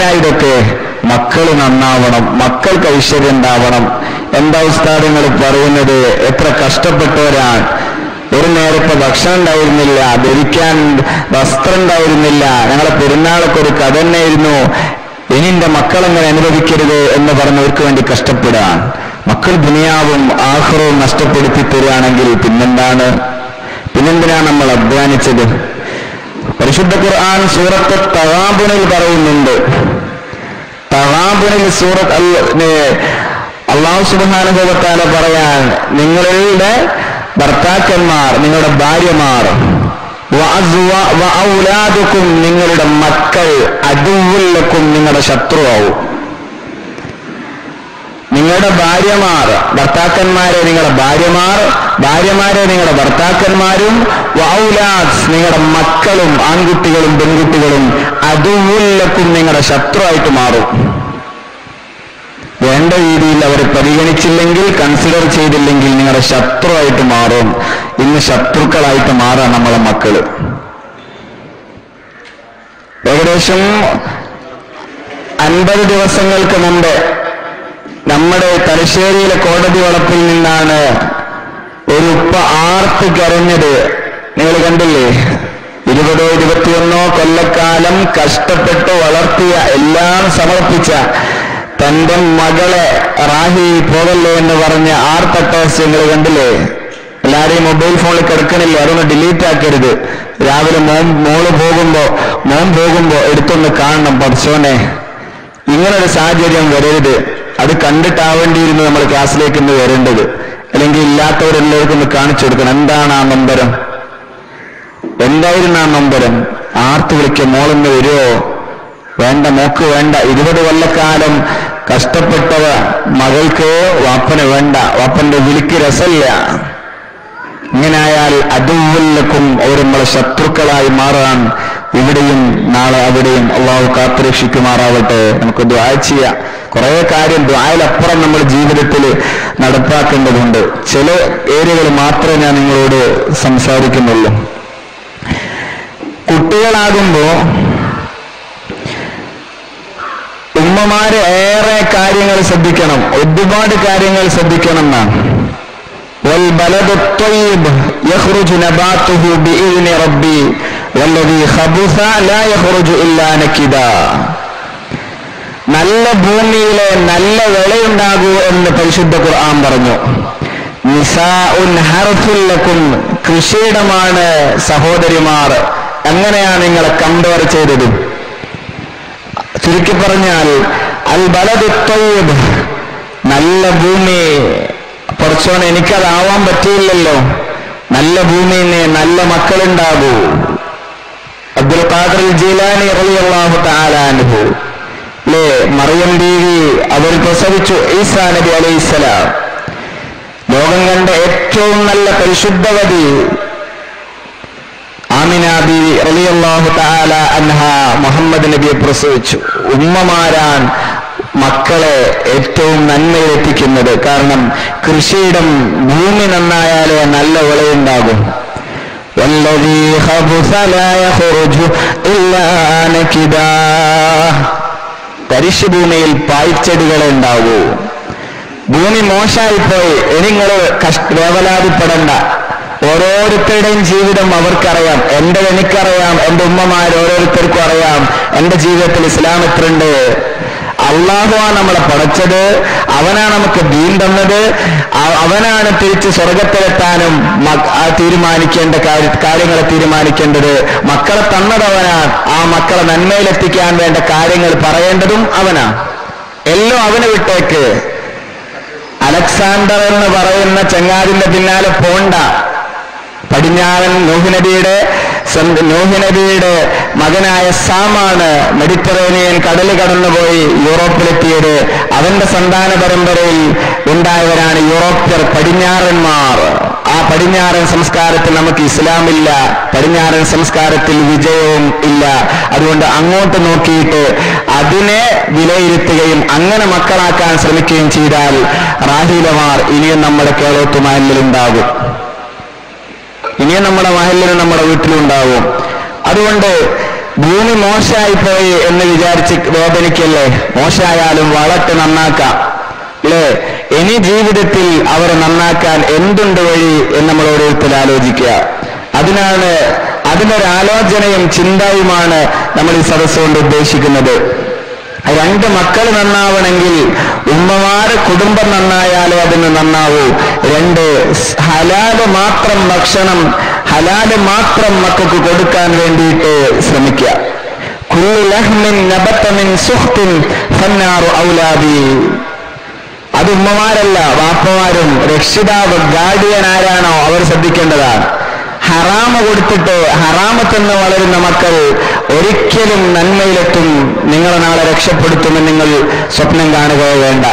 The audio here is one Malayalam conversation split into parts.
എന്തിനാ ഇതൊക്കെ മക്കൾ നന്നാവണം മക്കൾക്ക് ഐശ്വര്യം ഉണ്ടാവണം എന്താ ഉസ്താദങ്ങൾ പറയുന്നത് എത്ര കഷ്ടപ്പെട്ടവരാണ് ഒരു നേരത്തെ ഭക്ഷണം ഉണ്ടായിരുന്നില്ല ധരിക്കാൻ വസ്ത്രം ഉണ്ടായിരുന്നില്ല ഞങ്ങളെ പെരുന്നാളൊക്കെ ഒരു കഥ തന്നെയായിരുന്നു ഇനി എന്റെ മക്കളെങ്ങനെ അനുഭവിക്കരുത് എന്ന് പറഞ്ഞവർക്ക് വേണ്ടി കഷ്ടപ്പെടാൻ മക്കൾ ദുനിയാവും ആഹ്റവും നഷ്ടപ്പെടുത്തി തരികയാണെങ്കിൽ പിന്നെന്താണ് പിന്നെന്തിനാണ് നമ്മൾ അധ്വാനിച്ചത് പരിശുദ്ധ ഖുർആൻ സൂറത്ത് തവാബുനിൽ പറയുന്നുണ്ട് തവാബുനിൽ സൂറത്ത് അള്ളാഹു സുബാനുഭവത്താല പറയാൻ നിങ്ങളുടെ ഭർത്താക്കന്മാർ നിങ്ങളുടെ ഭാര്യമാർ വഅസ്വ- വഅൗലാദുക്കും നിങ്ങളുടെ മക്കൾ അതുവുല്ലക്കും നിങ്ങളുടെ ശത്രുവാവും നിങ്ങളുടെ ഭാര്യമാർ ഭർത്താക്കന്മാരെ നിങ്ങളുടെ ഭാര്യമാർ ഭാര്യമാരെ നിങ്ങളുടെ ഭർത്താക്കന്മാരും വൗലാദ് നിങ്ങളുടെ മക്കളും ആൺകുട്ടികളും പെൺകുട്ടികളും അതുവുല്ലക്കും നിങ്ങളുടെ ശത്രുവായിട്ട് മാറും വേണ്ട രീതിയിൽ അവർ പരിഗണിച്ചില്ലെങ്കിൽ കൺസിഡർ ചെയ്തില്ലെങ്കിൽ നിങ്ങളുടെ ശത്രുവായിട്ട് മാറും ഇന്ന് ശത്രുക്കളായിട്ട് മാറാം നമ്മളെ മക്കള് ഏകദേശം അൻപത് ദിവസങ്ങൾക്ക് മുമ്പ് നമ്മുടെ തലശ്ശേരിയിലെ കോടതി വളപ്പിൽ നിന്നാണ് ഒരു ഉപ്പ ആർത്ത് കരഞ്ഞത് നിങ്ങൾ കണ്ടില്ലേ ഇരുപതോ ഇരുപത്തിയൊന്നോ കൊല്ലക്കാലം കഷ്ടപ്പെട്ട് വളർത്തിയ എല്ലാം സമർപ്പിച്ച തന്റെ മകളെ റാഹി പോകല്ലേ എന്ന് പറഞ്ഞ ആർത്തട്ടോസ് നിങ്ങൾ കണ്ടില്ലേ എല്ലാരെയും മൊബൈൽ ഫോണിൽ കിടക്കണില്ല അതൊന്ന് ഡിലീറ്റ് ആക്കരുത് രാവിലെ മോൻ മോള് പോകുമ്പോ മോൻ പോകുമ്പോ എടുത്തൊന്ന് കാണണം പഠിച്ചോനെ ഇങ്ങനൊരു സാഹചര്യം വരരുത് അത് കണ്ടിട്ടാവേണ്ടിയിരുന്നു നമ്മൾ ക്ലാസ്സിലേക്ക് ഇന്ന് വരേണ്ടത് അല്ലെങ്കിൽ ഇല്ലാത്തവരെല്ലാവർക്കും ഒന്ന് കാണിച്ചു കൊടുക്കണം എന്താണ് ആ നമ്പരം എന്തായിരുന്നു ആ നമ്പരം ആർത്ത് വിളിക്കുക മോളൊന്ന് വരുമോ വേണ്ട മോക്ക് വേണ്ട ഇരുപത് കൊല്ലക്കാലം കഷ്ടപ്പെട്ടവ മകൾക്ക് വാപ്പന് വേണ്ട വാപ്പന്റെ വിളിക്ക് രസമില്ല ഇങ്ങനായാൽ അതുവല്ലക്കും അവർ നമ്മളെ ശത്രുക്കളായി മാറാൻ ഇവിടെയും നാളെ അവിടെയും അള്ളാഹു കാത്തുരക്ഷിക്കുമാറാവട്ടെ നമുക്ക് ദ്വാ ചെയ്യാം കുറെ കാര്യം ദ്വായലപ്പുറം നമ്മൾ ജീവിതത്തിൽ നടപ്പാക്കേണ്ടതുണ്ട് ചില ഏരിയകൾ മാത്രമേ ഞാൻ നിങ്ങളോട് സംസാരിക്കുന്നുള്ളൂ കുട്ടികളാകുമ്പോ ഉമ്മമാര് ഏറെ കാര്യങ്ങൾ ശ്രദ്ധിക്കണം ഒരുപാട് കാര്യങ്ങൾ ശ്രദ്ധിക്കണം എന്നാണ് والبلد الطيب يخرج نباته بإذن ربي والذي خبث لا يخرج إلا نكدا നല്ല ഭൂമിയിലെ നല്ല വിളയുണ്ടാകൂ എന്ന് പരിശുദ്ധ ഖുർആൻ പറഞ്ഞു നിസാഉൻ ഹർഫുല്ലക്കും കൃഷിയിടമാണ് സഹോദരിമാർ അങ്ങനെയാണ് നിങ്ങളെ കമ്പയർ ചെയ്തത് ചുരുക്കി പറഞ്ഞാൽ അൽ ബലദ് ത്വയ്യിബ് നല്ല ഭൂമി കുറച്ചോണ എനിക്കതാവാൻ പറ്റിയില്ലല്ലോ നല്ല ഭൂമിയിൽ നിന്ന് നല്ല മക്കളുണ്ടാകൂ അബ്ദുൽ ഖാദർ ജീലാനി റളിയല്ലാഹു തആല അൻഹു അല്ലേ മറിയം ബീവി അവർ പ്രസവിച്ചു ഈസാ നബി അലൈഹിസ്സലാം ലോകം കണ്ട ഏറ്റവും നല്ല പരിശുദ്ധവതി ആമിന ബീവി റളിയല്ലാഹു തആല അൻഹ മുഹമ്മദ് നബിയെ പ്രസവിച്ചു ഉമ്മമാരാൻ മക്കളെ ഏറ്റവും നന്മയിലെത്തിക്കുന്നത് കാരണം കൃഷിയിടം ഭൂമി നന്നായാലേ നല്ല വിളയുണ്ടാകും والذي خبث لا يخرج إلا نكدا തരിശുഭൂമിയിൽ പായ്ച്ചെടികളെ ഉണ്ടാവൂ ഭൂമി മോശമായിപ്പോയി ഇനി നിങ്ങൾ കഷ്ട വേവലാതിപ്പെടണ്ട ഓരോരുത്തരുടെയും ജീവിതം അവർക്കറിയാം എന്റെ എനിക്കറിയാം എന്റെ ഉമ്മമാർ ഓരോരുത്തർക്കും അറിയാം എന്റെ ജീവിതത്തിൽ ഇസ്ലാം എത്രയുണ്ട് അള്ളാഹുവാണ് നമ്മളെ പടച്ചത് അവനാണ് നമുക്ക് ദീൻ തന്നത് അ- അവനാണ് തിരിച്ച് സ്വർഗത്തിലെത്താനും മ- ആ തീരുമാനിക്കേണ്ട കാര്യ- കാര്യങ്ങളെ തീരുമാനിക്കേണ്ടത് മക്കളെ തന്നത് അവനാണ് ആ മക്കളെ നന്മയിലെത്തിക്കാൻ വേണ്ട കാര്യങ്ങൾ പറയേണ്ടതും അവനാണ് എല്ലാം അവന് വിട്ടേക്ക് അലക്സാണ്ടർ എന്ന് പറയുന്ന ചങ്ങാതിന്റെ പിന്നാലെ പോണ്ട പടിഞ്ഞാറൻ നോഹിനബിയുടെ നോഹിനബിയുടെ മകനായ സാമാണ് മെഡിറ്ററേനിയൻ കടല് കടന്നുപോയി യൂറോപ്പിലെത്തിയത് അവന്റെ സന്താന പരമ്പരയിൽ ഉണ്ടായവരാണ് യൂറോപ്യർ പടിഞ്ഞാറന്മാർ ആ പടിഞ്ഞാറൻ സംസ്കാരത്തിൽ നമുക്ക് ഇസ്ലാമില്ല പടിഞ്ഞാറൻ സംസ്കാരത്തിൽ വിജയവും ഇല്ല അതുകൊണ്ട് അങ്ങോട്ട് നോക്കിയിട്ട് അതിനെ വിലയിരുത്തുകയും അങ്ങനെ മക്കളാക്കാൻ ശ്രമിക്കുകയും ചെയ്താൽ റാഹീലമാർ ഇനിയും നമ്മുടെ കേരളത്തുമാലിലുണ്ടാകും ഇനിയും നമ്മുടെ മഹലിലും നമ്മുടെ വീട്ടിലും ഉണ്ടാവും അതുകൊണ്ട് ഭൂമി മോശമായി പോയി എന്ന് വിചാരിച്ച് വേദനിക്കല്ലേ മോശമായാലും വളട്ട് നന്നാക്കാം അല്ലേ ഇനി ജീവിതത്തിൽ അവരെ നന്നാക്കാൻ എന്തുണ്ട് വഴി എന്ന് നമ്മൾ ഓരോരുത്തർ ആലോചിക്കുക അതിനാണ് അതിനൊരു ആലോചനയും ചിന്തയുമാണ് നമ്മൾ ഈ സദസ്സ് കൊണ്ട് ഉദ്ദേശിക്കുന്നത് രണ്ട് മക്കൾ നന്നാവണമെങ്കിൽ ഉമ്മമാര് കുടുംബം നന്നായാലേ അതിന് നന്നാവൂ രണ്ട് സ് ഹലാല് മാത്രം ഭക്ഷണം ഹലാല് മാത്രം മക്കൾക്ക് കൊടുക്കാൻ വേണ്ടിയിട്ട് ശ്രമിക്കുക കുല്ലു ലഹ്മിൻ നബത്ത മിൻ സുഖ്തിൻ ഫന്നാറു ഔലാദി അത് ഉമ്മമാരല്ല വാപ്പമാരും രക്ഷിതാവ് ഗാർഡിയൻ ആരാണോ അവർ ശ്രദ്ധിക്കേണ്ടതാണ് ഹറാമ കൊടുത്തിട്ട് ഹറാമത്തെന്ന് വളരുന്ന മക്കൾ ഒരിക്കലും നന്മയിലെത്തും നിങ്ങളെ നാളെ രക്ഷപ്പെടുത്തുമെന്ന് നിങ്ങൾ സ്വപ്നം കാണുകയോ വേണ്ട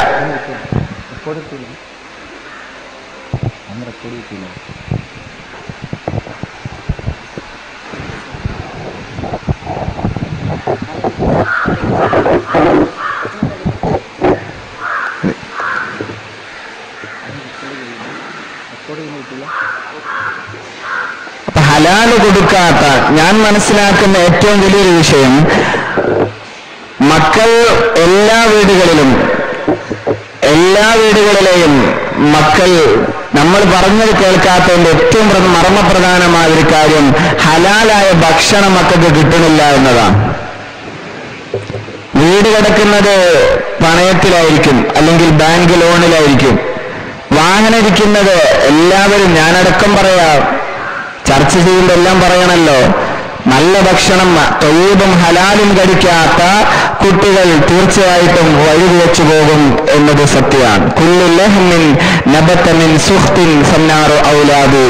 അപ്പൊ ഹലാല് കൊടുക്കാത്ത ഞാൻ മനസ്സിലാക്കുന്ന ഏറ്റവും വലിയൊരു വിഷയം മക്കൾ എല്ലാ വീടുകളിലും എല്ലാ വീടുകളിലെയും മക്കൾ നമ്മൾ പറഞ്ഞത് കേൾക്കാത്തതിന്റെ ഏറ്റവും പ്ര- മർമ്മപ്രധാനമായ ഒരു കാര്യം ഹലാലായ ഭക്ഷണം മക്കൾക്ക് കിട്ടണില്ല എന്നതാണ് വീട് കിടക്കുന്നത് പണയത്തിലായിരിക്കും അല്ലെങ്കിൽ ബാങ്ക് ലോണിലായിരിക്കും വാഹനം ഇരിക്കുന്നത് എല്ലാവരും ഞാനടക്കം പറയാം ചർച്ച ചെയ്യുമ്പോൾ എല്ലാം പറയണല്ലോ നല്ല ഭക്ഷണം തൊയ്യബും ഹലാലും കഴിക്കാത്ത കുട്ടികൾ തീർച്ചയായിട്ടും വഴിവെച്ചു പോകും എന്നത് സത്യമാണ് കുല്ലു ലഹ്മിൻ നബത്തമിൻ സുഹ്തിൻ സന്നാറു ഔലാദി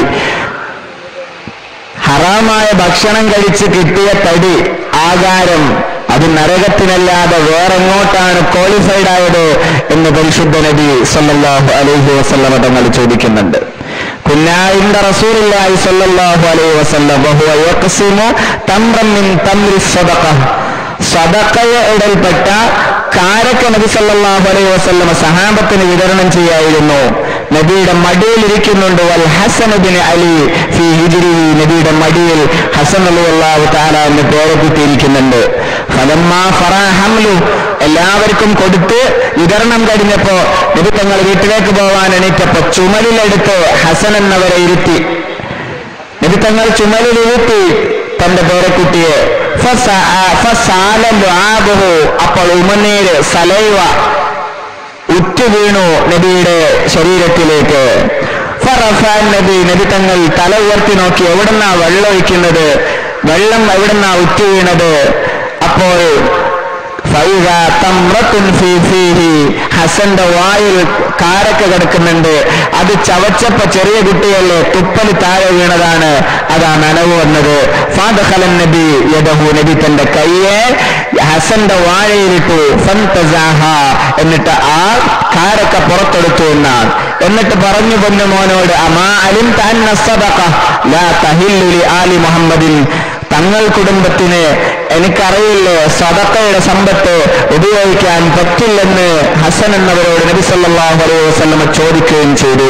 ഹറാമായ ഭക്ഷണം കഴിച്ച് കിട്ടിയ തടി ആകാരം അത് നരകത്തിനല്ലാതെ വേറെങ്ങോട്ടാണ് ക്വാളിഫൈഡ് ആയത് എന്ന് പരിശുദ്ധ നബി സല്ലല്ലാഹു അലൈഹി വസല്ലമ തങ്ങൾ ചോദിക്കുന്നുണ്ട് കുന്നായിന്റെ റസൂലുള്ളാഹി സല്ലല്ലാഹു അലൈഹി വസല്ലം വഹുവ യഖ്സിമു തംറൻ മിൻ തംരി സദഖ സദഖയിടൽപ്പെട്ട കാരക്ക നബി സല്ലല്ലാഹു അലൈഹി വസല്ലമ സഹാബത്തിന് വിതരണം ചെയ്യായിരുന്നു നബിയുടെ മടിയിൽ ഇരിക്കുന്നുണ്ട് വൽ ഹസൻ ബിൻ അലി ഫി ഹിജ്രി നബിയുടെ മടിയിൽ ഹസൻ അലി അള്ളാഹു താല എന്ന് പേരെ കുത്തിയിരിക്കുന്നുണ്ട് ഫലമ്മാ ഫറാ ഹംലു എല്ലാവർക്കും കൊടുത്ത് വിതരണം കഴിഞ്ഞപ്പോ നബി തങ്ങൾ വീട്ടിലേക്ക് പോവാൻ എണീറ്റപ്പോ ചുമലിലെടുത്ത് ഹസൻ എന്നവരെ ഇരുത്തി നബി തങ്ങൾ ചുമലിൽ ഇരുത്തി തന്റെ പേരക്കുട്ടിയെ ഫസ- ഫസാല ലുആബുഹു. അപ്പോൾ ഉമനീര് സലൈവ ഉറ്റു വീണു നബിയുടെ ശരീരത്തിലേക്ക് ഫറഫാൻ നബി നബി തങ്ങൾ തല ഉയർത്തി നോക്കി എവിടുന്നാ വെള്ളം ഒഴിക്കുന്നത് വെള്ളം എവിടുന്നാ ഉറ്റു വീണത് അപ്പോൾ ഫൈദ തമ്രത്തുൻ ഫീ ഫീഹി. ഹസന്റെ വായിൽ കാരക്ക കിടക്കുന്നുണ്ട് അത് ചവച്ചപ്പ ചെറിയ കുട്ടിയല്ലേ തുപ്പല് താഴെ വീണതാണ് അതാ നനവ് വന്നത് ഫാദഖലൻ നബി യദഹു നബി തന്റെ കയ്യെ ഹസന്റെ വാഴയിലിട്ടു ഫന്തസാഹ എന്നിട്ട് ആ കാരക്ക പുറത്തെടുത്തു എന്നാണ് എന്നിട്ട് പറഞ്ഞു പൊന്നു മോനോട് അമാ അലിം താൻ ലാ തഹില്ലു ലി ആലി മുഹമ്മദിൻ തങ്ങൾ കുടുംബത്തിന് എനിക്കറിയില്ലേ സദക്കയുടെ സമ്പത്ത് ഉപയോഗിക്കാൻ പറ്റില്ലെന്ന് ഹസൻ എന്നവരോട് നബി സല്ലല്ലാഹു അലൈഹി വസല്ലമ ചോദിക്കുകയും ചെയ്തു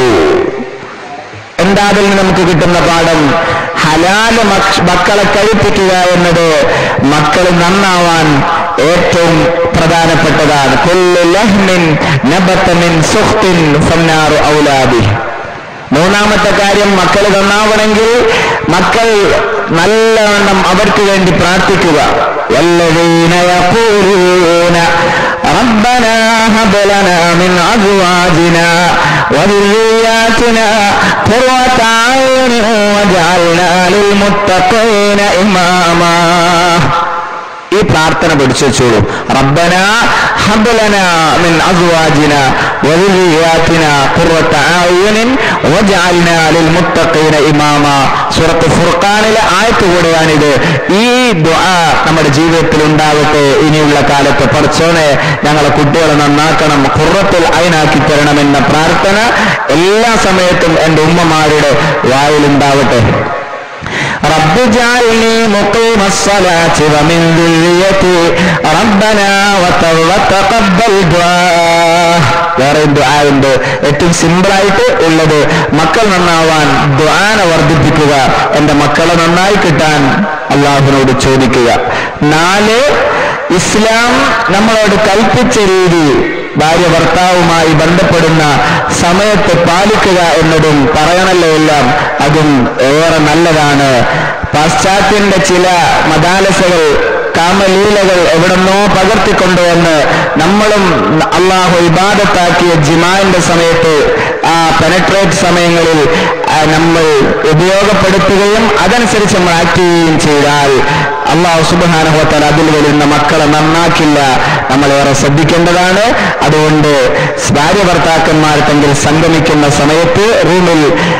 എന്താ അതിൽ നിന്ന് നമുക്ക് കിട്ടുന്ന പാഠം ഹലാല് മക്- മക്കളെ കഴിപ്പിക്കുക എന്നത് മക്കൾ നന്നാവാൻ ഏറ്റവും പ്രധാനപ്പെട്ടതാണ് കുല്ലു ലഹ്മിൻ നബത്ത മിൻ സുഖ്തിൻ ഫന്നാറു ഔലാദി മൂന്നാമത്തെ കാര്യം മക്കൾ നന്നാവണമെങ്കിൽ മക്കൾ നല്ലവണ്ണം അവർക്ക് വേണ്ടി പ്രാർത്ഥിക്കുക വല്ലദീന യഖൂലൂന ربنا هب لنا من أزواجنا وذرياتنا قرة أعين واجعلنا للمتقين إماما ഈ പ്രാർത്ഥന പഠിച്ചു വെച്ചോളൂ റബ്ബന ഹബ്ലന മിൻ അസ്വാജിന വദുരിയാതിന ഖുർറത അയുനിൻ വജഅൽനാ ലിൽ മുത്തഖീന ഇമാമ സൂറത്ത് ഫുർഖാനിലെ ആയത്ത് കൂടെയാണിത് ഈ ദുആ നമ്മുടെ ജീവിതത്തിൽ ഉണ്ടാവട്ടെ ഇനിയുള്ള കാലത്ത് പഠിച്ചോനെ ഞങ്ങളെ കുട്ടികളെ നന്നാക്കണം ഖുർറത്തുൽ ഐനാക്കി തരണമെന്ന പ്രാർത്ഥന എല്ലാ സമയത്തും എൻ്റെ ഉമ്മമാരുടെ വായിലുണ്ടാവട്ടെ رب اجعلني مقيم الصلاة ومن ذريتي ربنا وتقبل وتقبل دعاء വേറെ ദുആ ഉണ്ട് ഏറ്റവും സിമ്പിൾ ആയിട്ട് ഉള്ളത് മക്കൾ നന്നാവാൻ ദുആനെ വർദ്ധിപ്പിക്കുക എന്റെ മക്കളെ നന്നായി കിട്ടാൻ അള്ളാഹുവിനോട് ചോദിക്കുക നാല് ഇസ്ലാം നമ്മളോട് കൽപ്പിച്ച രീതി ഭാര്യ ഭർത്താവുമായി ബന്ധപ്പെടുന്ന സമയത്ത് പാലിക്കുക എന്നതും പറയണല്ലോ എല്ലാം അതും ഏറെ നല്ലതാണ് പാശ്ചാത്യന്റെ ചില മതാലസകൾ കാമലീലകൾ എവിടെന്നോ പകർത്തിക്കൊണ്ടുവന്ന് നമ്മളും അള്ളാഹു ഇബാദത്താക്കിയ ജിമാന്റെ സമയത്ത് ആ പെനട്രേറ്റ് സമയങ്ങളിൽ ആ, നമ്മൾ ഉപയോഗപ്പെടുത്തുകയും അതനുസരിച്ച് നമ്മൾ ആക്ട് ചെയ്യുകയും ചെയ്താൽ അള്ളാഹു സുബാനഹോത്താൽ അതിൽ വരുന്ന മക്കളെ നന്നാക്കില്ല നമ്മളേറെ ശ്രദ്ധിക്കേണ്ടതാണ് അതുകൊണ്ട് ഭാര്യ ഭർത്താക്കന്മാർ തമ്മിൽ സംഗമിക്കുന്ന സമയത്ത് റൂമിൽ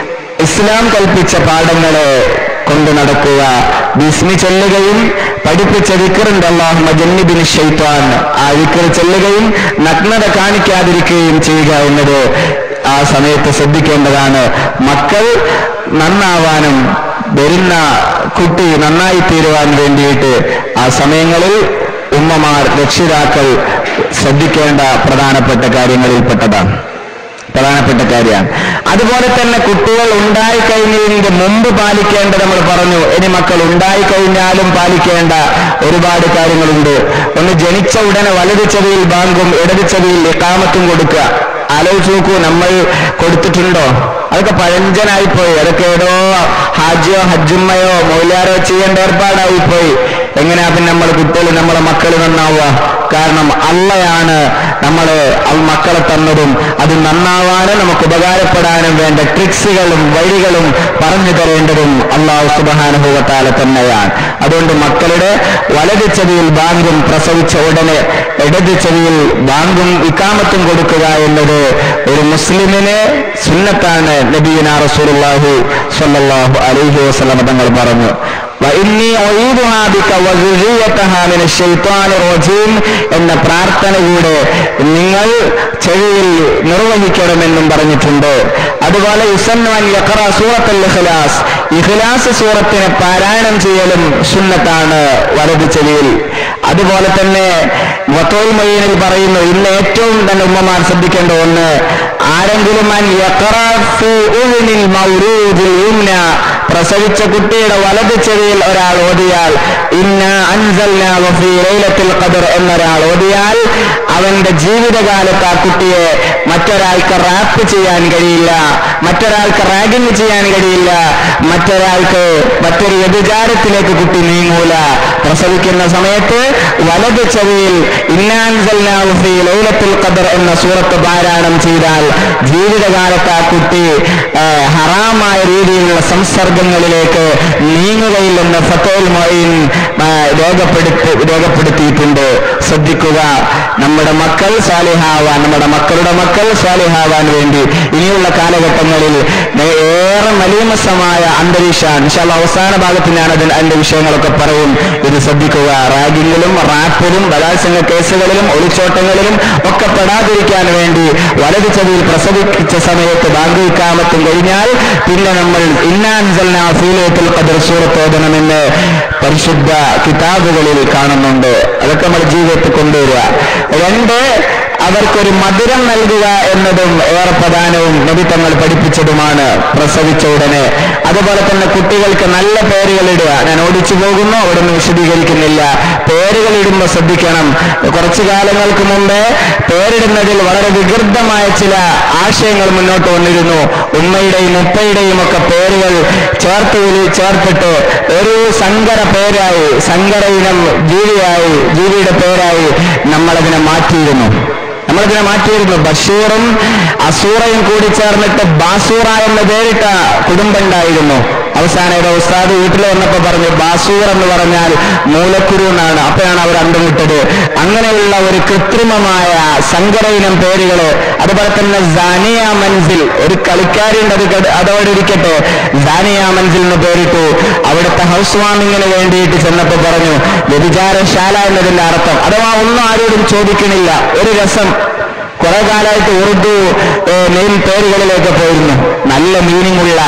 ഇസ്ലാം കൽപ്പിച്ച പാഠങ്ങളെ കൊണ്ടു നടക്കുക ബിസ്മി ചൊല്ലുകയും പഠിപ്പിച്ച വിക്കറുണ്ട് അള്ളാഹുമ ജന്നിബിന് ഷെയ്ത്താൻ ആ വിക്കർ ചെല്ലുകയും നഗ്നത കാണിക്കാതിരിക്കുകയും ചെയ്യുക എന്നത് ആ സമയത്ത് ശ്രദ്ധിക്കേണ്ടതാണ് മക്കൾ നന്നാവാനും വരുന്ന കുട്ടി നന്നായി തീരുവാൻ വേണ്ടിയിട്ട് ആ സമയങ്ങളിൽ ഉമ്മമാർ രക്ഷിതാക്കൾ ശ്രദ്ധിക്കേണ്ട പ്രധാനപ്പെട്ട കാര്യങ്ങളിൽപ്പെട്ടതാണ് പ്രധാനപ്പെട്ട കാര്യമാണ് അതുപോലെ തന്നെ കുട്ടികൾ ഉണ്ടായിക്കഴിഞ്ഞതിന്റെ മുമ്പ് പാലിക്കേണ്ട നമ്മൾ പറഞ്ഞു ഇനി മക്കൾ ഉണ്ടായിക്കഴിഞ്ഞാലും പാലിക്കേണ്ട ഒരുപാട് കാര്യങ്ങളുണ്ട് ഒന്ന് ജനിച്ച ഉടനെ വലതു ചെവിയിൽ ബാങ്കും ഇടതു ചെവിയിൽ ഇക്കാമത്തും കൊടുക്കുക ആലോചിച്ച് നോക്കൂ നമ്മൾ കൊടുത്തിട്ടുണ്ടോ അതൊക്കെ പഴഞ്ചനായി പോയി അതൊക്കെ ഏതോ ഹാജിയോ ഹജ്ജുമ്മയോ മൗലാരോ ചെയ്യേണ്ട ഏർപ്പാടായി പോയി എങ്ങനെയാ പിന്നെ നമ്മൾ കുട്ടികൾ നമ്മളെ മക്കൾ നന്നാവുക കാരണം അള്ളയാണ് നമ്മളെ അൽ മക്കളെ തന്നതും അത് നന്നാവാനും നമുക്ക് ഉപകാരപ്പെടാനും വേണ്ട ട്രിക്സുകളും വഴികളും പറഞ്ഞു തരേണ്ടതും അള്ളാഹു സുബാനുഭവത്താലെ തന്നെയാണ് അതുകൊണ്ട് മക്കളുടെ വലത് ചെവിയിൽ ബാങ്കും പ്രസവിച്ച ഉടനെ ഇടത് ചെവിയിൽ ബാങ്കും ഇക്കാമത്തും കൊടുക്കുക എന്നത് ഒരു മുസ്ലിമിന് സുന്നത്താണ് നബീന റസൂലുള്ളാഹി സ്വല്ലല്ലാഹു അലൈഹി വസല്ലം തങ്ങൾ പറഞ്ഞു وإني أعيذها بك وذريتها من الشيطان الرجيم എന്ന പ്രാർത്ഥന കൂടെ നിങ്ങൾ ചെവിയിൽ നിർവഹിക്കണമെന്നും പറഞ്ഞിട്ടുണ്ട് അതുപോലെ യുസൻവാൻ യഖറ സൂറത്തുൽ ഇഖ്ലാസ് ഇഖ്ലാസ് സൂറത്തിനെ പാരായണം ചെയ്യലും സുന്നത്താണ് വലത് ചെവിയിൽ അതുപോലെ തന്നെ വത്തോൽ മൊയ്യനിൽ പറയുന്നു ഇന്ന് ഏറ്റവും തന്നെ ഉമ്മമാർ ശ്രദ്ധിക്കേണ്ട ഒന്ന് ആരെങ്കിലും അൻ യഖറ ഫി ഉദ്നിൽ മൗലൂദിൽ യുംന പ്രസവിച്ച കുട്ടിയുടെ വലത് ചെവിയിൽ ഒരാൾ ഓതിയാൽ ഇന്ന അൻസൽനാഹു ഫീ ലൈലത്തുൽ ഖദർ എന്നൊരാൾ ഓതിയാൽ അവന്റെ ജീവിതകാലത്ത് ആ കുട്ടിയെ മറ്റൊരാൾക്ക് റാപ്പ് ചെയ്യാൻ കഴിയില്ല മറ്റൊരാൾക്ക് റാഗിങ് ചെയ്യാൻ കഴിയില്ല മറ്റൊരാൾക്ക് മറ്റൊരു വ്യഭിചാരത്തിലേക്ക് കുട്ടി നീങ്ങൂല പ്രസവിക്കുന്ന സമയത്ത് വലത് ചെവിയിൽ ഇന്നാൻസൽനാഹു ഫീ ലൈലത്തുൽ ഖദർ എന്ന സൂറത്ത് പാരായണം ചെയ്താൽ ജീവിതകാലത്ത് ആ കുട്ടി ആ, ഹറാമായ രീതിയിലുള്ള സംസർഗങ്ങളിലേക്ക് നീങ്ങുകയില്ലെന്ന് ഫത്തോൽ മൊയിൻ ആ, രേഖപ്പെടുത്തി രേഖപ്പെടുത്തിയിട്ടുണ്ട് ശ്രദ്ധിക്കുക നമ്മുടെ മക്കൾ സാലിഹാവാൻ നമ്മുടെ മക്കളുടെ മക്കൾ സാലിഹാവാൻ വേണ്ടി ഇനിയുള്ള കാലഘട്ടങ്ങളിൽ നേ- ഏറെ മലീമസമായ അന്തരീക്ഷമാണ് ഇൻഷാല്ല അവസാന ഭാഗത്ത് ഞാൻ അതിൽ അതിന്റെ വിഷയങ്ങളൊക്കെ പറയും ഇത് ശ്രദ്ധിക്കുക റാഗിങ്ങിലും റാപ്പിലും ബലാത്സംഗ കേസുകളിലും ഒളിച്ചോട്ടങ്ങളിലും ഒക്കെ പെടാതിരിക്കാൻ വേണ്ടി വലതു ചെവിയിൽ പ്രസവിച്ച സമയത്ത് ബാങ്കിക്കാമത്തും കഴിഞ്ഞാൽ പിന്നെ നമ്മൾ ഇന്നാൻസൽന ഫീലേത്തുൽ ഖദർ സൂറത്ത് ഓതണമെന്ന് പരിശുദ്ധ കിതാബുകളിൽ കാണുന്നുണ്ട് അതൊക്കെ നമ്മൾ ജീവിതത്തിൽ കൊണ്ടുവരിക രണ്ട് അവർക്കൊരു മധുരം നൽകുക എന്നതും ഏറെ പ്രധാനവും നബി തങ്ങൾ പഠിപ്പിച്ചതുമാണ് പ്രസവിച്ച ഉടനെ അതുപോലെ തന്നെ കുട്ടികൾക്ക് നല്ല പേരുകൾ ഇടുക ഞാൻ ഓടിച്ചു പോകുന്നു അവിടെ നിന്ന് വിശദീകരിക്കുന്നില്ല പേരുകൾ ഇടുമ്പോൾ ശ്രദ്ധിക്കണം കുറച്ചു കാലങ്ങൾക്ക് മുമ്പേ പേരിടുന്നതിൽ വളരെ വികൃതമായ ചില ആശയങ്ങൾ മുന്നോട്ട് വന്നിരുന്നു ഉമ്മയുടെയും ഉപ്പയുടെയും ഒക്കെ പേരുകൾ ചേർത്ത് വിളി ചേർത്തിട്ട് ഒരു സങ്കര പേരായി സങ്കര ഇനം ജീവിയായി ജീവിയുടെ പേരായി നമ്മളതിനെ മാറ്റിയിരുന്നു നമ്മളിതിനെ മാറ്റിയിരുന്നു ബഷീറും അസൂറയും കൂടി ചേർന്നിട്ട് ബാസൂറ എന്ന് പേരിട്ട കുടുംബം ഉണ്ടായിരുന്നു അവസാനം ഇവിടെ ഉസ്താദ് വീട്ടിൽ വന്നപ്പോ പറഞ്ഞു ബാസൂർ എന്ന് പറഞ്ഞാൽ മൂലക്കുരു എന്നാണ് അപ്പോഴാണ് അവർ അന്തമിട്ടത് അങ്ങനെയുള്ള ഒരു കൃത്രിമമായ സങ്കരയിനം പേരുകള് അതുപോലെ തന്നെ സാനിയ മൻസിൽ ഒരു കളിക്കാരുണ്ട് അത് കട്- അതോടെ ഇരിക്കട്ടെ സാനിയ മൻസിൽ എന്ന് പേരിട്ടു അവിടുത്തെ ഹൗസ് വാമിങ്ങിന് വേണ്ടിയിട്ട് ചെന്നപ്പോ പറഞ്ഞു വ്യഭിചാരശാല എന്നതിന്റെ അർത്ഥം അഥവാ ഒന്നും ആരോടും ചോദിക്കണില്ല ഒരു രസം കുറെ കാലമായിട്ട് ഉറുദു നെയിം പേരുകളിലേക്ക് പോയിരുന്നു നല്ല മീനിങ് ഉള്ള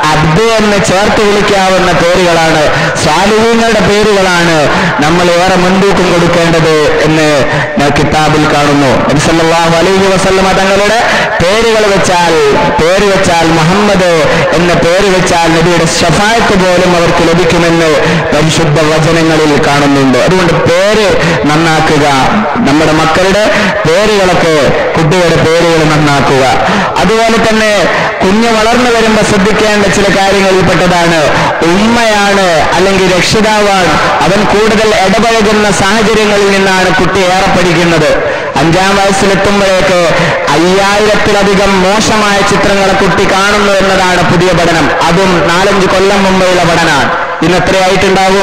അബ്ദ് എന്ന് ചേർത്ത് വിളിക്കാവുന്ന പേരുകളാണ് സ്വാലിഹീങ്ങളുടെ പേരുകളാണ് നമ്മൾ ഏറെ മുൻതൂക്കം കൊടുക്കേണ്ടത് എന്ന് ഞാൻ കിതാബിൽ കാണുന്നു നബി സല്ലല്ലാഹു അലൈഹി വസല്ലമ തങ്ങളുടെ പേരുകൾ വെച്ചാൽ പേര് വെച്ചാൽ മുഹമ്മദ് എന്ന പേര് വെച്ചാൽ നബിയുടെ ഷഫായത്ത് പോലും അവർക്ക് ലഭിക്കുമെന്ന് പരിശുദ്ധ വചനങ്ങളിൽ കാണുന്നുണ്ട് അതുകൊണ്ട് പേര് നന്നാക്കുക നമ്മുടെ മക്കളുടെ പേരുകളൊക്കെ കുട്ടികളുടെ പേരുകൾ നന്നാക്കുക അതുപോലെ തന്നെ കുഞ്ഞ് വളർന്നു വരുമ്പോൾ ശ്രദ്ധിക്കേണ്ട ചില കാര്യങ്ങളിൽപ്പെട്ടതാണ് ഉമ്മയാണ് അല്ലെങ്കിൽ രക്ഷിതാവാണ് അവൻ കൂടുതൽ ഇടപഴകുന്ന സാഹചര്യങ്ങളിൽ നിന്നാണ് കുട്ടി ഏറെ പഠിക്കുന്നത് അഞ്ചാം വയസ്സിലെത്തുമ്പോഴേക്ക് അയ്യായിരത്തിലധികം മോശമായ ചിത്രങ്ങളെ കുട്ടി കാണുന്നു എന്നതാണ് പുതിയ പഠനം അതും നാലഞ്ച് കൊല്ലം മുമ്പെയുള്ള പഠനമാണ് ഇന്ന് എത്രയായിട്ടുണ്ടാവും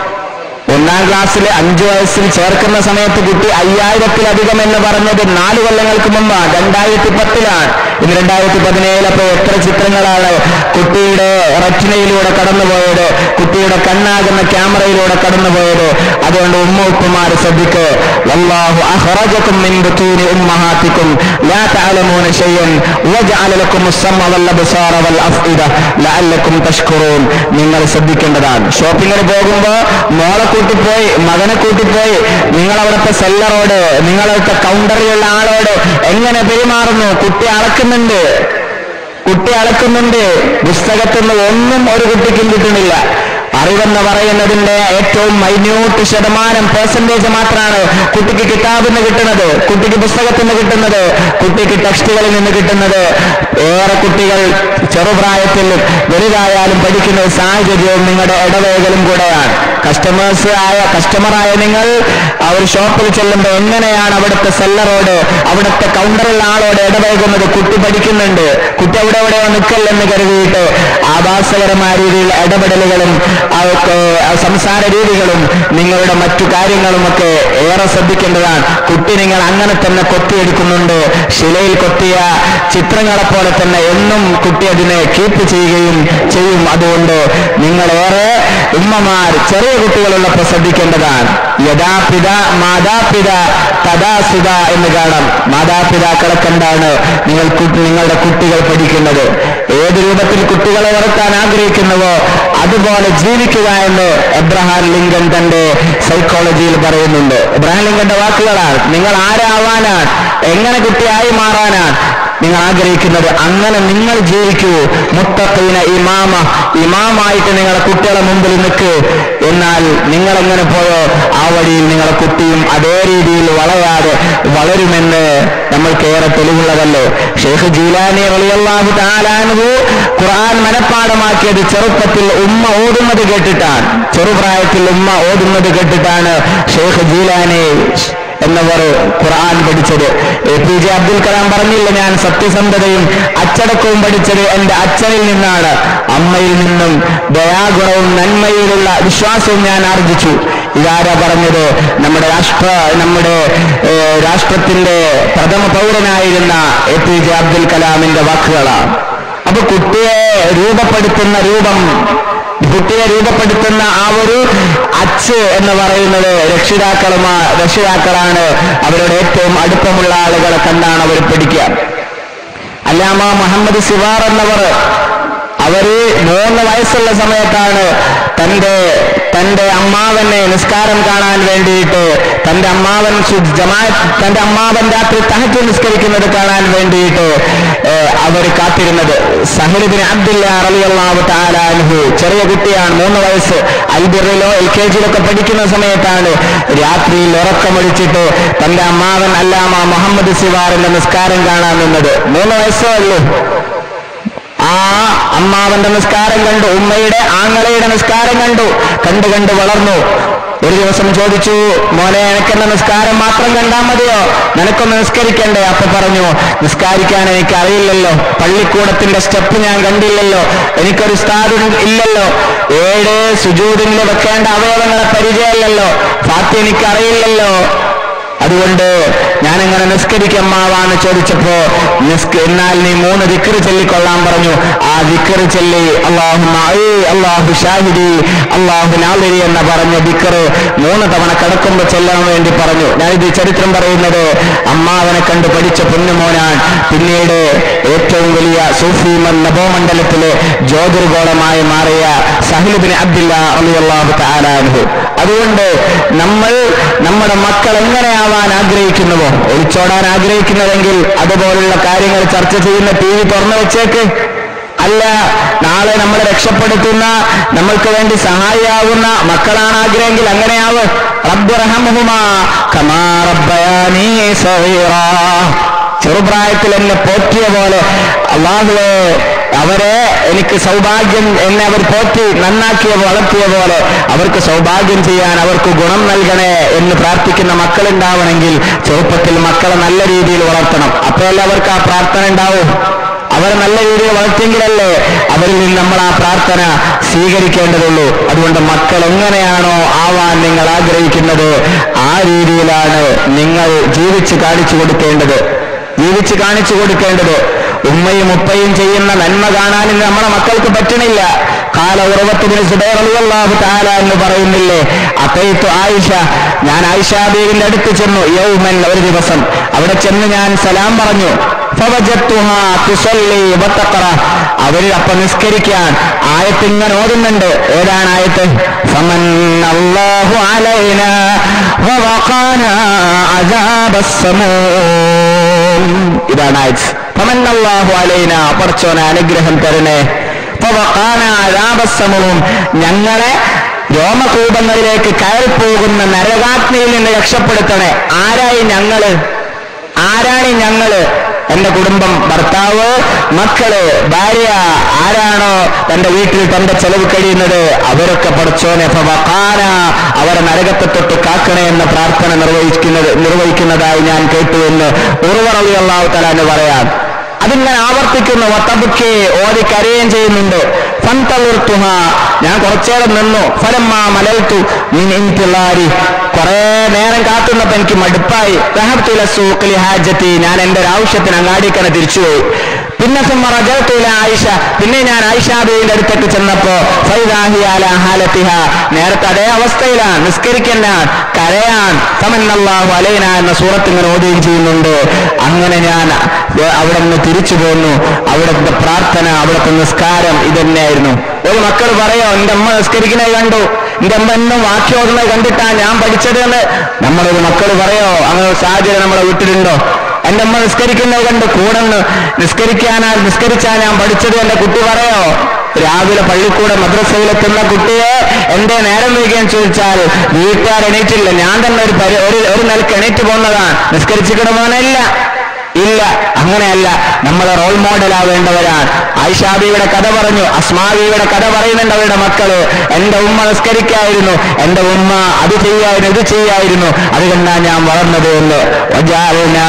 ഒന്നാം ക്ലാസ്സിൽ അഞ്ചു വയസ്സിൽ ചേർക്കുന്ന സമയത്ത് കുട്ടി അയ്യായിരത്തിലധികം എന്ന് പറഞ്ഞത് നാല് കൊല്ലങ്ങൾക്ക് മുമ്പാണ് രണ്ടായിരത്തി പത്തിലാണ് ഇന്ന് രണ്ടായിരത്തി പതിനേഴിലപ്പോ എത്ര ചിത്രങ്ങളാണ് കുട്ടിയുടെ റെറ്റിനയിലൂടെ കടന്നുപോയത് കുട്ടിയുടെ കണ്ണാകുന്ന ക്യാമറയിലൂടെ കടന്നുപോയത് അതുകൊണ്ട് ഉമ്മ ഉപ്പമാര് ശ്രദ്ധിക്ക് വല്ലാഹു അഖ്റജകും മിൻ ബുതൂനി ഉമ്മഹാത്തിക്കും ലാ തഅലമൂന ശൈഅൻ വജഅല ലക്കും അസ്സമ വൽ അബ്സാറ വൽ അഫ്ഇദ ലഅല്ലക്കും തഷ്കുറൂൻ നിങ്ങൾ ശ്രദ്ധിക്കേണ്ടതാണ് ഷോപ്പിങ്ങിന് പോകുമ്പോ മോളെ കൂട്ടിപ്പോയി മകനെ കൂട്ടിപ്പോയി നിങ്ങൾ അവിടുത്തെ സെല്ലറോട് നിങ്ങളവിടുത്തെ കൗണ്ടറിലുള്ള ആളോട് എങ്ങനെ പെരുമാറുന്നു കുട്ടി അളക്കുന്നുണ്ട് കുട്ടി അളക്കുന്നുണ്ട് പുസ്തകത്തിൽ നിന്ന് ഒന്നും ഒരു കുട്ടിക്കും കിട്ടുന്നില്ല അറിവെന്ന് പറയുന്നതിന്റെ ഏറ്റവും മൈന്യൂട്ട് ശതമാനം പെർസെന്റേജ് മാത്രമാണ് കുട്ടിക്ക് കിതാബിൽ നിന്ന് കിട്ടുന്നത് കുട്ടിക്ക് പുസ്തകത്തിൽ നിന്ന് കിട്ടുന്നത് കുട്ടിക്ക് ടെക്സ്റ്റുകളിൽ നിന്ന് കിട്ടുന്നത് ഏറെ കുട്ടികൾ ചെറുപ്രായത്തിൽ വലുതായാലും പഠിക്കുന്ന ഒരു സാഹചര്യവും നിങ്ങളുടെ ഇടവേകലും കൂടെയാണ് കസ്റ്റമേഴ്സ് ആയ കസ്റ്റമറായ നിങ്ങൾ ആ ഒരു ഷോപ്പിൽ ചെല്ലുമ്പോൾ എങ്ങനെയാണ് അവിടുത്തെ സെല്ലറോട് അവിടുത്തെ കൗണ്ടറുള്ള ആളോട് ഇടപഴകുന്നത് കുട്ടി പഠിക്കുന്നുണ്ട് കുട്ടി അവിടെ എവിടെയോ നിൽക്കല്ലെന്ന് കരുതിയിട്ട് ആഭാസകരമായ രീതിയിലുള്ള ഇടപെടലുകളും ആ ഒക്കെ ആ സംസാര രീതികളും നിങ്ങളുടെ മറ്റു കാര്യങ്ങളുമൊക്കെ ഏറെ ശ്രദ്ധിക്കേണ്ടതാണ് കുട്ടി നിങ്ങൾ അങ്ങനെ തന്നെ കൊത്തിയെടുക്കുന്നുണ്ട് ശിലയിൽ കൊത്തിയ ചിത്രങ്ങളെ പോലെ തന്നെ എന്നും കുട്ടി അതിനെ കീപ്പ് ചെയ്യുകയും ചെയ്യും അതുകൊണ്ട് നിങ്ങളേറെ ഉമ്മമാർ ചെറിയ കുട്ടികളുള്ളപ്പോൾ ശ്രദ്ധിക്കേണ്ടതാണ് യഥാപിത മാതാപിത തഥാസുത എന്ന് കാണാം മാതാപിതാക്കളെ കണ്ടാണ് നിങ്ങൾ കു- നിങ്ങളുടെ കുട്ടികൾ പഠിക്കുന്നത് ഏത് രൂപത്തിൽ കുട്ടികളെ വളർത്താൻ ആഗ്രഹിക്കുന്നുവോ അതുപോലെ ജീവിക്കുക എന്ന് എബ്രഹാം ലിങ്കൻ തന്റെ സൈക്കോളജിയിൽ പറയുന്നുണ്ട് എബ്രഹാം ലിങ്കന്റെ വാക്കുകളാണ് നിങ്ങൾ ആരാവാനാണ് എങ്ങനെ കുട്ടിയായി മാറാനാണ് നിങ്ങൾ ആഗ്രഹിക്കുന്നത് അങ്ങനെ നിങ്ങൾ ജീവിക്കൂ മുത്തഖീന ഇമാമ ഇമാമായിട്ട് നിങ്ങളെ കുട്ടികളെ മുമ്പിൽ നിൽക്ക് എന്നാൽ നിങ്ങൾ എങ്ങനെ പോയോ ആ വഴിയിൽ നിങ്ങളെ കുട്ടിയും അതേ രീതിയിൽ വളരാതെ വളരുമെന്ന് നമ്മൾക്ക് ഏറെ തെളിവുള്ളതല്ലോ ഷെയ്ഖ് ജീലാനി റളിയല്ലാഹു തആലാനഹു ഖുർആൻ മനഃപ്പാടമാക്കിയത് ചെറുപ്പത്തിൽ ഉമ്മ ഓതുന്നത് കേട്ടിട്ടാണ് ചെറുപ്രായത്തിൽ ഉമ്മ ഓതുന്നത് കേട്ടിട്ടാണ് ഷെയ്ഖ് ജീലാനി എന്നവർ ഖുർആൻ പഠിച്ചത് A P J Abdul Kalam പറഞ്ഞില്ല ഞാൻ സത്യസന്ധതയും അച്ചടക്കവും പഠിച്ചത് എന്റെ അച്ഛനിൽ നിന്നാണ് അമ്മയിൽ നിന്നും ദയാഗുണവും നന്മയിലുള്ള വിശ്വാസവും ഞാൻ ആർജിച്ചു ഇതാരാ പറഞ്ഞത് നമ്മുടെ രാഷ്ട്ര നമ്മുടെ ഏഹ്, രാഷ്ട്രത്തിന്റെ പ്രഥമ പൗരനായിരുന്ന എ പി ജെ അബ്ദുൽ കലാമിന്റെ വാക്കുകളാണ് അപ്പൊ കുട്ടിയെ രൂപപ്പെടുത്തുന്ന രൂപം കുട്ടിയെ രൂപപ്പെടുത്തുന്ന ആ ഒരു അച്ച് എന്ന് പറയുന്നത് രക്ഷിതാക്കളുമാ രക്ഷിതാക്കളാണ് അവരുടെ ഏറ്റവും അടുപ്പമുള്ള ആളുകളെ കണ്ടാണ് അവർ പഠിക്കുക അല്ലാമ മുഹമ്മദ് സിവാർ എന്നവർ അവര് മൂന്ന് വയസ്സുള്ള സമയത്താണ് തന്റെ തന്റെ അമ്മാവനെ നിസ്കാരം കാണാൻ വേണ്ടിയിട്ട് തന്റെ അമ്മാവൻ സു- ജമാഅത്ത് തന്റെ അമ്മാവൻ രാത്രി തഹജ് നിസ്കരിക്കുന്നത് കാണാൻ വേണ്ടിയിട്ട് അവർ കാത്തിരുന്നത് സഹലിബിൻ അബ്ദുല്ല റളിയല്ലാഹു തആല അൻഹു ചെറിയ കുട്ടിയാണ് മൂന്ന് വയസ്സ് അൽബിറിലോ എൽ കെ ജിയിലൊക്കെ പഠിക്കുന്ന സമയത്താണ് രാത്രിയിൽ ഉറക്കമൊഴിച്ചിട്ട് തന്റെ അമ്മാവൻ അല്ലാമ മുഹമ്മദ് സിവാറിന്റെ നിസ്കാരം കാണാൻ നിന്നത് മൂന്ന് വയസ്സേ ഉള്ളൂ ആ അമ്മാവന്റെ നിസ്കാരം കണ്ടു ഉമ്മയുടെ ആങ്ങളയുടെ നിസ്കാരം കണ്ടു കണ്ടു കണ്ടു വളർന്നു ഒരു ദിവസം ചോദിച്ചു മോനെ എനിക്കെന്ന നിസ്കാരം മാത്രം കണ്ടാൽ മതിയോ നിനക്കൊന്ന് നിസ്കരിക്കണ്ടേ അപ്പൊ പറഞ്ഞു നിസ്കാരിക്കാൻ എനിക്ക് അറിയില്ലല്ലോ പള്ളിക്കൂടത്തിന്റെ സ്റ്റെപ്പ് ഞാൻ കണ്ടില്ലല്ലോ എനിക്കൊരു സ്ഥാനം ഇല്ലല്ലോ ഏഴ് സുജൂദിൽ വെക്കേണ്ട അവയവങ്ങളെ പരിചയമില്ലല്ലോ ഫാത്തി എനിക്കറിയില്ലല്ലോ അതുകൊണ്ട് ഞാൻ എങ്ങനെ നിസ്കരിക്കമ്മാവാന്ന് ചോദിച്ചപ്പോ നിസ്ക എന്നാൽ നീ മൂന്ന് ദിക്കറ് ചൊല്ലിക്കൊള്ളാൻ പറഞ്ഞു ആ ദിക്കറ് ചൊല്ലി അള്ളാഹു അള്ളാഹു ഷാഹിദി അള്ളാഹു നാളിരി എന്ന് പറഞ്ഞ ദിക്കറ് മൂന്ന് തവണ കിടക്കുമ്പോ ചെല്ലാൻ വേണ്ടി പറഞ്ഞു ഞാനിത് ചരിത്രം പറയുന്നത് അമ്മാവനെ കണ്ട് പഠിച്ച പൊന്നുമോനാൻ പിന്നീട് ഏറ്റവും വലിയ സൂഫി നഭോമണ്ഡലത്തിലെ ജ്യോതിർഗോളമായി മാറിയ സഹിലുബിൻ അബ്ദുല്ല അലിയല്ലാഹു താലാൻഹു അതുകൊണ്ട് നമ്മൾ നമ്മുടെ മക്കൾ എങ്ങനെയാവാൻ ആഗ്രഹിക്കുന്നുവോ ഒളിച്ചോടാൻ ആഗ്രഹിക്കുന്നതെങ്കിൽ അതുപോലുള്ള കാര്യങ്ങൾ ചർച്ച ചെയ്യുന്ന ടി വി തുറന്നു വെച്ചേക്ക് അല്ല നാളെ നമ്മളെ രക്ഷപ്പെടുത്തുന്ന നമ്മൾക്ക് വേണ്ടി സഹായിയാവുന്ന മക്കളാണ് ആഗ്രഹമെങ്കിൽ അങ്ങനെയാവ് റബ്ബിറഹമുഹുമാ കമാ റബ്ബയാനീ സഗീറാ ചെറുപ്രായത്തിൽ എന്നെ പോറ്റിയ പോലെ അള്ളാഹുവെ അവരെ എനിക്ക് സൗഭാഗ്യം എന്നെ അവർ പോറ്റി നന്നാക്കിയ വളർത്തിയ പോലെ അവർക്ക് സൗഭാഗ്യം ചെയ്യാൻ അവർക്ക് ഗുണം നൽകണേ എന്ന് പ്രാർത്ഥിക്കുന്ന മക്കളുണ്ടാവണമെങ്കിൽ ചെറുപ്പത്തിൽ മക്കളെ നല്ല രീതിയിൽ വളർത്തണം അപ്പോഴല്ലേ അവർക്ക് ആ പ്രാർത്ഥന ഉണ്ടാവും അവരെ നല്ല രീതിയിൽ വളർത്തിയെങ്കിലല്ലേ അവരിൽ നിന്ന് നമ്മൾ ആ പ്രാർത്ഥന സ്വീകരിക്കേണ്ടതുള്ളൂ അതുകൊണ്ട് മക്കൾ എങ്ങനെയാണോ ആവാൻ നിങ്ങൾ ആഗ്രഹിക്കുന്നത് ആ രീതിയിലാണ് നിങ്ങൾ ജീവിച്ച് കാണിച്ചു കൊടുക്കേണ്ടത് ജീവിച്ച് കാണിച്ചു കൊടുക്കേണ്ടത് ഉമ്മയും ഉപ്പയും ചെയ്യുന്ന നന്മ കാണാൻ ഇന്ന് നമ്മുടെ മക്കൾക്ക് പറ്റണില്ല കാല ഉറവത്തിന് സുബൈറല്ലാഹു താല എന്ന് പറയുന്നില്ലേ അത്തയത്തു ആയിഷ ഞാൻ ആയിഷ ബീവിന്റെ അടുത്ത് ചെന്നു യൗമൻ ഒരു ദിവസം അവിടെ ചെന്ന് ഞാൻ സലാം പറഞ്ഞു ഫവജത്തുഹാ തുസല്ലി വതഖറ അവര് അപ്പൊ നിസ്കരിക്കാൻ ആയത്ത് ഇങ്ങനെ ഓതുന്നുണ്ട് ഏതാണ് ആയത്ത് ഫമൻ അല്ലാഹു അലൈന വവഖാന അജാബസ്സമൂം ഇതാണ് ആയത്ത് ഫമൻ അല്ലാഹു അലൈന പടച്ചോനെ അനുഗ്രഹം തരണേ ഫവഖാന അജാബസ്സമൂം ഞങ്ങളെ രോമകൂപങ്ങളിലേക്ക് കയറി പോകുന്ന നരകാഗ്നിയിൽ നിന്ന് രക്ഷപ്പെടുത്തണേ ആരായി ഞങ്ങള് ആരാണ് ഈ ഞങ്ങള് എന്റെ കുടുംബം ഭർത്താവ് മക്കള് ഭാര്യ ആരാണോ തന്റെ വീട്ടിൽ തന്റെ ചെലവ് കഴിയുന്നത് അവരൊക്കെ പഠിച്ചോനെ ഫവഖാന അവരെ നരകത്തെ തൊട്ട് കാക്കണേ എന്ന പ്രാർത്ഥന നിർവഹിക്കുന്നത് നിർവഹിക്കുന്നതായി ഞാൻ കേട്ടു എന്ന് ഉറവറളി അള്ളാഹു തലാന്ന് പറയാം അതിങ്ങനെ ആവർത്തിക്കുന്നു വത്തബുക്കെ ഓതി കരയുകയും ചെയ്യുന്നുണ്ട് ഫന്തളിർത്തുഹ ഞാൻ കുറച്ചേരം നിന്നു ഫലമ്മാ മലൽത്തു മിൻ ഇൻതിളാരി കുറെ നേരം കാത്തുന്നപ്പോ എനിക്ക് മടുപ്പായി റഹബ്തുല സൂഖലി ഹാജത്തി ഞാൻ എന്റെ ഒരു ആവശ്യത്തിന് അങ്ങാടിക്കണ തിരിച്ചുപോയി പിന്നെ സുമ്മ റജഅത്തുല ആയിഷ പിന്നെ ഞാൻ ആയിഷാബിയുടെ അടുത്തേക്ക് ചെന്നപ്പോ ഫൈദാഹി അല ഹാലത്തിഹ നേരത്തെ അതേ അവസ്ഥയിലാണ് നിസ്കരിക്കണ്ട കരയാൻ തമന്നല്ലാഹു അലൈന എന്ന സൂറത്ത് ഇങ്ങനെ ഓതുകയും ചെയ്യുന്നുണ്ട് അങ്ങനെ ഞാൻ അവിടെ നിന്ന് തിരിച്ചു പോന്നു അവിടുത്തെ പ്രാർത്ഥന അവിടുത്തെ നിസ്കാരം ഇതന്നെയായിരുന്നു ഒരു മക്കൾ പറയോ എന്റെ അമ്മ നിസ്കരിക്കുന്നത് കണ്ടു എന്റെ അമ്മ എന്നും വാക്യം ഓതുന്നത് കണ്ടിട്ടാ ഞാൻ പഠിച്ചത് എന്ന് നമ്മളൊരു മക്കൾ പറയോ അങ്ങനെ ഒരു സാഹചര്യം നമ്മളെ വീട്ടിലുണ്ടോ എന്റെ അമ്മ നിസ്കരിക്കുന്നത് കണ്ട് കൂടെ നിന്ന് നിസ്കരിക്കാനാ നിസ്കരിച്ചാ ഞാൻ പഠിച്ചത് എന്റെ കുട്ടി പറയോ രാവിലെ പള്ളിക്കൂടെ മദ്രസയിലെത്തുന്ന കുട്ടിയെ എന്റെ നേരം വൈകിയെന്ന് ചോദിച്ചാൽ വീട്ടുകാർ എണീറ്റില്ല ഞാൻ തന്നെ ഒരു പരി ഒരു ഒരു നിലക്ക് എണീറ്റ് പോകുന്നതാണ് നിസ്കരിച്ചിടമോനല്ല ഇല്ല അങ്ങനെയല്ല നമ്മളെ റോൾ മോഡലാവേണ്ടവരാണ് ആയിഷാബിയുടെ കഥ പറഞ്ഞു അസ്മാബിയുടെ കഥ പറയുന്നുണ്ട് അവരുടെ മക്കള് എന്റെ ഉമ്മ നിസ്കരിക്കായിരുന്നു എന്റെ ഉമ്മ അത് ചെയ്യായിരുന്നു ഇത് ചെയ്യായിരുന്നു അതുകൊണ്ടാണ് ഞാൻ വളർന്നത് എന്ന് വജഅൽനാ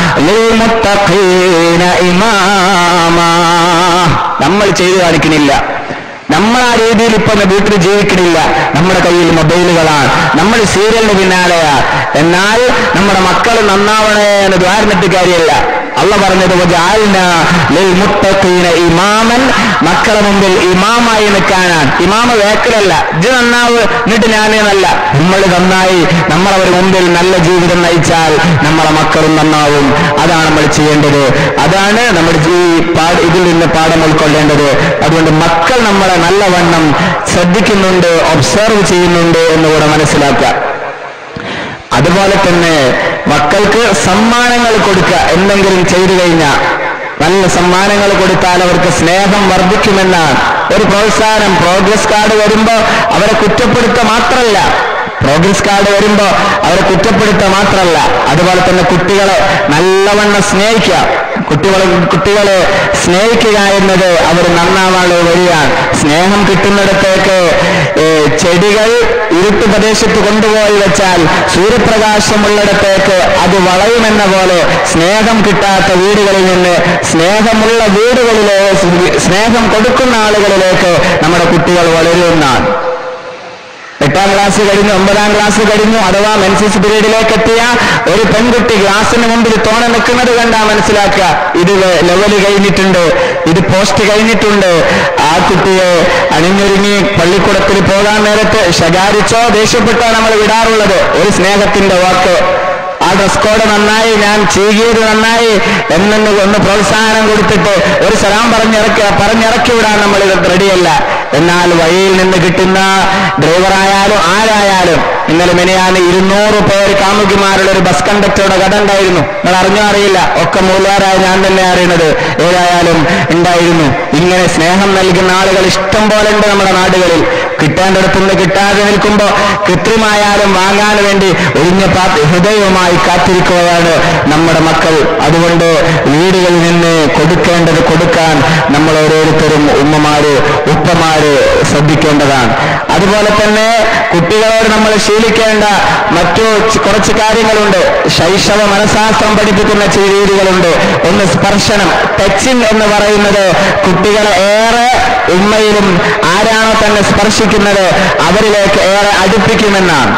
ലിൽമുത്തഖീന ഇമാമാ. നമ്മൾ ചെയ്തു കാണിക്കണില്ല നമ്മൾ ആ രീതിയിൽ ഇപ്പൊ വീട്ടിൽ ജീവിക്കണില്ല നമ്മുടെ കയ്യിൽ മൊബൈലുകളാണ് നമ്മൾ സീരിയലിന് പിന്നാലെയാണ് എന്നാൽ നമ്മുടെ മക്കൾ നന്നാവണേ എന്ന് ദ്വാരന്നിട്ട് കാര്യമല്ല അള്ള പറഞ്ഞത് വജഅൽന ലിൽമുത്തഖീന ഇമാമൻ മക്കളെ മുമ്പിൽ ഇമാമായി നിൽക്കാനാണ് ഇമാമ വേക്കലല്ല ഇത് നന്നാവ് എന്നിട്ട് ഞാനേന്നല്ല നമ്മൾ നന്നായി നമ്മളവർ മുമ്പിൽ നല്ല ജീവിതം നയിച്ചാൽ നമ്മളെ മക്കളും നന്നാവും അതാണ് നമ്മൾ ചെയ്യേണ്ടത് അതാണ് നമ്മുടെ ഈ പാഠ ഇതിൽ നിന്ന് പാഠം ഉൾക്കൊള്ളേണ്ടത് അതുകൊണ്ട് മക്കൾ നമ്മളെ നല്ലവണ്ണം ശ്രദ്ധിക്കുന്നുണ്ട് ഒബ്സർവ് ചെയ്യുന്നുണ്ട് എന്നുകൂടെ മനസ്സിലാക്കുക അതുപോലെ തന്നെ മക്കൾക്ക് സമ്മാനങ്ങൾ കൊടുക്കുക എന്തെങ്കിലും ചെയ്തു കഴിഞ്ഞാൽ നല്ല സമ്മാനങ്ങൾ കൊടുത്താൽ അവർക്ക് സ്നേഹം വർദ്ധിക്കുമെന്നാണ് ഒരു പ്രോത്സാഹനം പ്രോഗ്രസ് കാർഡ് വരുമ്പോ അവരെ കുറ്റപ്പെടുത്തുക മാത്രമല്ല പ്രോഗ്രസ് കാർഡ് വരുമ്പോ അവരെ കുറ്റപ്പെടുത്തുക മാത്രമല്ല അതുപോലെ തന്നെ കുട്ടികളെ നല്ലവണ്ണം സ്നേഹിക്കുക കുട്ടികളെ കുട്ടികളെ സ്നേഹിക്കുക എന്നത് അവർ നന്നാവാനുള്ള വഴിയാണ് സ്നേഹം കിട്ടുന്നിടത്തേക്ക് ഏ, ചെടികൾ ഇരുട്ട് പ്രദേശത്ത് കൊണ്ടുപോയി വെച്ചാൽ സൂര്യപ്രകാശമുള്ളിടത്തേക്ക് അത് വളയുമെന്ന പോലെ സ്നേഹം കിട്ടാത്ത വീടുകളിൽ നിന്ന് സ്നേഹമുള്ള വീടുകളിലെ സ്നേഹം കൊടുക്കുന്ന ആളുകളിലേക്ക് നമ്മുടെ കുട്ടികൾ വളരുമെന്നാണ് എട്ടാം ക്ലാസ് കഴിഞ്ഞു ഒമ്പതാം ക്ലാസ് കഴിഞ്ഞു അഥവാ മെൻസിസ് പീരീഡിലേക്ക് എത്തിയ ഒരു പെൺകുട്ടി ഗ്ലാസിന് മുമ്പിൽ തോണ നിൽക്കുന്നത് കണ്ടാ മനസ്സിലാക്കുക ഇത് ലെവല് കഴിഞ്ഞിട്ടുണ്ട് ഇത് പോസ്റ്റ് കഴിഞ്ഞിട്ടുണ്ട് ആ കുട്ടിയെ അണിഞ്ഞൊരുങ്ങി പള്ളിക്കൂടത്തിൽ പോകാൻ നേരത്ത് ശകാരിച്ചോ ദേഷ്യപ്പെട്ടോ നമ്മൾ വിടാറുള്ളത് ഒരു സ്നേഹത്തിന്റെ വാക്ക് ആ ഡ്രസ് കോഡ് നന്നായി ഞാൻ ചീകിയത് നന്നായി എന്നൊന്ന് ഒന്ന് പ്രോത്സാഹനം കൊടുത്തിട്ട് ഒരു സലാം പറഞ്ഞിറക്കി പറഞ്ഞിറക്കി വിടാൻ നമ്മൾ റെഡിയല്ല എന്നാൽ വഴിയിൽ നിന്ന് കിട്ടുന്ന ഡ്രൈവറായാലും ആരായാലും ഇന്നലെ മെനയാന്ന് ഇരുന്നൂറ് പേര് കാമുകിമാരുടെ ഒരു ബസ് കണ്ടക്ടറുടെ കട ഉണ്ടായിരുന്നു നിങ്ങൾ അറിഞ്ഞോ അറിയില്ല ഒക്കെ മൂലാരായ ഞാൻ തന്നെ അറിയുന്നത് ഏതായാലും ഉണ്ടായിരുന്നു ഇങ്ങനെ സ്നേഹം നൽകുന്ന ആളുകൾ ഇഷ്ടം പോലെ ഉണ്ട് നമ്മുടെ നാടുകളിൽ കിട്ടേണ്ടടത്തുനിന്ന് കിട്ടാതെ നിൽക്കുമ്പോ കൃത്രിമായാലും വാങ്ങാൻ വേണ്ടി ഒഴിഞ്ഞ പാത്ത് ഹൃദയവുമായി കാത്തിരിക്കുകയാണ് നമ്മുടെ മക്കൾ അതുകൊണ്ട് വീടുകളിൽ നിന്ന് കൊടുക്കേണ്ടത് കൊടുക്കാൻ നമ്മൾ ഓരോരുത്തരും ഉമ്മമാര് ഉപ്പമാര് ശ്രദ്ധിക്കേണ്ടതാണ് അതുപോലെ തന്നെ കുട്ടികളോട് നമ്മൾ ശീലിക്കേണ്ട മറ്റു ചി- കുറച്ച് കാര്യങ്ങളുണ്ട് ശൈശവ മനഃശാസ്ത്രം പഠിപ്പിക്കുന്ന ചില രീതികളുണ്ട് ഒന്ന് സ്പർശനം ടച്ചിങ് എന്ന് പറയുന്നത് കുട്ടികളെ ഏറെ ഉമ്മയിലും ആരാണോ തന്നെ സ്പർശിക്കുന്നത് അവരിലേക്ക് ഏറെ അടുപ്പിക്കുമെന്നാണ്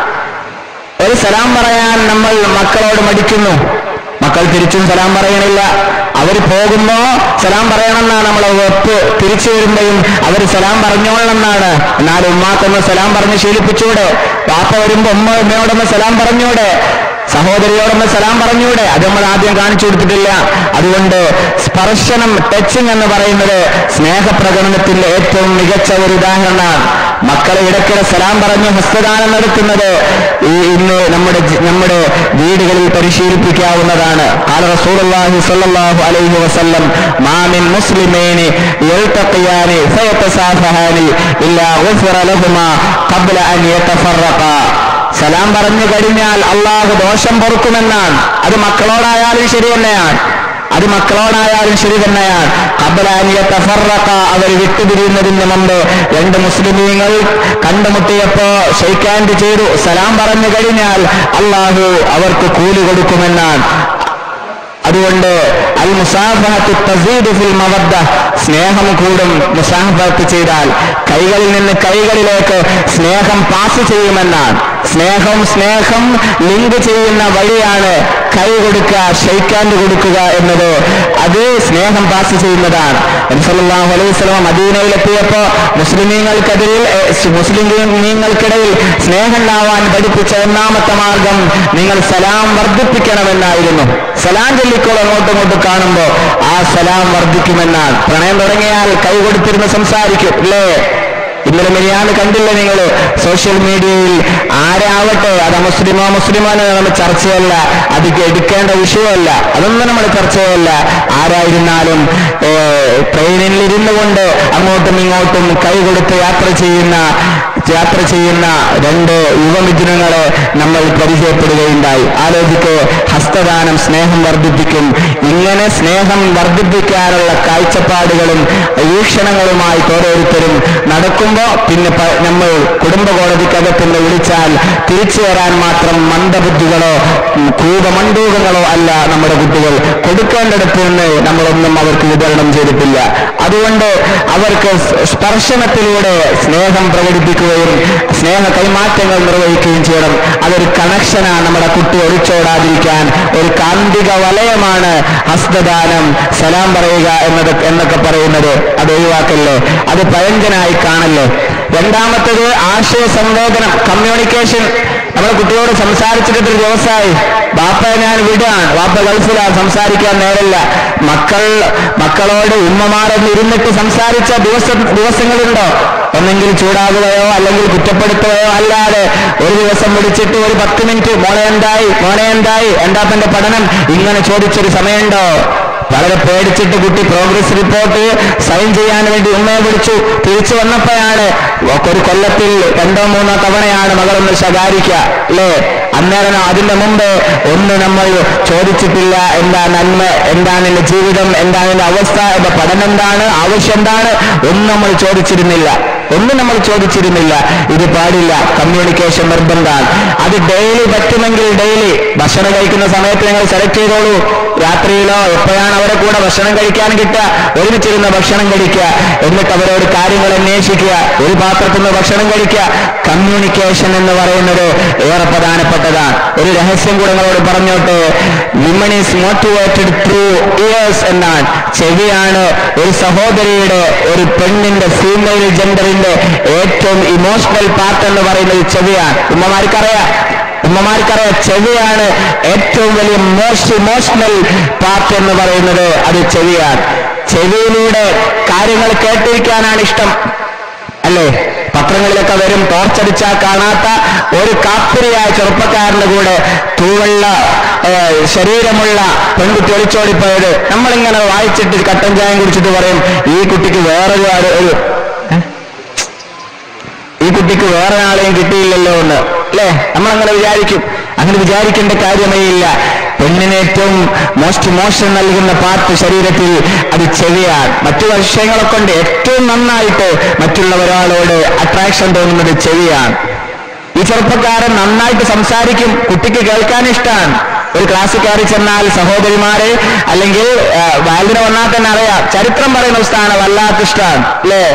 ഒരു സലാം പറയാൻ നമ്മൾ മക്കളോട് മടിക്കുന്നു മക്കൾ തിരിച്ചും സലാം പറയണില്ല അവർ പോകുമ്പോ സലാം പറയണമെന്നാണ് നമ്മളെ വെപ്പ് തിരിച്ചു വരുമ്പോഴും അവർ സലാം പറഞ്ഞോളണമെന്നാണ് എന്നാൽ ഉമ്മാക്കൊന്ന് സലാം പറഞ്ഞ് ശീലിപ്പിച്ചൂടെ വാപ്പ വരുമ്പോ ഉമ്മ ഉമ്മയോടൊന്ന് സലാം പറഞ്ഞൂടെ സഹോദരിയോടൊന്ന് സലാം പറഞ്ഞൂടെ അത് നമ്മൾ ആദ്യം കാണിച്ചു കൊടുത്തിട്ടില്ല അതുകൊണ്ട് സ്പർശനം ടച്ചിങ് എന്ന് പറയുന്നത് സ്നേഹപ്രകടനത്തിന്റെ ഏറ്റവും മികച്ച ഒരു ഉദാഹരണമാണ് മക്കളെ ഇടയ്ക്കിടെ സലാം പറഞ്ഞ് ഹസ്തദാനം നടത്തുന്നത് ഈ ഇന്ന് നമ്മുടെ ജി- നമ്മുടെ വീടുകളിൽ പരിശീലിപ്പിക്കാവുന്നതാണ് ആല റസൂലുള്ളാഹി സ്വല്ലല്ലാഹു അലൈഹി വസല്ലം മാമിൻ മുസ്ലിമേനി യൽതഖിയാനി ഫയതസാഫഹാനി ഇല്ലാ ഗുഫിറ ലഹുമാ ഖബ്ല അൻ യതഫറഖാ സലാം പറഞ്ഞു കഴിഞ്ഞാൽ അള്ളാഹു ദോഷം പൊറുക്കുമെന്നാണ് അത് മക്കളോടായാലും ശരി തന്നെയാണ് അത് മക്കളോടായാലും ശരി തന്നെയാണ് കബലാനിയ തഫറക്ക അവർ വിട്ടുപിരിയുന്നതിന് മുമ്പ് രണ്ട് മുസ്ലിമീങ്ങൾ കണ്ടുമുട്ടിയപ്പോ ഷെയ്ക്കാൻഡ് ചെയ്തു സലാം പറഞ്ഞു കഴിഞ്ഞാൽ അള്ളാഹു അവർക്ക് കൂലി കൊടുക്കുമെന്നാണ് അതുകൊണ്ട് അൽ മുസാഫഹത്തു തസീദു ഫിൽ മവദ്ദ സ്നേഹം കൂടും മുസാഫത്ത് ചെയ്താൽ കൈകളിൽ നിന്ന് കൈകളിലേക്ക് സ്നേഹം പാസ് ചെയ്യുമെന്നാണ് സ്നേഹം സ്നേഹം ലിങ്ക് ചെയ്യുന്ന വഴിയാണ് കൈ കൊടുക്കുക ഷെയ്ക്കാൻഡ് കൊടുക്കുക എന്നത് അത് സ്നേഹം പാസ് ചെയ്യുന്നതാണ് നബിസല്ലല്ലാഹു അലൈഹി വസല്ലം മദീനയിലെത്തിയപ്പോ മുസ്ലിമീങ്ങൾക്കെതിരിൽ ഏഹ്, മുസ്ലിമീങ്ങൾക്കിടയിൽ സ്നേഹം ഉണ്ടാവാൻ പഠിപ്പിച്ച ഒന്നാമത്തെ മാർഗം നിങ്ങൾ സലാം വർദ്ധിപ്പിക്കണമെന്നായിരുന്നു സലാം ചൊല്ലിക്കോൾ അങ്ങോട്ടും ഇങ്ങോട്ടും കാണുമ്പോ ആ സലാം വർദ്ധിക്കുമെന്നാണ് പ്രണയം തുടങ്ങിയാൽ കൈ കൊടുത്തിരുന്ന് സംസാരിക്കും അല്ലേ ഇന്നലെ മിനിയാന്ന് കണ്ടില്ലേ നിങ്ങൾ സോഷ്യൽ മീഡിയയിൽ ആരാവട്ടെ അത് മുസ്ലിമോ മുസ്ലിമോ എന്ന് നമ്മൾ ചർച്ചയല്ല അത് എടുക്കേണ്ട വിഷയമല്ല അതൊന്നും നമ്മൾ ചർച്ചയല്ല ആരായിരുന്നാലും ഏഹ്, ട്രെയിനിൽ ഇരുന്നു കൊണ്ട് അങ്ങോട്ടും ഇങ്ങോട്ടും കൈ കൊടുത്ത് യാത്ര ചെയ്യുന്ന യാത്ര ചെയ്യുന്ന രണ്ട് യുവമിഥുനങ്ങളെ നമ്മൾ പരിചയപ്പെടുകയുണ്ടായി ആലോചിക്ക് ഹസ്തദാനം സ്നേഹം വർദ്ധിപ്പിക്കും ഇങ്ങനെ സ്നേഹം വർദ്ധിപ്പിക്കാനുള്ള കാഴ്ചപ്പാടുകളും വീക്ഷണങ്ങളുമായി ഓരോരുത്തരും നടക്കുമ്പോൾ പിന്നെ പ- നമ്മൾ കുടുംബ കോടതിക്കകത്തുനിന്ന് വിളിച്ചാൽ തിരിച്ചു വരാൻ മാത്രം മന്ദബുദ്ധികളോ ഉം, കൂപമണ്ടൂകങ്ങളോ അല്ല നമ്മുടെ കുട്ടികൾ കൊടുക്കേണ്ടിടത്ത് നിന്ന് നമ്മളൊന്നും അവർക്ക് വിതരണം ചെയ്തിട്ടില്ല അതുകൊണ്ട് അവർക്ക് സ് സ്പർശനത്തിലൂടെ സ്നേഹം പ്രകടിപ്പിക്കുകയും സ്നേഹ കൈമാറ്റങ്ങൾ നിർവഹിക്കുകയും ചെയ്യണം അതൊരു കണക്ഷനാണ് നമ്മുടെ കുട്ടി ഒളിച്ചോടാതിരിക്കാൻ ഒരു കാന്തിക വലയമാണ് ഹസ്തദാനം സലാം പറയുക എന്നത് എന്നൊക്കെ പറയുന്നത് അത് ഒഴിവാക്കല്ലേ അത് പഴഞ്ചനായി കാണല്ലേ രണ്ടാമത്തത് ആശയ സംവേദനം കമ്മ്യൂണിക്കേഷൻ നമ്മുടെ കുട്ടിയോട് സംസാരിച്ചിട്ട് ഒരു ദിവസമായി ബാപ്പ ഞാൻ വിടുകയാണ് ബാപ്പ ഗൾഫിലാണ് സംസാരിക്കാൻ നേരല്ല മക്കൾ മക്കളോട് ഉമ്മമാരൊന്ന് ഇരുന്നിട്ട് സംസാരിച്ച ദിവസ ദിവസങ്ങളുണ്ടോ ഒന്നെങ്കിൽ ചൂടാകുകയോ അല്ലെങ്കിൽ കുറ്റപ്പെടുത്തുകയോ അല്ലാതെ ഒരു ദിവസം വിളിച്ചിട്ട് ഒരു പത്ത് മിനിറ്റ് മോളെ എന്തായി മോളെ എന്തായി എന്താപ്പന്റെ പഠനം ഇങ്ങനെ ചോദിച്ചൊരു സമയമുണ്ടോ വളരെ പേടിച്ചിട്ട് കുട്ടി പ്രോഗ്രസ് റിപ്പോർട്ട് സൈൻ ചെയ്യാൻ വേണ്ടി ഉമ്മയെ വിളിച്ചു തിരിച്ചു വന്നപ്പോഴാണ് ഒരു കൊല്ലത്തിൽ രണ്ടോ മൂന്നോ തവണയാണ് മകളൊന്ന് ശകാരിക്കുക അല്ലേ അന്നേരം അതിന്റെ മുമ്പ് ഒന്ന് നമ്മൾ ചോദിച്ചിട്ടില്ല എന്താ നന്മ എന്താണ് എന്റെ ജീവിതം എന്താണ് എന്റെ അവസ്ഥ എന്റെ പഠനം എന്താണ് ആവശ്യം എന്താണ് ഒന്നും നമ്മൾ ചോദിച്ചിരുന്നില്ല ഒന്നും നമ്മൾ ചോദിച്ചിരുന്നില്ല ഇത് പാടില്ല കമ്മ്യൂണിക്കേഷൻ നിർബന്ധമാണ് അത് ഡെയിലി പറ്റുമെങ്കിൽ ഡെയിലി ഭക്ഷണം കഴിക്കുന്ന സമയത്ത് നിങ്ങൾ സെലക്ട് ചെയ്തോളൂ രാത്രിയിലോ എപ്പോഴാണ് അവരെ കൂടെ ഭക്ഷണം കഴിക്കാൻ കിട്ടുക ഒരുമിച്ചിരുന്ന് ഭക്ഷണം കഴിക്കുക എന്നിട്ട് അവരോട് കാര്യങ്ങൾ അന്വേഷിക്കുക ഒരു പാത്രത്തിൽ നിന്ന് ഭക്ഷണം കഴിക്കുക കമ്മ്യൂണിക്കേഷൻ എന്ന് പറയുന്നത് ഏറെ പ്രധാനപ്പെട്ടതാണ് ഒരു രഹസ്യം കൂടെ നിങ്ങളോട് പറഞ്ഞോട്ടെ women is motivated through ears എന്നാണ് ചെവിയാണ് ഒരു സഹോദരിയുടെ ഒരു പെണ്ണിന്റെ ഫീമെയിൽ ജെൻഡറിന്റെ ഏറ്റവും ഇമോഷണൽ പാർട്ട് എന്ന് പറയുന്നത് ചെവിയാണ് ഉമ്മമാർക്കറിയാം ഉമ്മമാർക്കറിയാം ചെവിയാണ് ഏറ്റവും വലിയ മോസ്റ്റ് ഇമോഷണൽ പാർട്ട് എന്ന് പറയുന്നത് അത് ചെവിയാണ് ചെവിയിലൂടെ കാര്യങ്ങൾ കേട്ടിരിക്കാനാണ് ഇഷ്ടം അല്ലേ പത്രങ്ങളിലൊക്കെ വരും ടോർച്ചടിച്ചാൽ കാണാത്ത ഒരു കാപ്പിരിയായ ചെറുപ്പക്കാരന്റെ കൂടെ തൂവെള്ള ഏഹ്, ശരീരമുള്ള പെൺകുട്ടി ഒളിച്ചോടിപ്പോയത് നമ്മളിങ്ങനെ വായിച്ചിട്ട് കട്ടൻ ചായം കുടിച്ചിട്ട് പറയും ഈ കുട്ടിക്ക് വേറൊരു ആര് ഒരു ഏ? ഈ കുട്ടിക്ക് വേറെ ആളെയും കിട്ടിയില്ലല്ലോ എന്ന് അല്ലേ നമ്മളങ്ങനെ വിചാരിക്കും അങ്ങനെ വിചാരിക്കേണ്ട കാര്യമേ ഇല്ല പെണ്ണിന് ഏറ്റവും മോസ്റ്റ് മോശം നൽകുന്ന പാർട്ട് ശരീരത്തിൽ അത് ചെവിയാണ് മറ്റു വിഷയങ്ങളൊക്കെ ഉണ്ട് ഏറ്റവും നന്നായിട്ട് മറ്റുള്ള ഒരാളോട് അട്രാക്ഷൻ തോന്നുന്നത് ചെവിയാണ് ഈ ചെറുപ്പക്കാരൻ നന്നായിട്ട് സംസാരിക്കും കുട്ടിക്ക് കേൾക്കാൻ ഇഷ്ടമാണ് ഒരു ക്ലാസ്സിൽ കയറി ചെന്നാൽ സഹോദരിമാരെ അല്ലെങ്കിൽ വാലിന് വന്നാൽ തന്നെ അറിയാം ചരിത്രം പറയുന്ന ഉസ്താന വല്ലാത്ത ഇഷ്ടമാണ് അല്ലേ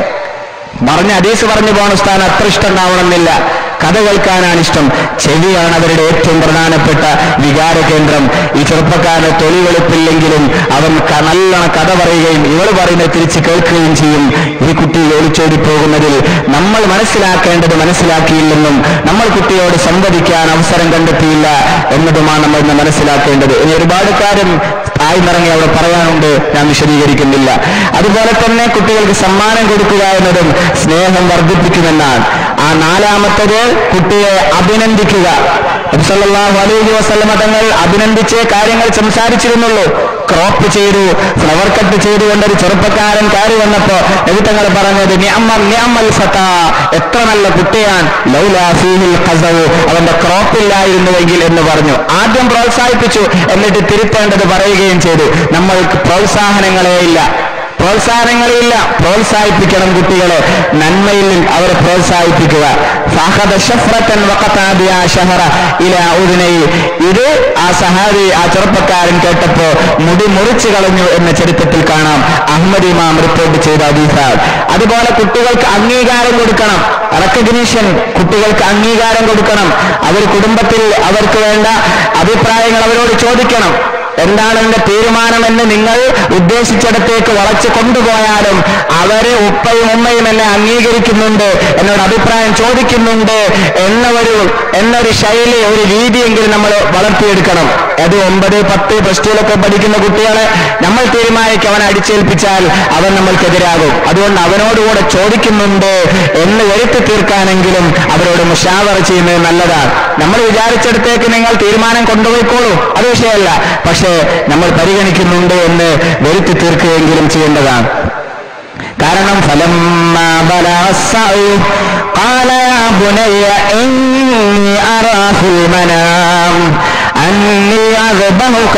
പറഞ്ഞ ഹദീസ് പറഞ്ഞു പോണ സ്ഥാനം അത്ര ഇഷ്ടം ഉണ്ടാവണമെന്നില്ല കഥ കേൾക്കാനാണ് ഇഷ്ടം ചെവിയാണ് അവരുടെ ഏറ്റവും പ്രധാനപ്പെട്ട വികാര കേന്ദ്രം ഈ ചെറുപ്പക്കാരന് തൊലി വെളുപ്പില്ലെങ്കിലും അവൻ ക- നല്ലോണം കഥ പറയുകയും ഇവൾ പറയുന്നത് തിരിച്ച് കേൾക്കുകയും ചെയ്യും ഈ കുട്ടി ഒളിച്ചോടി പോകുന്നതിൽ നമ്മൾ മനസ്സിലാക്കേണ്ടത് മനസ്സിലാക്കിയില്ലെന്നും നമ്മൾ കുട്ടിയോട് സംവദിക്കാൻ അവസരം കണ്ടെത്തിയില്ല എന്നതുമാണ് നമ്മൾ ഇന്ന് മനസ്സിലാക്കേണ്ടത് ഇനി ഒരുപാട് കാര്യം ആയിന്നിറങ്ങി അവിടെ പറയാനുണ്ട് ഞാൻ വിശദീകരിക്കുന്നില്ല അതുപോലെ തന്നെ കുട്ടികൾക്ക് സമ്മാനം കൊടുക്കുക എന്നതും സ്നേഹം വർദ്ധിപ്പിക്കുമെന്നാണ് ആ നാലാമത്തത് കുട്ടിയെ അഭിനന്ദിക്കുക നബിസല്ലല്ലാഹു അലൈഹി വസല്ലമ തങ്ങൾ അഭിനന്ദിച്ച് കാര്യങ്ങൾ സംസാരിച്ചിരുന്നുള്ളൂ ക്രോപ്പ് ചെയ്തു ഫ്ലവർ കട്ട് ചെയ്തുകൊണ്ട് ഒരു ചെറുപ്പക്കാരൻ കയറി വന്നപ്പോ നബി തങ്ങൾ പറഞ്ഞത് നിഅമ്മ- നിഅമ്മൽ ഫതാ എത്ര നല്ല കുട്ടിയാണ് ലൗലാ ഫീഹിൽ ഖസവു അവന്റെ ക്രോപ്പില്ലായിരുന്നുവെങ്കിൽ എന്ന് പറഞ്ഞു ആദ്യം പ്രോത്സാഹിപ്പിച്ചു എന്നിട്ട് തിരുത്തേണ്ടത് പറയുകയും ചെയ്തു നമ്മൾക്ക് പ്രോത്സാഹനങ്ങളേ ഇല്ല പ്രോത്സാഹനങ്ങളില്ല പ്രോത്സാഹിപ്പിക്കണം കുട്ടികളെ നന്മയിൽ അവരെ പ്രോത്സാഹിപ്പിക്കുക ഫഹദ ശഫ്രത്തൻ വഖതാബിയ ശഹറ ഇലാ ഉദ്നൈ. ഇത് ആ സഹാബി ആ ചെറുപ്പക്കാരൻ കേട്ടപ്പോ മുടി മുറിച്ചു കളഞ്ഞു എന്ന ചരിത്രത്തിൽ കാണാം അഹമ്മദ് ഇമാം റിപ്പോർട്ട് ചെയ്ത ഹദീസാണ് അതുപോലെ കുട്ടികൾക്ക് അംഗീകാരം കൊടുക്കണം റെക്കഗ്നീഷൻ കുട്ടികൾക്ക് അംഗീകാരം കൊടുക്കണം അവർ കുടുംബത്തിൽ അവർക്ക് വേണ്ട അഭിപ്രായങ്ങൾ അവരോട് ചോദിക്കണം എന്താണ് എന്റെ തീരുമാനമെന്ന് നിങ്ങൾ ഉദ്ദേശിച്ചിടത്തേക്ക് വളച്ചു കൊണ്ടുപോയാലും അവര് ഉപ്പയും ഉമ്മയും എന്നെ അംഗീകരിക്കുന്നുണ്ട് എന്നോട് അഭിപ്രായം ചോദിക്കുന്നുണ്ട് എന്ന ഒരു എന്നൊരു ശൈലി ഒരു രീതിയെങ്കിലും നമ്മൾ വളർത്തിയെടുക്കണം അത് ഒമ്പത് പത്ത് പ്ലസ് ടുവിലൊക്കെ പഠിക്കുന്ന കുട്ടികളെ നമ്മൾ തീരുമാനിക്കും അവനെ അടിച്ചേൽപ്പിച്ചാൽ അവൻ നമ്മൾക്കെതിരാകും അതുകൊണ്ട് അവനോടുകൂടെ ചോദിക്കുന്നുണ്ട് എന്ന് വരുത്തി തീർക്കാനെങ്കിലും അവരോട് മുഷാവറ ചെയ്യുന്നത് നല്ലതാണ് നമ്മൾ വിചാരിച്ചിടത്തേക്ക് നിങ്ങൾ തീരുമാനം കൊണ്ടുപോയിക്കോളൂ അത് വിഷയമല്ല പക്ഷേ നമ്മൾ പരിഗണിക്കുന്നുണ്ട് എന്ന് വരുത്തി തീർക്കുകയെങ്കിലും ചെയ്യേണ്ടതാണ് കാരണം ഫലം قال يا بني إني أرى في المنام أني أذبحك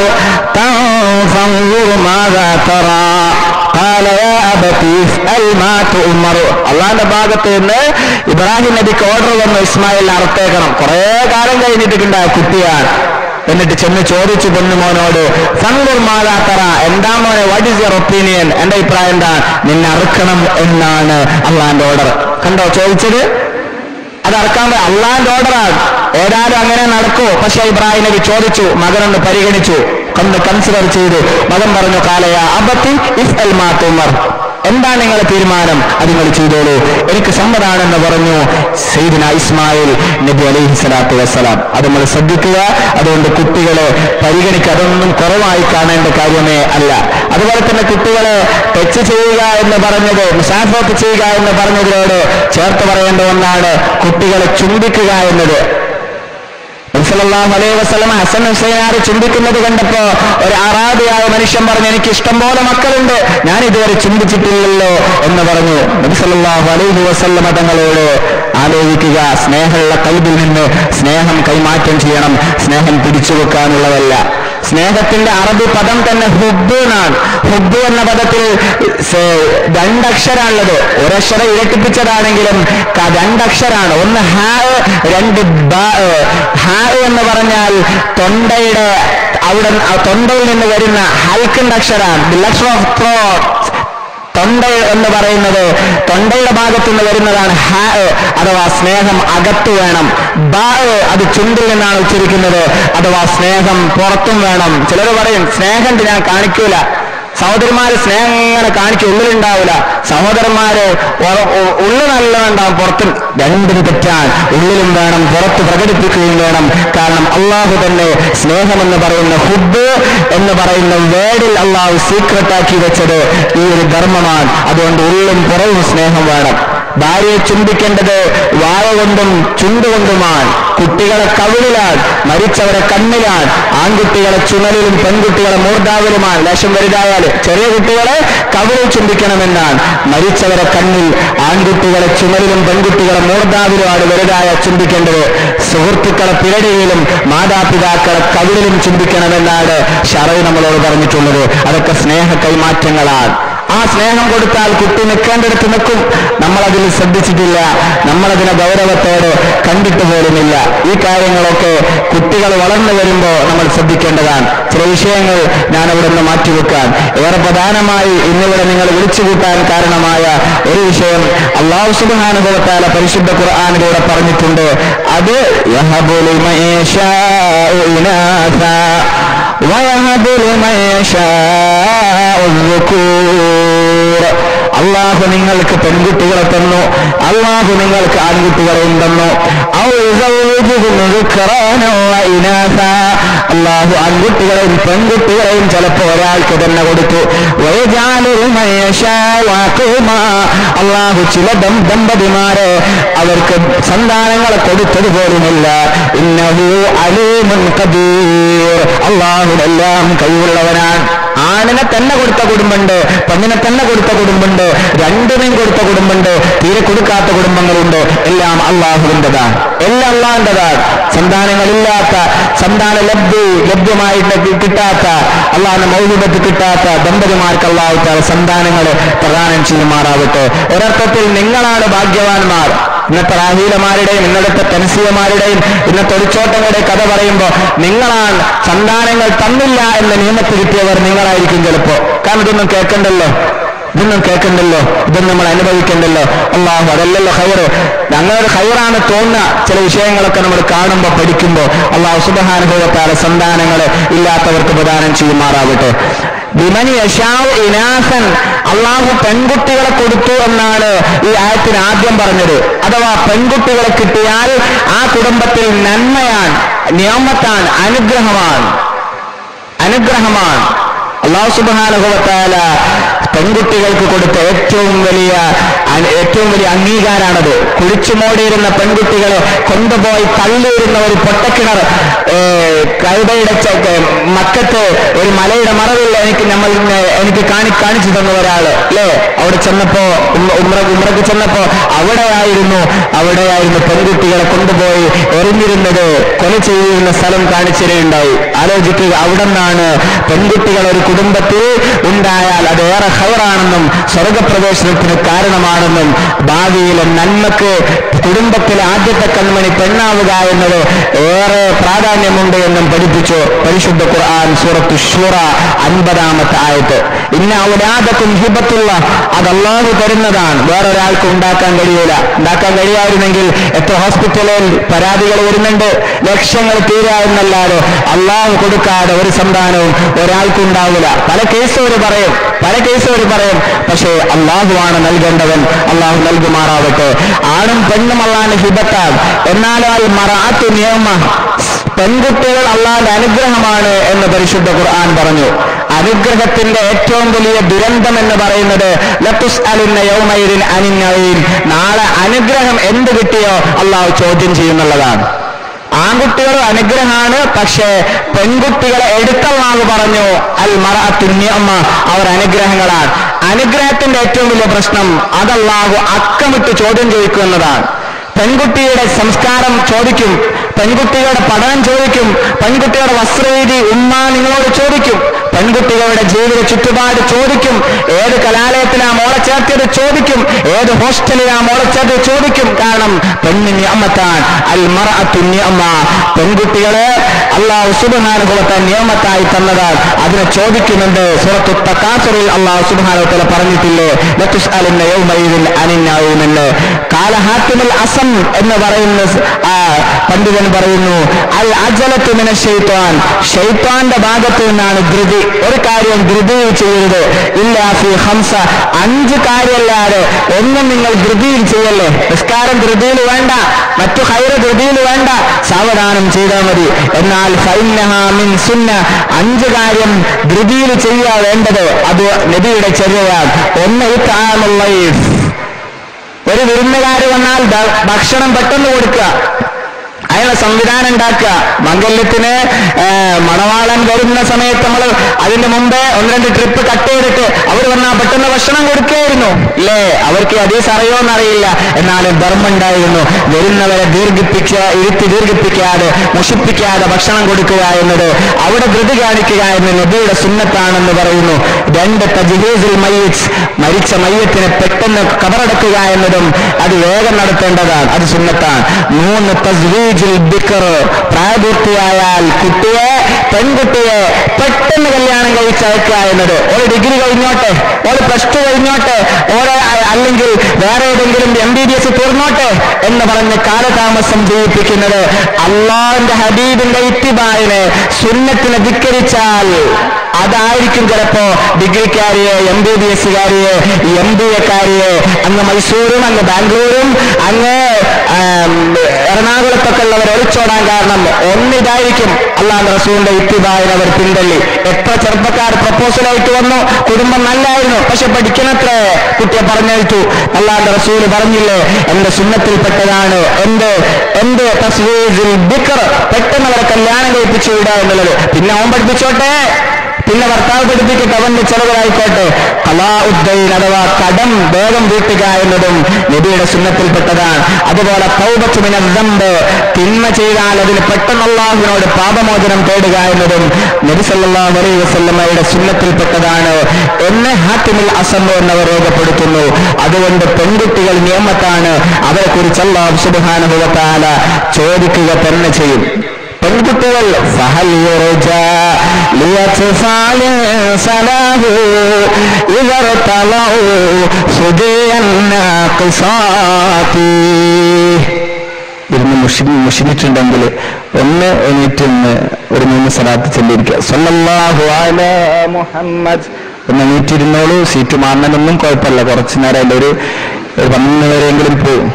فانظر ماذا ترى قال يا أبت افعل ما تؤمر അള്ളാന്റെ ഭാഗത്ത് നിന്ന് ഇബ്രാഹിം നബിക്ക് ഓർഡർ വന്നു ഇസ്മായിൽ അറുത്തേക്കണം കുറെ കാലം കഴിഞ്ഞിട്ടുണ്ടായ കുട്ടിയാണ് എന്നിട്ട് ചെന്ന് ചോദിച്ചു പൊന്നുമോനോട് ഫംഗുർ മാതാത്തറ എന്താ മോനെ വാട്ട് ഈസ് യുവർ ഒപ്പീനിയൻ എന്റെ അഭിപ്രായം എന്താ നിന്നെ അറുക്കണം എന്നാണ് അള്ളാന്റെ ഓർഡർ കണ്ടോ ചോദിച്ചത് അത് അറക്കാൻ അള്ളാന്റെ ഓർഡറാണ് ഏതായാലും അങ്ങനെ നടക്കൂ പക്ഷെ ഇബ്രാഹിം നബി ചോദിച്ചു മകനൊന്ന് പരിഗണിച്ചു ഒന്ന് കൺസിഡർ ചെയ്തു മകൻ പറഞ്ഞു കാലയ അബത്തി ഇഫ് അൽ മാത്തുമർ എന്താണ് നിങ്ങളുടെ തീരുമാനം അത് നിങ്ങൾ ചെയ്തോളൂ എനിക്ക് സമ്മതാണെന്ന് പറഞ്ഞു സൈദിന ഇസ്മായിൽ നബി അലൈഹി സ്വലാത്തു വസ്സലാം അത് നമ്മൾ ശ്രദ്ധിക്കുക അതുകൊണ്ട് കുട്ടികളെ പരിഗണിക്കുക അതൊന്നും കുറവായി കാണേണ്ട കാര്യമേ അല്ല അതുപോലെ തന്നെ കുട്ടികളെ ടച്ച് ചെയ്യുക എന്ന് പറഞ്ഞത് മുസാഫത്ത് ചെയ്യുക എന്ന് പറഞ്ഞതിനോട് ചേർത്ത് പറയേണ്ട ഒന്നാണ് കുട്ടികളെ ചുംബിക്കുക എന്നത് നബിസല്ലല്ലാഹു അലൈഹി വസല്ലം ഹസൻ ഹുസൈനാറ് ചുംബിക്കുന്നത് കണ്ടപ്പോ ഒരു ആറാദിയായ മനുഷ്യൻ പറഞ്ഞു എനിക്ക് ഇഷ്ടം പോലെ മക്കളുണ്ട് ഞാൻ ഇതുവരെ ചുംബിച്ചിട്ടില്ലല്ലോ എന്ന് പറഞ്ഞു നബിസല്ലല്ലാഹു അലൈഹി വസല്ലമ തങ്ങളോട് ആലോചിക്കുക സ്നേഹമുള്ള കൽബിൽ നിന്ന് സ്നേഹം കൈമാറ്റം ചെയ്യണം സ്നേഹം പിടിച്ചു വെക്കാനുള്ളതല്ല സ്നേഹത്തിന്റെ അറബി പദം തന്നെ ഹുബ് എന്നാണ് ഹുബ് എന്ന പദത്തിൽ സ- രണ്ടക്ഷരാണുള്ളത് ഒരക്ഷരം ഇരട്ടിപ്പിച്ചതാണെങ്കിലും ക- രണ്ടക്ഷരാണ് ഒന്ന് ഹാ രണ്ട് ബ ഹാ എന്ന് പറഞ്ഞാൽ തൊണ്ടയുടെ അവിടെ ആ തൊണ്ടയിൽ നിന്ന് വരുന്ന ഹൽക്കിന്റെ അക്ഷരം ദി ലെറ്റർ ഓഫ് ത്രോട്ട് തൊണ്ട എന്ന് പറയുന്നത് തൊണ്ടയുടെ ഭാഗത്തു നിന്ന് വരുന്നതാണ് ഹ അഥവാ സ്നേഹം അകത്തു വേണം ബ അത് ചുണ്ടിൽ നിന്നാണ് ഉച്ചരിക്കുന്നത് അഥവാ സ്നേഹം പുറത്തും വേണം ചിലർ പറയും സ്നേഹം ഞാൻ കാണിക്കൂല സഹോദരിമാര് സ്നേഹം ഇങ്ങനെ കാണിക്കും ഉള്ളിലുണ്ടാവില്ല സഹോദരന്മാര് ഉ- ഉ- ഉള്ളിൽ നല്ല ഉണ്ടാവും പുറത്തും രണ്ടും തെറ്റാൻ ഉള്ളിലും വേണം പുറത്ത് പ്രകടിപ്പിക്കുകയും വേണം കാരണം അള്ളാഹു തന്നെ സ്നേഹമെന്ന് പറയുന്ന ഹുബ് എന്ന് പറയുന്ന വേർഡിൽ അള്ളാഹു സീക്രട്ടാക്കി വെച്ചത് ഈ ഒരു ധർമ്മമാണ് അതുകൊണ്ട് ഉള്ളും പുറവും സ്നേഹം വേണം ഭാര്യയെ ചുംബിക്കേണ്ടത് വായ കൊണ്ടും ചുണ്ടുകൊണ്ടുമാണ് കുട്ടികളെ കവിളിലാണ് മരിച്ചവരെ കണ്ണിലാണ് ആൺകുട്ടികളെ ചുമലിലും പെൺകുട്ടികളെ മൂർധാവിലുമാണ് ലേശം വലുതായാൽ ചെറിയ കുട്ടികളെ കവിളിൽ ചുംബിക്കണമെന്നാണ് മരിച്ചവരെ കണ്ണിൽ ആൺകുട്ടികളെ ചുമലിലും പെൺകുട്ടികളെ മൂർധാവിലുമാണ് വലുതായ ചുംബിക്കേണ്ടത് സുഹൃത്തുക്കളെ പിരടിയിലും മാതാപിതാക്കളെ കവിളിലും ചുംബിക്കണമെന്നാണ് ഷറവ് നമ്മളോട് പറഞ്ഞിട്ടുള്ളത് അതൊക്കെ സ്നേഹ കൈമാറ്റങ്ങളാണ് ആ സ്നേഹം കൊടുത്താൽ കുട്ടി നിൽക്കേണ്ടടുത്ത് നിൽക്കും നമ്മളതിൽ ശ്രദ്ധിച്ചിട്ടില്ല നമ്മളതിനെ ഗൗരവത്തോടെ കണ്ടിട്ട് പോലുമില്ല ഈ കാര്യങ്ങളൊക്കെ കുട്ടികൾ വളർന്നു വരുമ്പോൾ നമ്മൾ ശ്രദ്ധിക്കേണ്ടതാണ് ചില വിഷയങ്ങൾ ഞാൻ അവിടെ നിന്ന് മാറ്റിവെക്കാൻ ഏറെ പ്രധാനമായി ഇന്നിവിടെ നിങ്ങൾ വിളിച്ചു കൂട്ടാൻ കാരണമായ ഒരു വിഷയം അള്ളാഹു സുബാനുഭവത്താല പരിശുദ്ധ ഖുർആാനിലൂടെ പറഞ്ഞിട്ടുണ്ട് അത് യഹബുലി മയേശാഉ ഇനാസാ ويهب لمن يشاء الذكور അള്ളാഹു നിങ്ങൾക്ക് പെൺകുട്ടികളെ തന്നു അള്ളാഹു നിങ്ങൾക്ക് ആൺകുട്ടികളെയും തന്നു ഔ യസൗജുഹും ذكرانا وإناثا. അള്ളാഹു ആൺകുട്ടികളെയും പെൺകുട്ടികളെയും ചിലപ്പോൾ ഒരാൾക്ക് തന്നെ കൊടുത്തു വയജാലു മൻ യശാഉ അഖീമാ. അള്ളാഹു ചില ദം- ദമ്പതിമാരെ അവർക്ക് സന്താനങ്ങളെ കൊടുത്തത് പോലുമില്ല ഇന്നഹു അലീമുൻ ഖദീർ അള്ളാഹുടെല്ലാം കഴിവുള്ളവനാണ് ആണിനെ തന്നെ കൊടുത്ത കുടുംബമുണ്ട് പെണ്ണിനെ തന്നെ കൊടുത്ത കുടുംബമുണ്ട് രണ്ടിനെയും കൊടുത്ത കുടുംബമുണ്ട് തീരെ കൊടുക്കാത്ത കുടുംബങ്ങളുണ്ട് എല്ലാം അള്ളാഹുവിൻ്റെതാണ് എല്ലാം അള്ളാഹിൻ്റെതാണ് സന്താനങ്ങളില്ലാത്ത സന്താന ലബ്ധി ലഭ്യമായിട്ട് കി- കിട്ടാത്ത അള്ളാഹിന്റെ മൗലികത്ത് കിട്ടാത്ത ദമ്പതിമാർക്ക് അള്ളാഹു താല സന്താനങ്ങൾ പ്രദാനം ചെയ്യുമാറാവട്ടെ ഒരർത്ഥത്തിൽ നിങ്ങളാണ് ഭാഗ്യവാന്മാർ ഇന്നത്തെ റാഹീലമാരുടെയും ഇന്നലത്തെ തനസീയമാരുടെയും ഇന്നത്തെ ഒളിച്ചോട്ടങ്ങളുടെ കഥ പറയുമ്പോൾ നിങ്ങളാണ് സന്താനങ്ങൾ തന്നില്ല എന്ന നിയമത്ത് കിട്ടിയവർ നിങ്ങളായിരിക്കും ചിലപ്പോ കാരണം ഇതൊന്നും കേൾക്കണ്ടല്ലോ ഇതൊന്നും കേൾക്കണ്ടല്ലോ ഇതൊന്നും നമ്മൾ അനുഭവിക്കണ്ടല്ലോ അള്ളാഹു അതല്ലല്ലോ ഹൈറ് ഞങ്ങളൊരു ഹൈറാണ് തോന്നുന്ന ചില വിഷയങ്ങളൊക്കെ നമ്മൾ കാണുമ്പോൾ പഠിക്കുമ്പോൾ അള്ളാഹു സുബഹാനുഭവത്താല സന്താനങ്ങൾ ഇല്ലാത്തവർക്ക് പ്രദാനം ചെയ്യുമാറാവട്ടെ വിമനി യശാവ് ഇനാസൻ അള്ളാഹു പെൺകുട്ടികളെ കൊടുത്തു എന്നാണ് ഈ ആയത്തിന് ആദ്യം പറഞ്ഞത് അഥവാ പെൺകുട്ടികളെ കിട്ടിയാൽ ആ കുടുംബത്തിൽ നന്മയാണ് നിയമത്താണ് അനുഗ്രഹമാണ് അനുഗ്രഹമാണ് അള്ളാഹു സുബാനുഭവത്താല പെൺകുട്ടികൾക്ക് കൊടുത്ത ഏറ്റവും വലിയ അ- ഏറ്റവും വലിയ അംഗീകാരാണത് കുഴിച്ചു മോടിയിരുന്ന പെൺകുട്ടികളെ കൊണ്ടുപോയി തള്ളിയിരുന്ന ഒരു പൊട്ടക്കിണർ ഏ, കൈതയുടെ ചെ- ഏ, മക്കത്ത് ഒരു മലയുടെ മറവിൽ എനിക്ക് നമ്മൾ ഇന്ന് എനിക്ക് കാണി കാണിച്ചു തന്ന ഒരാള് അല്ലേ അവിടെ ചെന്നപ്പോ ഉം- ഉമ്ര ഉമ്രക്ക് ചെന്നപ്പോ അവിടെയായിരുന്നു അവിടെയായിരുന്നു പെൺകുട്ടികളെ കൊണ്ടുപോയി എറിഞ്ഞിരുന്നത് കൊല ചെയ്യുന്ന സ്ഥലം കാണിച്ചിരുണ്ടായി ആലോചിക്കുക അവിടെ നിന്നാണ് പെൺകുട്ടികൾ ഒരു കുടുംബത്തിൽ ഉണ്ടായാൽ അത് ഏറെ ഹൈറാണെന്നും സ്വർഗപ്രവേശനത്തിന് കാരണമാണെന്നും ഭാവിയിലെ നന്മക്ക് കുടുംബത്തിലെ ആദ്യത്തെ കൺമണി പെണ്ണാവുക എന്നത് ഏറെ പ്രാധാന്യമുണ്ട് എന്നും പഠിപ്പിച്ചു പരിശുദ്ധ ഖുർആൻ സൂറത്ത് ഷൂറ അൻപതാമത്തെ ആയത്ത് ഇന്ന ഔലാദക്കും ഹിബത്തുള്ള അത് അള്ളാഹു തരുന്നതാണ് വേറൊരാൾക്ക് ഉണ്ടാക്കാൻ കഴിയൂല ഉണ്ടാക്കാൻ കഴിയായിരുന്നെങ്കിൽ എത്ര ഹോസ്പിറ്റലിൽ പരാതികൾ വരുന്നുണ്ട് ലക്ഷങ്ങൾ തീരാ എന്നല്ലാതെ അള്ളാഹു കൊടുക്കാതെ ഒരു സന്താനവും ഒരാൾക്കുണ്ടാവില്ല പല കേസ് അവർ പറയും പല കേസ് അവർ പറയും പക്ഷേ അള്ളാഹുവാണ് നൽകേണ്ടവൻ അള്ളാഹു നൽകുമാറാവട്ടെ ആണും പെണ്ണും അള്ളാഹിന്റെ ഹിബത്താണ് എന്നാലും അൽ മറാത്തു നിയമ പെൺകുട്ടികൾ അള്ളാഹിന്റെ അനുഗ്രഹമാണ് എന്ന് പരിശുദ്ധ ഖുർആൻ പറഞ്ഞു അനുഗ്രഹത്തിന്റെ ഏറ്റവും വലിയ ദുരന്തം എന്ന് പറയുന്നത് ലത്തുസ് അലിന്ന യൗമൈരിൻ അനിന്നവയിൽ നാളെ അനുഗ്രഹം എന്ത് കിട്ടിയോ അള്ളാഹു ചോദ്യം ചെയ്യുന്നുള്ളതാണ് ആൺകുട്ടികൾ അനുഗ്രഹമാണ് പക്ഷേ പെൺകുട്ടികളെ എടുത്തള്ളാഹു പറഞ്ഞു അൽ മറ തുന്യമ്മ അവർ അനുഗ്രഹങ്ങളാണ് അനുഗ്രഹത്തിന്റെ ഏറ്റവും വലിയ പ്രശ്നം അതല്ലാഹു അക്കമിട്ട് ചോദ്യം ചോദിക്കുന്നതാണ് പെൺകുട്ടിയുടെ സംസ്കാരം ചോദിക്കും പെൺകുട്ടികളുടെ പഠനം ചോദിക്കും പെൺകുട്ടിയുടെ വസ്ത്രരീതി ഉമ്മ നിങ്ങളോട് ചോദിക്കും പെൺകുട്ടികളുടെ ജീവിത ചുറ്റുപാട് ചോദിക്കും ഏത് കലാലയത്തിലാ മോളെ ചേർത്തിയത് ചോദിക്കും ഏത് ഹോസ്റ്റലിലാ മോളെ ചേർത്തത് ചോദിക്കും കാരണം പെണ്ണിന് അമ്മത്താൻ അൽ മറഅത്തു നിഅമ പെൺകുട്ടികളെ അള്ളാഹു സുബ്ഹാനഹുവത നിയമത്തായി തന്നതാണ് അതിനെ ചോദിക്കുന്നുണ്ട് സൂറത്തു തക്കാസുറിൽ അള്ളാഹു സുബ്ഹാനഹുവത പറഞ്ഞിട്ടില്ലേ ലതുസ്അലുന്ന യൗമഇദിൻ അനിന്നഊമെന്ന് കാലഹാത്തിമുൽ അസം എന്ന് പറയുന്ന സ്- ആ പണ്ഡിതൻ പറയുന്നു അൽ അജലത്തു മിന ഷെയ്ത്താൻ ഷെയ്ത്താന്റെ ഭാഗത്ത് നിന്നാണ് ധൃതി ഒരു കാര്യം ധൃതിയിൽ ചെയ്യരുത് ഇല്ല ഫി ഹംസ അഞ്ച് കാര്യമല്ലാതെ ഒന്നും നിങ്ങൾ ധൃതിയിൽ ചെയ്യല്ലേ നിസ്കാരം ധൃതിയിൽ വേണ്ട മറ്റു ഹൈറ ധൃതിയിൽ വേണ്ട സാവധാനം ചെയ്താൽ മതി എന്നാൽ ഫൈനഹ മിൻ സുന്ന അഞ്ച് കാര്യം ധൃതിയിൽ ചെയ്യുക വേണ്ടത് അത് നബിയുടെ ചര്യയാണ് ഒന്ന് ഇത്താമുള്ള ഒരു വിരുന്നുകാര് വന്നാൽ ഭ- ഭക്ഷണം പെട്ടെന്ന് കൊടുക്കുക അതിനുള്ള സംവിധാനം ഉണ്ടാക്കുക മംഗല്യത്തിന് ആ, മണവാളൻ വരുന്ന സമയത്ത് നമ്മൾ അതിന്റെ മുമ്പേ ഒന്ന് രണ്ട് ട്രിപ്പ് കട്ട് ചെയ്തിട്ട് അവർ വന്നാൽ പെട്ടെന്ന് ഭക്ഷണം കൊടുക്കുകയായിരുന്നു ഇല്ലേ അവർക്ക് അതീസ് അറിയോന്നറിയില്ല എന്നാലും ധർമ്മം ഉണ്ടായിരുന്നു വരുന്നവരെ ദീർഘിപ്പിച്ച ഇരുത്തി ദീർഘിപ്പിക്കാതെ മുഷിപ്പിക്കാതെ ഭക്ഷണം കൊടുക്കുക എന്നത് അവിടെ ധൃതി കാണിക്കുക എന്ന് നബിയുടെ സുന്നത്താണെന്ന് പറയുന്നു രണ്ട് തജ്ഹീസുൽ മയ്യിത്ത് മരിച്ച മയ്യത്തിനെ പെട്ടെന്ന് കബറടക്കുക എന്നതും അത് വേഗം നടത്തേണ്ടതാണ് അത് സുന്നത്താണ് മൂന്ന് തസ്വീജുൽ ബിക്കർ പ്രായപൂർത്തിയായാൽ കുട്ടിയെ പെൺകുട്ടിയെ പെട്ടെന്ന് കല്യാണം കഴിച്ചയക്കുക എന്നത് ഒരു ഡിഗ്രി കഴിഞ്ഞോട്ടെ ഒരു പ്ലസ് ടു കഴിഞ്ഞോട്ടെ ഓരോ അല്ലെങ്കിൽ വേറെ ഏതെങ്കിലും എം ബി ബി എസ് തീർന്നോട്ടെ എന്ന് പറഞ്ഞ് കാലതാമസം ചെയ്യിപ്പിക്കുന്നത് അള്ളാഹിന്റെ ഹബീബിന്റെ ഇത്തിബായിനെ സുന്നത്തിനെ ധിക്കരിച്ചാൽ അതായിരിക്കും ചിലപ്പോ ഡിഗ്രിക്കാരിയെ എം ബി ബി എസ്സുകാരിയെ എം ബി എക്കാരിയെ അങ്ങ് മൈസൂരും അങ്ങ് ബാംഗ്ലൂരും അങ്ങ് ആം, എറണാകുളത്തൊക്കെ ഉള്ളവർ ഒളിച്ചോടാൻ കാരണം ഒന്നിതായിരിക്കും അള്ളാഹ് റസൂലിന്റെ ഇത്തിബായിൽ അവർ പിന്തള്ളി എത്ര ചെറുപ്പക്കാർ പ്രപ്പോസലായിട്ട് വന്നു കുടുംബം നല്ലായിരുന്നു പക്ഷെ പഠിക്കണത്ര കുട്ടിയെ പറഞ്ഞയച്ചു അള്ളാഹ് റസൂല് പറഞ്ഞില്ലേ എന്റെ സുന്നത്തിൽപ്പെട്ടതാണ് എന്ത് എന്ത് തസ്വീസിൽ ബിക്കർ പെട്ടെന്ന് അവരെ കല്യാണം കഴിപ്പിച്ചു വിടുക എന്നുള്ളത് പിന്നെ അവൻ പഠിപ്പിച്ചോട്ടെ പിന്നെ ഭർത്താവ് പഠിപ്പിക്കട്ടെ അവന്റെ ചെലവിലായിക്കോട്ടെ കലാഉദ്ദൈൻ അഥവാ കടം വേഗം വീട്ടുക എന്നതും നബിയുടെ സുന്നത്തിൽപ്പെട്ടതാണ് അതുപോലെ തൗബത്തുമിന ദമ്പ് തിന്മ ചെയ്താൽ അതിന് പെട്ടെന്ന് അള്ളാഹുവിനോട് പാപമോചനം തേടുക എന്നതും നബി സല്ലല്ലാഹു അലൈഹി വസല്ലമയുടെ സുന്നത്തിൽപ്പെട്ടതാണ് എന്ന് ഹാത്തിമിൽ അസംബ് എന്നവർ രേഖപ്പെടുത്തുന്നു അതുകൊണ്ട് പെൺകുട്ടികൾ നിയമത്താണ് അവരെ കുറിച്ച് അള്ളാഹു സുബ്ഹാനഹു വ തആല ചോദിക്കുക തന്നെ ചെയ്യും പെൺകുട്ടികൾ ഫഹൽ യുർജാ ലിയത്ഫാൽ സലാഹു ഇവർ തലഉ സുദിയൻ നാഖിസാതി ഇരുന്ന് മുഷി മുഷിഞ്ഞിട്ടുണ്ടെങ്കിൽ ഒന്ന് എണീറ്റ് ഒന്ന് ഒരു മൂന്ന് സ്ഥലത്ത് ചെല്ലിയിരിക്കുക സല്ലല്ലാഹു അലാ മുഹമ്മദ് ഒന്ന് എണീറ്റിരുന്നോളൂ സീറ്റ് മാറണമെന്നും കുഴപ്പമില്ല കുറച്ചു നേരം അതിൻ്റെ ഒരു ഒരു പന്ത്രണ്ട് വരെയെങ്കിലും പോകും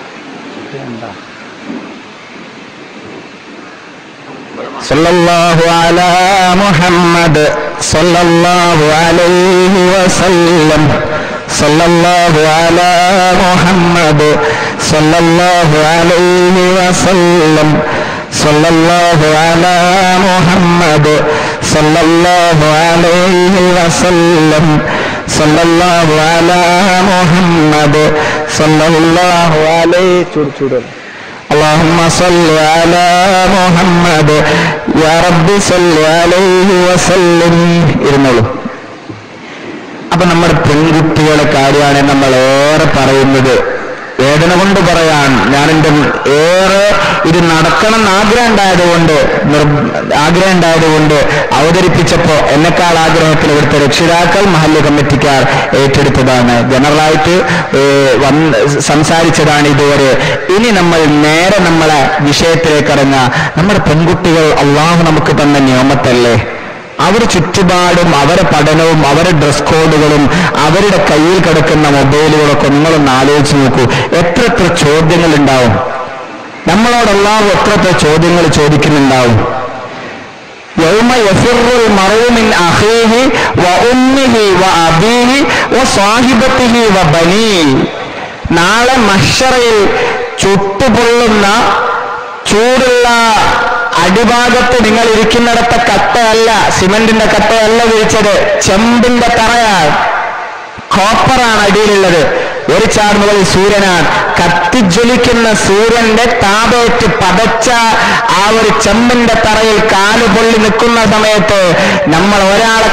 صلى الله على محمد صلى الله عليه وسلم صلى الله على محمد صلى الله عليه وسلم صلى الله على محمد صلى الله عليه وسلم صلى الله على محمد صلى الله عليه ചൂട് ചൂട് اللهم صل على محمد يا رب صل عليه وسلم ഇരുന്നോളൂ അപ്പൊ നമ്മുടെ പെൺകുട്ടികളുടെ കാര്യമാണ് നമ്മൾ ഏറെ പറയുന്നത് വേദന കൊണ്ട് പറയാൻ ഞാൻ എൻ്റെ ഏറെ ഇത് നടക്കണം എന്ന് ആഗ്രഹം ഉണ്ടായതുകൊണ്ട് നിർ- ആഗ്രഹം ഉണ്ടായതുകൊണ്ട് അവതരിപ്പിച്ചപ്പോ എന്നെക്കാൾ ആഗ്രഹത്തിൽ ഇവിടുത്തെ രക്ഷിതാക്കൾ മഹല്ല് കമ്മിറ്റിക്കാർ ഏറ്റെടുത്തതാണ് ജനറലായിട്ട് ഏഹ്, വന്ന് സംസാരിച്ചതാണ് ഇതുവരെ ഇനി നമ്മൾ നേരെ നമ്മളെ വിഷയത്തിലേക്ക് ഇറങ്ങുക നമ്മുടെ പെൺകുട്ടികൾ അള്ളാഹു നമുക്ക് തന്ന നിയമത്തല്ലേ അവർ ചുറ്റുപാടും അവരെ പഠനവും അവരുടെ ഡ്രസ് കോഡുകളും അവരുടെ കയ്യിൽ കിടക്കുന്ന മൊബൈലുകളൊക്കെ നിങ്ങളൊന്ന് ആലോചിച്ച് നോക്കൂ എത്ര എത്ര ചോദ്യങ്ങൾ ഉണ്ടാവും നമ്മളോടെല്ലാം എത്ര എത്ര ചോദ്യങ്ങൾ ചോദിക്കുന്നുണ്ടാവും يوم يفر المرء من أخيه وأمه وأبيه وصاحبته وبنيه നാളെ മഷറയിൽ ചുട്ടുപൊള്ളുന്ന ചൂടുള്ള അടിഭാഗത്ത് നിങ്ങൾ ഇരിക്കുന്നിടത്തെ കട്ടയല്ല സിമന്റിന്റെ കട്ടയല്ല വിരിച്ചത് ചെമ്പിന്റെ തറയാണ് കോപ്പറാണ് അടിയിലുള്ളത് ഒരു ചാർമുകളിൽ സൂര്യനാണ് കത്തിജ്വലിക്കുന്ന സൂര്യന്റെ താപേറ്റ് പതച്ച ആ ഒരു ചെമ്പിന്റെ തറയിൽ കാല് പൊള്ളി നിൽക്കുന്ന സമയത്ത് നമ്മൾ ഒരാളെ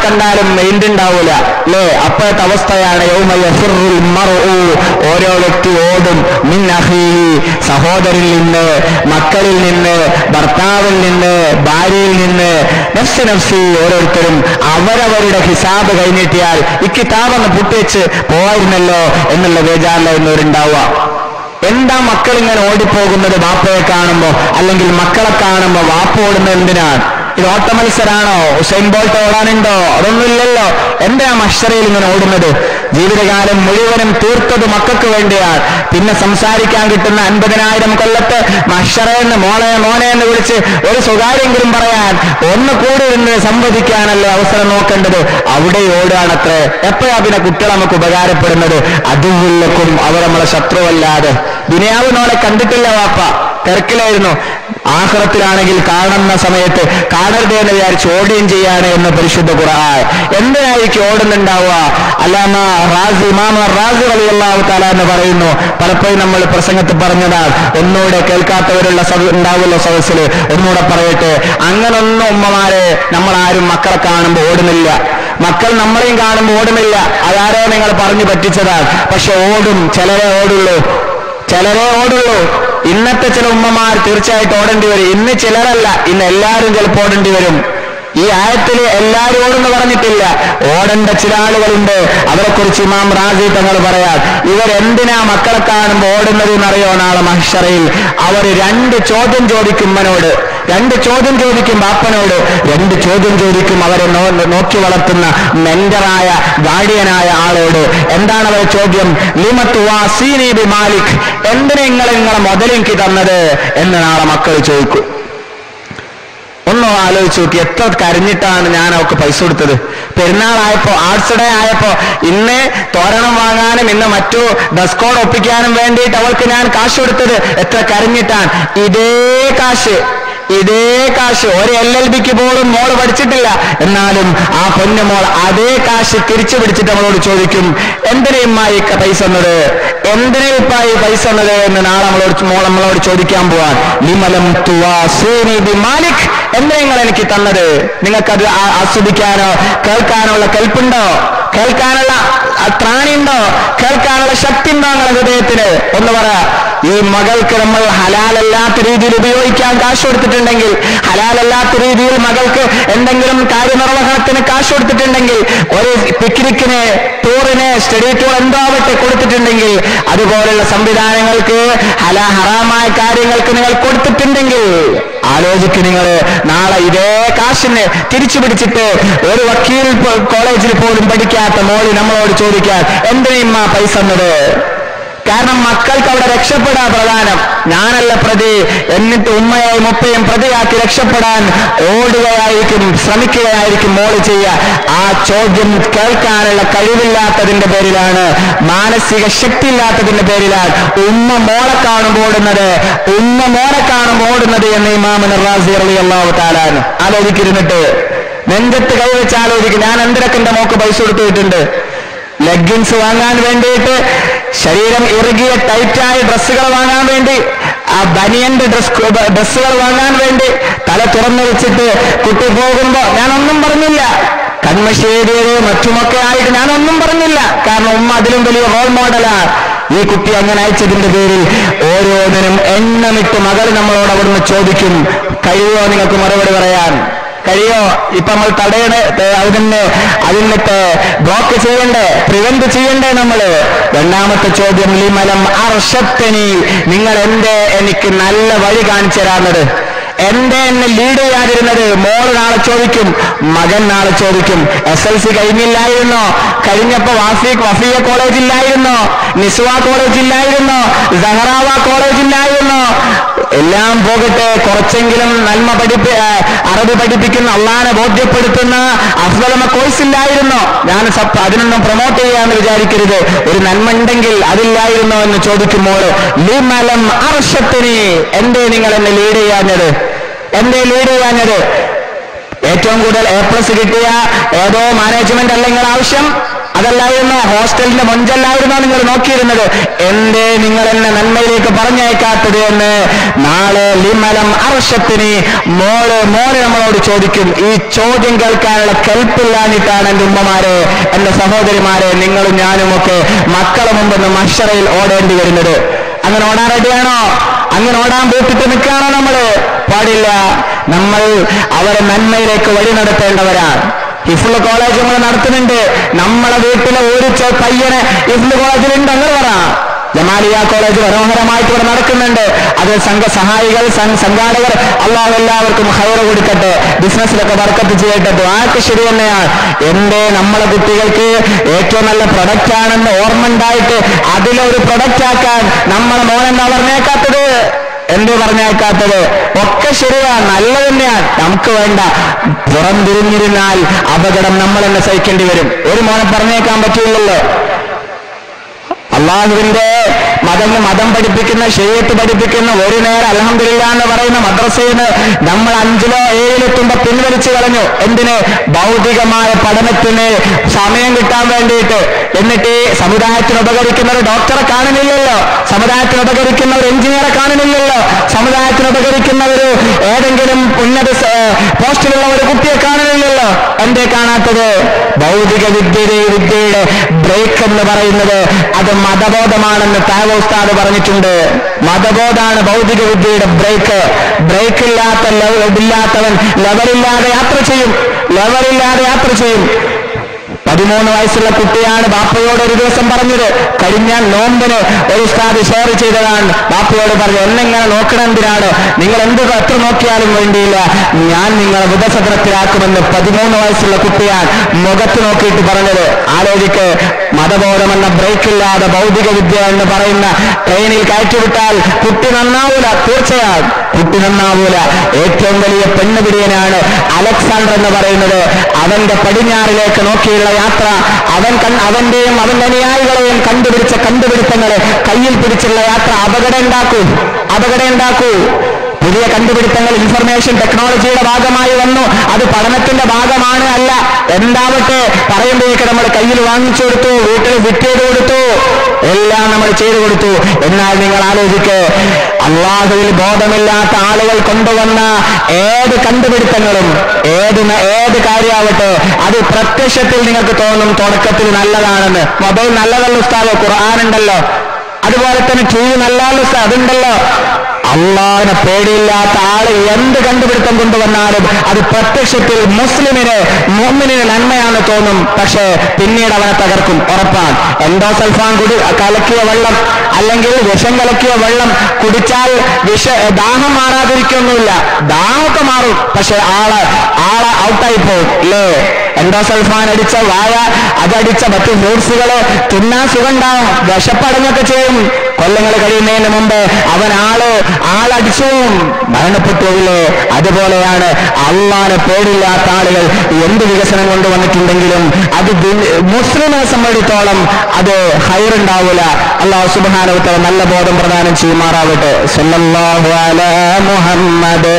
കണ്ടാലും മൈൻഡ് ഉണ്ടാവൂല അല്ലേ അപ്പോഴത്തെ അവസ്ഥയാണ് യൗമ യഫിറുൽ മർഉ. ഓരോ വ്യക്തി ഓടും മിൻ അഖീഹി സഹോദരിൽ നിന്ന് മക്കളിൽ നിന്ന് ഭർത്താവിൽ നിന്ന് ഭാര്യയിൽ നിന്ന് നഫ്സ് നഫ്സി ഓരോരുത്തരും അവരവരുടെ ഹിസാബ് കഴിഞ്ഞിട്ടിയാൽ ഈ കിതാബെന്ന് പുട്ടിവെച്ച് പോയിരുന്നല്ലോ എന്നുള്ള ബേജാറിലായിരുന്നവരുണ്ടാവുക എന്താ മക്കൾ ഇങ്ങനെ ഓടിപ്പോകുന്നത് വാപ്പയെ കാണുമ്പോ അല്ലെങ്കിൽ മക്കളെ കാണുമ്പോ വാപ്പ ഓടുന്നത് എന്തിനാണ് ഇത് ഓട്ട മത്സരാണോ ഉസൈൻ ബോൾട്ട് ഓടാനുണ്ടോ അതൊന്നുമില്ലല്ലോ എന്തിനാ മഷറയിൽ ഇങ്ങനെ ഓടുന്നത് ജീവിതകാലം മുഴുവനും തീർത്തത് മക്കൾക്ക് വേണ്ടിയാണ് പിന്നെ സംസാരിക്കാൻ കിട്ടുന്ന അൻപതിനായിരം കൊല്ലത്ത് മഷറയെന്ന് മോളെ മോനെ എന്ന് വിളിച്ച് ഒരു സ്വകാര്യമെങ്കിലും പറയാൻ ഒന്ന് കൂടി നിന്ന് സംവദിക്കാനല്ലേ അവസരം നോക്കേണ്ടത് അവിടെ ഓടുകയാണത്രേ എപ്പോഴാ പിന്നെ കുട്ടികൾ നമുക്ക് ഉപകാരപ്പെടുന്നത് അതുള്ളക്കും അവർ നമ്മളെ ശത്രുവല്ലാതെ ദുനിയാവ് നോളെ കണ്ടിട്ടില്ല വാപ്പ തിരക്കിലായിരുന്നു ആഹ്റത്തിലാണെങ്കിൽ കാണുന്ന സമയത്ത് കാണരുത് എന്ന് വിചാരിച്ച് ഓടുകയും ചെയ്യാണ് എന്ന് പരിശുദ്ധ ഖുർആൻ എന്തിനായിരിക്കും ഓടുന്നുണ്ടാവുക അല്ലാമ റാസി ഇമാമ റാസി അലിയല്ലാഹു താല എന്ന് പറയുന്നു പലപ്പോഴും നമ്മൾ പ്രസംഗത്തിൽ പറഞ്ഞതാണ് ഒന്നുകൂടെ കേൾക്കാത്തവരുള്ള സദ- ഉണ്ടാവുമല്ലോ സദസ്സിൽ ഒന്നുകൂടെ പറയട്ടെ അങ്ങനൊന്നും ഉമ്മമാരെ നമ്മൾ ആരും മക്കളെ കാണുമ്പോൾ ഓടുന്നില്ല മക്കൾ നമ്മളെയും കാണുമ്പോൾ ഓടുന്നില്ല അതാരോ നിങ്ങൾ പറഞ്ഞു പറ്റിച്ചതാണ് പക്ഷെ ഓടും ചിലരെ ഓടുള്ളൂ ചിലരെ ഓടുള്ളൂ ഇന്നത്തെ ചില ഉമ്മമാർ തീർച്ചയായിട്ടും ഓടേണ്ടി വരും ഇന്ന് ചിലരല്ല ഇന്ന് എല്ലാവരും ചിലപ്പോൾ ഓടേണ്ടി വരും ഈ ആയത്തിൽ എല്ലാവരും ഓടുന്നു പറഞ്ഞിട്ടില്ല ഓടേണ്ട ചില ആളുകളുണ്ട് അവരെ കുറിച്ച് ഇമാം റാസി തങ്ങൾ പറയാം ഇവരെന്തിനാ മക്കളെ കാണുമ്പോൾ ഓടുന്നത് എന്നറിയോ നാളെ മഹിഷറയിൽ അവർ രണ്ട് ചോദ്യം ചോദിക്കും ഉമ്മനോട് രണ്ട് ചോദ്യം ചോദിക്കും ബാപ്പനോട് രണ്ട് ചോദ്യം ചോദിക്കും അവരെ നോ- നോക്കി വളർത്തുന്ന മെന്ററായ ഗാർഡിയനായ ആളോട് എന്താണ് അവർ ചോദ്യം ലിമത്ത് വാസീനി ബി മാലിക് എന്തിനെ നിങ്ങൾ നിങ്ങളെ മുതലെനിക്ക് തന്നത് എന്ന് നാളെ മക്കൾ ചോദിക്കും ഒന്നും ആലോചിച്ച് നോക്കി എത്ര കരഞ്ഞിട്ടാണ് ഞാൻ അവൾക്ക് പൈസ കൊടുത്തത് പെരുന്നാളായപ്പോ ആർട്സ് ഡേ ആയപ്പോ ഇന്ന് തോരണം വാങ്ങാനും ഇന്ന് മറ്റു ഡ്രസ് കോഡ് ഒപ്പിക്കാനും വേണ്ടിയിട്ട് അവൾക്ക് ഞാൻ കാശ് കൊടുത്തത് എത്ര കരഞ്ഞിട്ടാണ് ഇതേ കാശ് ഇതേ കാശ് ഒരു എൽ എൽ ബിക്ക് പോലും മോള് പഠിച്ചിട്ടില്ല എന്നാലും ആ പൊന്നുമോൾ അതേ കാശ് തിരിച്ചു പിടിച്ചിട്ട് നമ്മളോട് ചോദിക്കും എന്തിനാ ഇമ്മായി പൈസ തന്നത് എന്തിനാ ഇപ്പായി പൈസ തന്നത് എന്ന് നാളെ നമ്മളോട് മോൾ നമ്മളോട് ചോദിക്കാൻ പോവാൻ നിമലം തുവാസൂനി ബി മാലിക് എന്തിനാ നിങ്ങൾ എനിക്ക് തന്നത് നിങ്ങൾക്കത് ആ- ആസ്വദിക്കാനോ കേൾക്കാനോ ഉള്ള കൽപ്പുണ്ടോ കേൾക്കാനുള്ള ആ ത്രാണിയുണ്ടോ കേൾക്കാനുള്ള ശക്തി ഉണ്ടോ നിങ്ങളുടെ ഹൃദയത്തിന് ഒന്ന് പറ ഈ മകൾക്ക് നമ്മൾ ഹലാലല്ലാത്ത രീതിയിൽ ഉപയോഗിക്കാൻ കാശ് കൊടുത്തിട്ടുണ്ടെങ്കിൽ ഹലാലല്ലാത്ത രീതിയിൽ മകൾക്ക് എന്തെങ്കിലും കാര്യനിർവഹണത്തിന് കാശ് കൊടുത്തിട്ടുണ്ടെങ്കിൽ ഒരു പിക്നിക്കിന് ടൂറിന് സ്റ്റഡി ടൂർ എന്തോ ആവട്ടെ കൊടുത്തിട്ടുണ്ടെങ്കിൽ അതുപോലുള്ള സംവിധാനങ്ങൾക്ക് ഹല ഹറാമായ കാര്യങ്ങൾക്ക് നിങ്ങൾ കൊടുത്തിട്ടുണ്ടെങ്കിൽ ആലോചിക്കും നിങ്ങൾ നാളെ ഇതേ കാശിന് തിരിച്ചു പിടിച്ചിട്ട് ഒരു വക്കീൽ പോ- കോളേജിൽ പോലും പഠിക്കാത്ത മോളി നമ്മളോട് ചോദിക്കാൻ എന്തിനാ പൈസ എന്നത് കാരണം മക്കൾക്ക് അവിടെ രക്ഷപ്പെടാൻ പ്രധാനം ഞാനല്ല പ്രതി എന്നിട്ട് ഉമ്മയെയും ഉപ്പയും പ്രതിയാക്കി രക്ഷപ്പെടാൻ ഓടുകയായിരിക്കും ശ്രമിക്കുകയായിരിക്കും മോള് ചെയ്യുക ആ ചോദ്യം കേൾക്കാനുള്ള കഴിവില്ലാത്തതിന്റെ പേരിലാണ് മാനസിക ശക്തി ഇല്ലാത്തതിന്റെ പേരിലാണ് ഉമ്മ മോളെ കാണുമ്പോൾ ഓടുന്നത് ഉമ്മ മോനെ കാണുമ്പോൾ ഓടുന്നത് എന്ന് ഇമാമൻ റാസി അള്ളാഹു താലാൻ ആലോചിക്കിരുന്നിട്ട് നെഞ്ചത്ത് കൈവച്ച് ആലോചിക്കും ഞാൻ എന്തിനൊക്കെ എന്റെ മോക്ക് പൈസ കൊടുത്തിട്ടുണ്ട് ലെഗിൻസ് വാങ്ങാൻ വേണ്ടിയിട്ട് ശരീരം ഇറുകിയ ടൈറ്റായ ഡ്രസ്സുകൾ വാങ്ങാൻ വേണ്ടി ആ ബനിയന്റെ ഡ്രസ് ഡ്രസ്സുകൾ വാങ്ങാൻ വേണ്ടി തല തുറന്നു വെച്ചിട്ട് കുട്ടി പോകുമ്പോ ഞാനൊന്നും പറഞ്ഞില്ല കൺമശേരിയത് മറ്റുമൊക്കെ ആയിട്ട് ഞാനൊന്നും പറഞ്ഞില്ല കാരണം ഉമ്മ അതിലും വലിയ റോൾ മോഡലാണ് ഈ കുട്ടി അങ്ങനെ അയച്ചതിന്റെ പേരിൽ ഓരോന്നിനും എണ്ണമിട്ട് മകൾ നമ്മളോട് അവിടുന്ന് ചോദിക്കും കഴിയുമോ നിങ്ങൾക്ക് മറുപടി പറയാൻ കഴിയോ ഇപ്പൊ നമ്മൾ തടയണേ അതിന് അതിന്നിട്ട് ബ്ലോക്ക് ചെയ്യണ്ടേ പ്രിവെന്റ് ചെയ്യണ്ടേ നമ്മള് രണ്ടാമത്തെ ചോദ്യം ലിമലം അർഷത്തനി നിങ്ങൾ എന്റെ എനിക്ക് നല്ല വഴി കാണിച്ചു തരാന്നത് എന്റെ എന്നെ ലീഡ് ചെയ്യാതിരുന്നത് മോള് നാളെ ചോദിക്കും മകൻ നാളെ ചോദിക്കും എസ് എൽ സി കഴിഞ്ഞില്ലായിരുന്നോ കഴിഞ്ഞപ്പോ വാഫി വഫിയ കോളേജ് ഇല്ലായിരുന്നോ നിസ്വ കോളേജ് ഇല്ലായിരുന്നോ സഹറാവ കോളേജ് ഇല്ലായിരുന്നോ എല്ലാം പോകട്ടെ കുറച്ചെങ്കിലും നന്മ പഠിപ്പി ആ, അറബി പഠിപ്പിക്കുന്ന അള്ളാനെ ബോധ്യപ്പെടുത്തുന്ന അഫ്സലമ കോഴ്സ് ഇല്ലായിരുന്നോ ഞാൻ സപ്പ് അതിനൊന്നും പ്രൊമോട്ട് ചെയ്യാന്ന് വിചാരിക്കരുത് ഒരു നന്മ ഉണ്ടെങ്കിൽ അതില്ലായിരുന്നോ എന്ന് ചോദിക്കുമ്പോൾ ലിമലം അർഷത്തിന് എന്തേ നിങ്ങൾ എന്നെ ലീഡ് ചെയ്യാഞ്ഞത് എന്തേ ലീഡ് ചെയ്യാഞ്ഞത് ഏറ്റവും കൂടുതൽ എ പ്ലസ് കിട്ടിയ ഏതോ മാനേജ്മെന്റ് അല്ല നിങ്ങൾ ആവശ്യം അതല്ലായിരുന്നു ഹോസ്റ്റലിന്റെ മൊഞ്ചല്ലായിരുന്നോ നിങ്ങൾ നോക്കിയിരുന്നത് എന്തേ നിങ്ങൾ എന്നെ നന്മയിലേക്ക് പറഞ്ഞയക്കാത്തത് എന്ന് നാളെ ലിമലം അർഷത്തിന് മോള് മോന് നമ്മളോട് ചോദിക്കും ഈ ചോദ്യം കേൾക്കാനുള്ള കെൽപ്പില്ലാഞ്ഞിട്ടാണ് എന്റെ ഉമ്മമാരെ എന്റെ സഹോദരിമാരെ നിങ്ങളും ഞാനും ഒക്കെ മക്കളെ മുമ്പെന്ന് മഷറയിൽ ഓടേണ്ടി വരുന്നത് അങ്ങനെ ഓടാൻ റെഡിയാണോ അങ്ങനെ ഓടാൻ പോട്ടിട്ട് നിൽക്കുകയാണോ നമ്മള് പാടില്ല നമ്മൾ അവരെ നന്മയിലേക്ക് വഴി നടത്തേണ്ടവരാണ് ഇഫ്ല കോളേജ് നമ്മൾ നടത്തുന്നുണ്ട് നമ്മളെ വീട്ടിലെ ഒരു ചോ- പയ്യന് ഇഫ്ല കോളേജിലുണ്ട് അങ്ങനെ പറ ജമാലിയ കോളേജ് മനോഹരമായിട്ട് ഇവിടെ നടക്കുന്നുണ്ട് അത് സംഘ സഹായികൾ സം- സംഘാടകർ അള്ളാഹു എല്ലാവർക്കും ഹൈറ് കൊടുക്കട്ടെ ബിസിനസ്സിലൊക്കെ വർക്കത്ത് ചെയ്യട്ടെ ആർക്ക് ശരി തന്നെയാണ് എന്റെ നമ്മളെ കുട്ടികൾക്ക് ഏറ്റവും നല്ല പ്രൊഡക്റ്റ് ആണെന്ന് ഓർമ്മ ഉണ്ടായിട്ട് അതിലൊരു പ്രൊഡക്റ്റ് ആക്കാൻ നമ്മളെ മോനെന്താ പറഞ്ഞേക്കാത്തത് എന്തേ പറഞ്ഞേക്കാത്തത് ഒക്കെ ശരിയാണ് നല്ല തന്നെയാണ് നമുക്ക് വേണ്ട പുറം തിരിഞ്ഞിരുന്നാൽ അപകടം നമ്മൾ തന്നെ സഹിക്കേണ്ടി വരും ഒരു മോനെ പറഞ്ഞേക്കാൻ പറ്റില്ലല്ലോ അള്ളാഹുവിന്റെ മതം മതം പഠിപ്പിക്കുന്ന ഷെയ്യത്ത് പഠിപ്പിക്കുന്ന ഒരു നേരം അലഹമില്ല എന്ന് പറയുന്ന മദ്രസയിൽ നിന്ന് നമ്മൾ അഞ്ചിലോ ഏഴിലെത്തുമ്പോ പിൻവലിച്ചു കളഞ്ഞു എന്തിന് ഭൗതികമായ പഠനത്തിന് സമയം കിട്ടാൻ വേണ്ടിയിട്ട് എന്നിട്ട് ഈ സമുദായത്തിന് ഉപകരിക്കുന്ന ഒരു ഡോക്ടറെ കാണുന്നില്ലല്ലോ സമുദായത്തിന് ഉപകരിക്കുന്ന ഒരു എഞ്ചിനീയറെ കാണുന്നില്ലല്ലോ സമുദായത്തിന് ഉപകരിക്കുന്ന ഒരു ഏതെങ്കിലും ഉന്നത സ- പോസ്റ്റിലുള്ള ഒരു കുട്ടിയെ കാണുന്നില്ലല്ലോ എന്തേ കാണാത്തത് ഭൗതിക വിദ്യയുടെ വിദ്യയുടെ ബ്രേക്ക് എന്ന് പറയുന്നത് അത് മതബോധമാണെന്ന് താവ ഉസ്താദ് പറഞ്ഞിട്ടുണ്ട് മതബോധാണ് ഭൗതിക വിദ്യയുടെ ബ്രേക്ക് ബ്രേക്ക് ഇല്ലാത്ത ലെവ- ഇല്ലാത്തവൻ ലെവലില്ലാതെ യാത്ര ചെയ്യും ലെവലില്ലാതെ യാത്ര ചെയ്യും പതിമൂന്ന് വയസ്സുള്ള കുട്ടിയാണ് ബാപ്പയോട് ഒരു ദിവസം പറഞ്ഞത് കഴിഞ്ഞ നോമ്പിന് ഒരു ഉസ്താദ് ഷെയർ ചെയ്തതാണ് ബാപ്പയോട് പറഞ്ഞു എന്നെങ്ങനെ നോക്കണം എന്തിനാണ് നിങ്ങൾ എന്ത് എത്ര നോക്കിയാലും വേണ്ടിയില്ല ഞാൻ നിങ്ങളെ ബുധസത്രത്തിലാക്കുമെന്ന് പതിമൂന്ന് വയസ്സുള്ള കുട്ടിയാണ് മുഖത്ത് നോക്കിയിട്ട് പറഞ്ഞത് ആലോചിക്ക് മതബോധമെന്ന ബ്രേക്ക് ഇല്ലാതെ ഭൗതിക വിദ്യ എന്ന് പറയുന്ന ട്രെയിനിൽ കയറ്റിവിട്ടാൽ കുട്ടി നന്നാവൂല തീർച്ചയായും കുട്ടി നന്നാവൂല ഏറ്റവും വലിയ പെണ്ണുപിടിയനാണ് അലക്സാണ്ടർ എന്ന് പറയുന്നത് അവന്റെ പടിഞ്ഞാറിലേക്ക് നോക്കിയുള്ള യാത്ര അവൻ കൺ- അവന്റെയും അവന്റെ അനുയായികളെയും കണ്ടുപിടിച്ച കണ്ടുപിടുത്തങ്ങളെ കയ്യിൽ പിടിച്ചുള്ള യാത്ര അപകടം ഉണ്ടാക്കൂ അപകടം ഉണ്ടാക്കൂ പുതിയ കണ്ടുപിടുത്തങ്ങൾ ഇൻഫർമേഷൻ ടെക്നോളജിയുടെ ഭാഗമായി വന്നു അത് പഠനത്തിന്റെ ഭാഗമാണ് അല്ല എന്താവട്ടെ പറയുമ്പോഴേക്ക് നമ്മൾ കയ്യിൽ വാങ്ങിച്ചു കൊടുത്തു വീട്ടിൽ ഫിറ്റ് ചെയ്ത് കൊടുത്തു എല്ലാം നമ്മൾ ചെയ്തു കൊടുത്തു എന്നാൽ നിങ്ങൾ ആലോചിക്ക് അള്ളാഹുവിൽ ബോധമില്ലാത്ത ആളുകൾ കൊണ്ടുവന്ന ഏത് കണ്ടുപിടുത്തങ്ങളും ഏത് ന- ഏത് കാര്യമാവട്ടെ അത് പ്രത്യക്ഷത്തിൽ നിങ്ങൾക്ക് തോന്നും തുടക്കത്തിൽ നല്ലതാണെന്ന് മൊബൈൽ നല്ലതല്ല ഉസ്താദ് ഖുർആൻ ഉണ്ടല്ലോ അതുപോലെ തന്നെ ടി വി നല്ലതല്ല ഉസ്താദ് അതുണ്ടല്ലോ അള്ളാഹിനെ പേടിയില്ലാത്ത ആള് എന്ത് കണ്ടുപിടുത്തം കൊണ്ടുവന്നാലും അത് പ്രത്യക്ഷത്തിൽ മുസ്ലിമിന് മുമ്മിന് നന്മയാണ് തോന്നും പക്ഷേ പിന്നീട് അവനെ തകർക്കും ഉറപ്പാണ് എന്തോ സൽഫാൻ കുടി കലക്കിയ വെള്ളം അല്ലെങ്കിൽ വിഷം കലക്കിയ വെള്ളം കുടിച്ചാൽ വിഷ ദാഹം മാറാതിരിക്കൊന്നുമില്ല ദാഹമൊക്കെ മാറും പക്ഷെ ആള് ആള് ഔട്ടായി പോകും അല്ലേ എന്തോ സൽഫാൻ അടിച്ച വായ അതടിച്ച മറ്റു ഫ്രൂട്ട്സുകള് തിന്നാൻ സുഖണ്ടാവും വിശപ്പടങ്ങൊക്കെ ചെയ്യും കൊല്ലങ്ങൾ കഴിയുന്നതിന് മുമ്പ് അവൻ ആള് ആളടിച്ചു മരണപ്പെട്ടുപോയില്ലേ അതുപോലെയാണ് അള്ളാനെ പേടില്ലാത്ത ആളുകൾ എന്ത് വികസനം കൊണ്ടുവന്നിട്ടുണ്ടെങ്കിലും അത് ദി- മുസ്ലിമിനെ സംബന്ധിച്ചോളം അത് ഹൈറുണ്ടാവൂല അള്ളാഹു സുബാനവത്തല നല്ല ബോധം പ്രദാനം ചെയ്യുമാറാവട്ടെ സല്ലല്ലാഹു അലാ മുഹമ്മദ്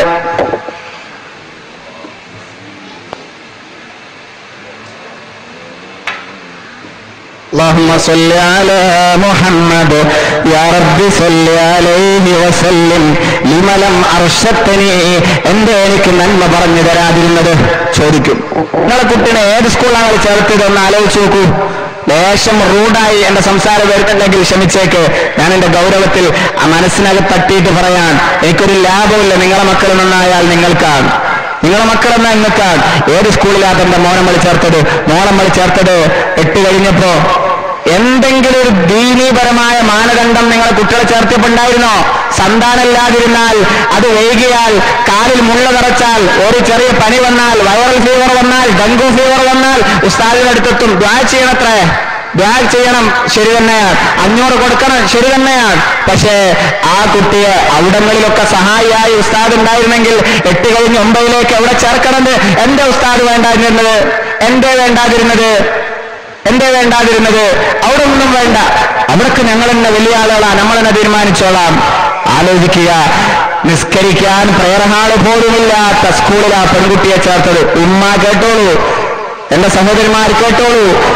اللهم صل على محمد يا رب صل عليه وسلم لما لم أرشدتني എന്റെ എനിക്ക് നന്മ പറഞ്ഞു തരാതിരുന്നത് ചോദിക്കും നിങ്ങളെ കുട്ടീനെ ഏത് സ്കൂളാണ് ചേർത്തത് ഒന്ന് ആലോചിച്ച് നോക്കൂ ലേശം റൂഡായി എന്റെ സംസാരം വരുന്നുണ്ടെങ്കിൽ ക്ഷമിച്ചേക്ക് ഞാൻ എന്റെ ഗൗരവത്തിൽ ആ മനസ്സിനകത്ത് തട്ടിയിട്ട് പറയാൻ എനിക്കൊരു ലാഭമില്ല നിങ്ങളെ മക്കൾ നന്നായാൽ നിങ്ങൾക്കാണ് നിങ്ങളെ മക്കളെന്നാ നിങ്ങൾക്കാണ് ഏത് സ്കൂളിലാണ് എന്റെ മോനമ്മൾ ചേർത്തത് മോനമ്മൾ ചേർത്തത് എട്ട് കഴിഞ്ഞപ്പോ എന്തെങ്കിലും ഒരു ദീനീപരമായ മാനദണ്ഡം നിങ്ങളെ കുട്ടികളെ ചേർത്തിപ്പുണ്ടായിരുന്നോ സന്താനമില്ലാതിരുന്നാൽ അത് വൈകിയാൽ കാലിൽ മുള്ള നിറച്ചാൽ ഒരു ചെറിയ പനി വന്നാൽ വൈറൽ ഫീവർ വന്നാൽ ഡെങ്കു ഫീവർ വന്നാൽ ഉസ്താദിന്റെ അടുത്തെത്തും ദ്വാ ചെയ്യണത്രേ ദ്വാ ചെയ്യണം ശരി തന്നെയാണ് അഞ്ഞൂറ് കൊടുക്കണം ശരി തന്നെയാണ് പക്ഷേ ആ കുട്ടിയെ അവിടങ്ങളിലൊക്കെ സഹായിയായി ഉസ്താദ് ഉണ്ടായിരുന്നെങ്കിൽ എട്ട് കഴിഞ്ഞ് ഒമ്പതിലേക്ക് എവിടെ ചേർക്കണത് എന്റെ ഉസ്താദ് വേണ്ടാതിരുന്നത് എന്റെ വേണ്ടാതിരുന്നത് എന്തേ വേണ്ടാതിരുന്നത് അവിടെ ഒന്നും വേണ്ട അവിടൊക്കെ ഞങ്ങൾ തന്നെ വലിയ ആളുകളാ നമ്മൾ തന്നെ തീരുമാനിച്ചോളാം ആലോചിക്കുക നിസ്കരിക്കാൻ പ്രേരഹാള് പോലുമില്ലാത്ത സ്കൂളിൽ ആ പെൺകുട്ടിയെ ചേർത്തത് ഉമ്മ കേട്ടോളൂ എന്റെ സഹോദരിമാർ കേട്ടോളൂ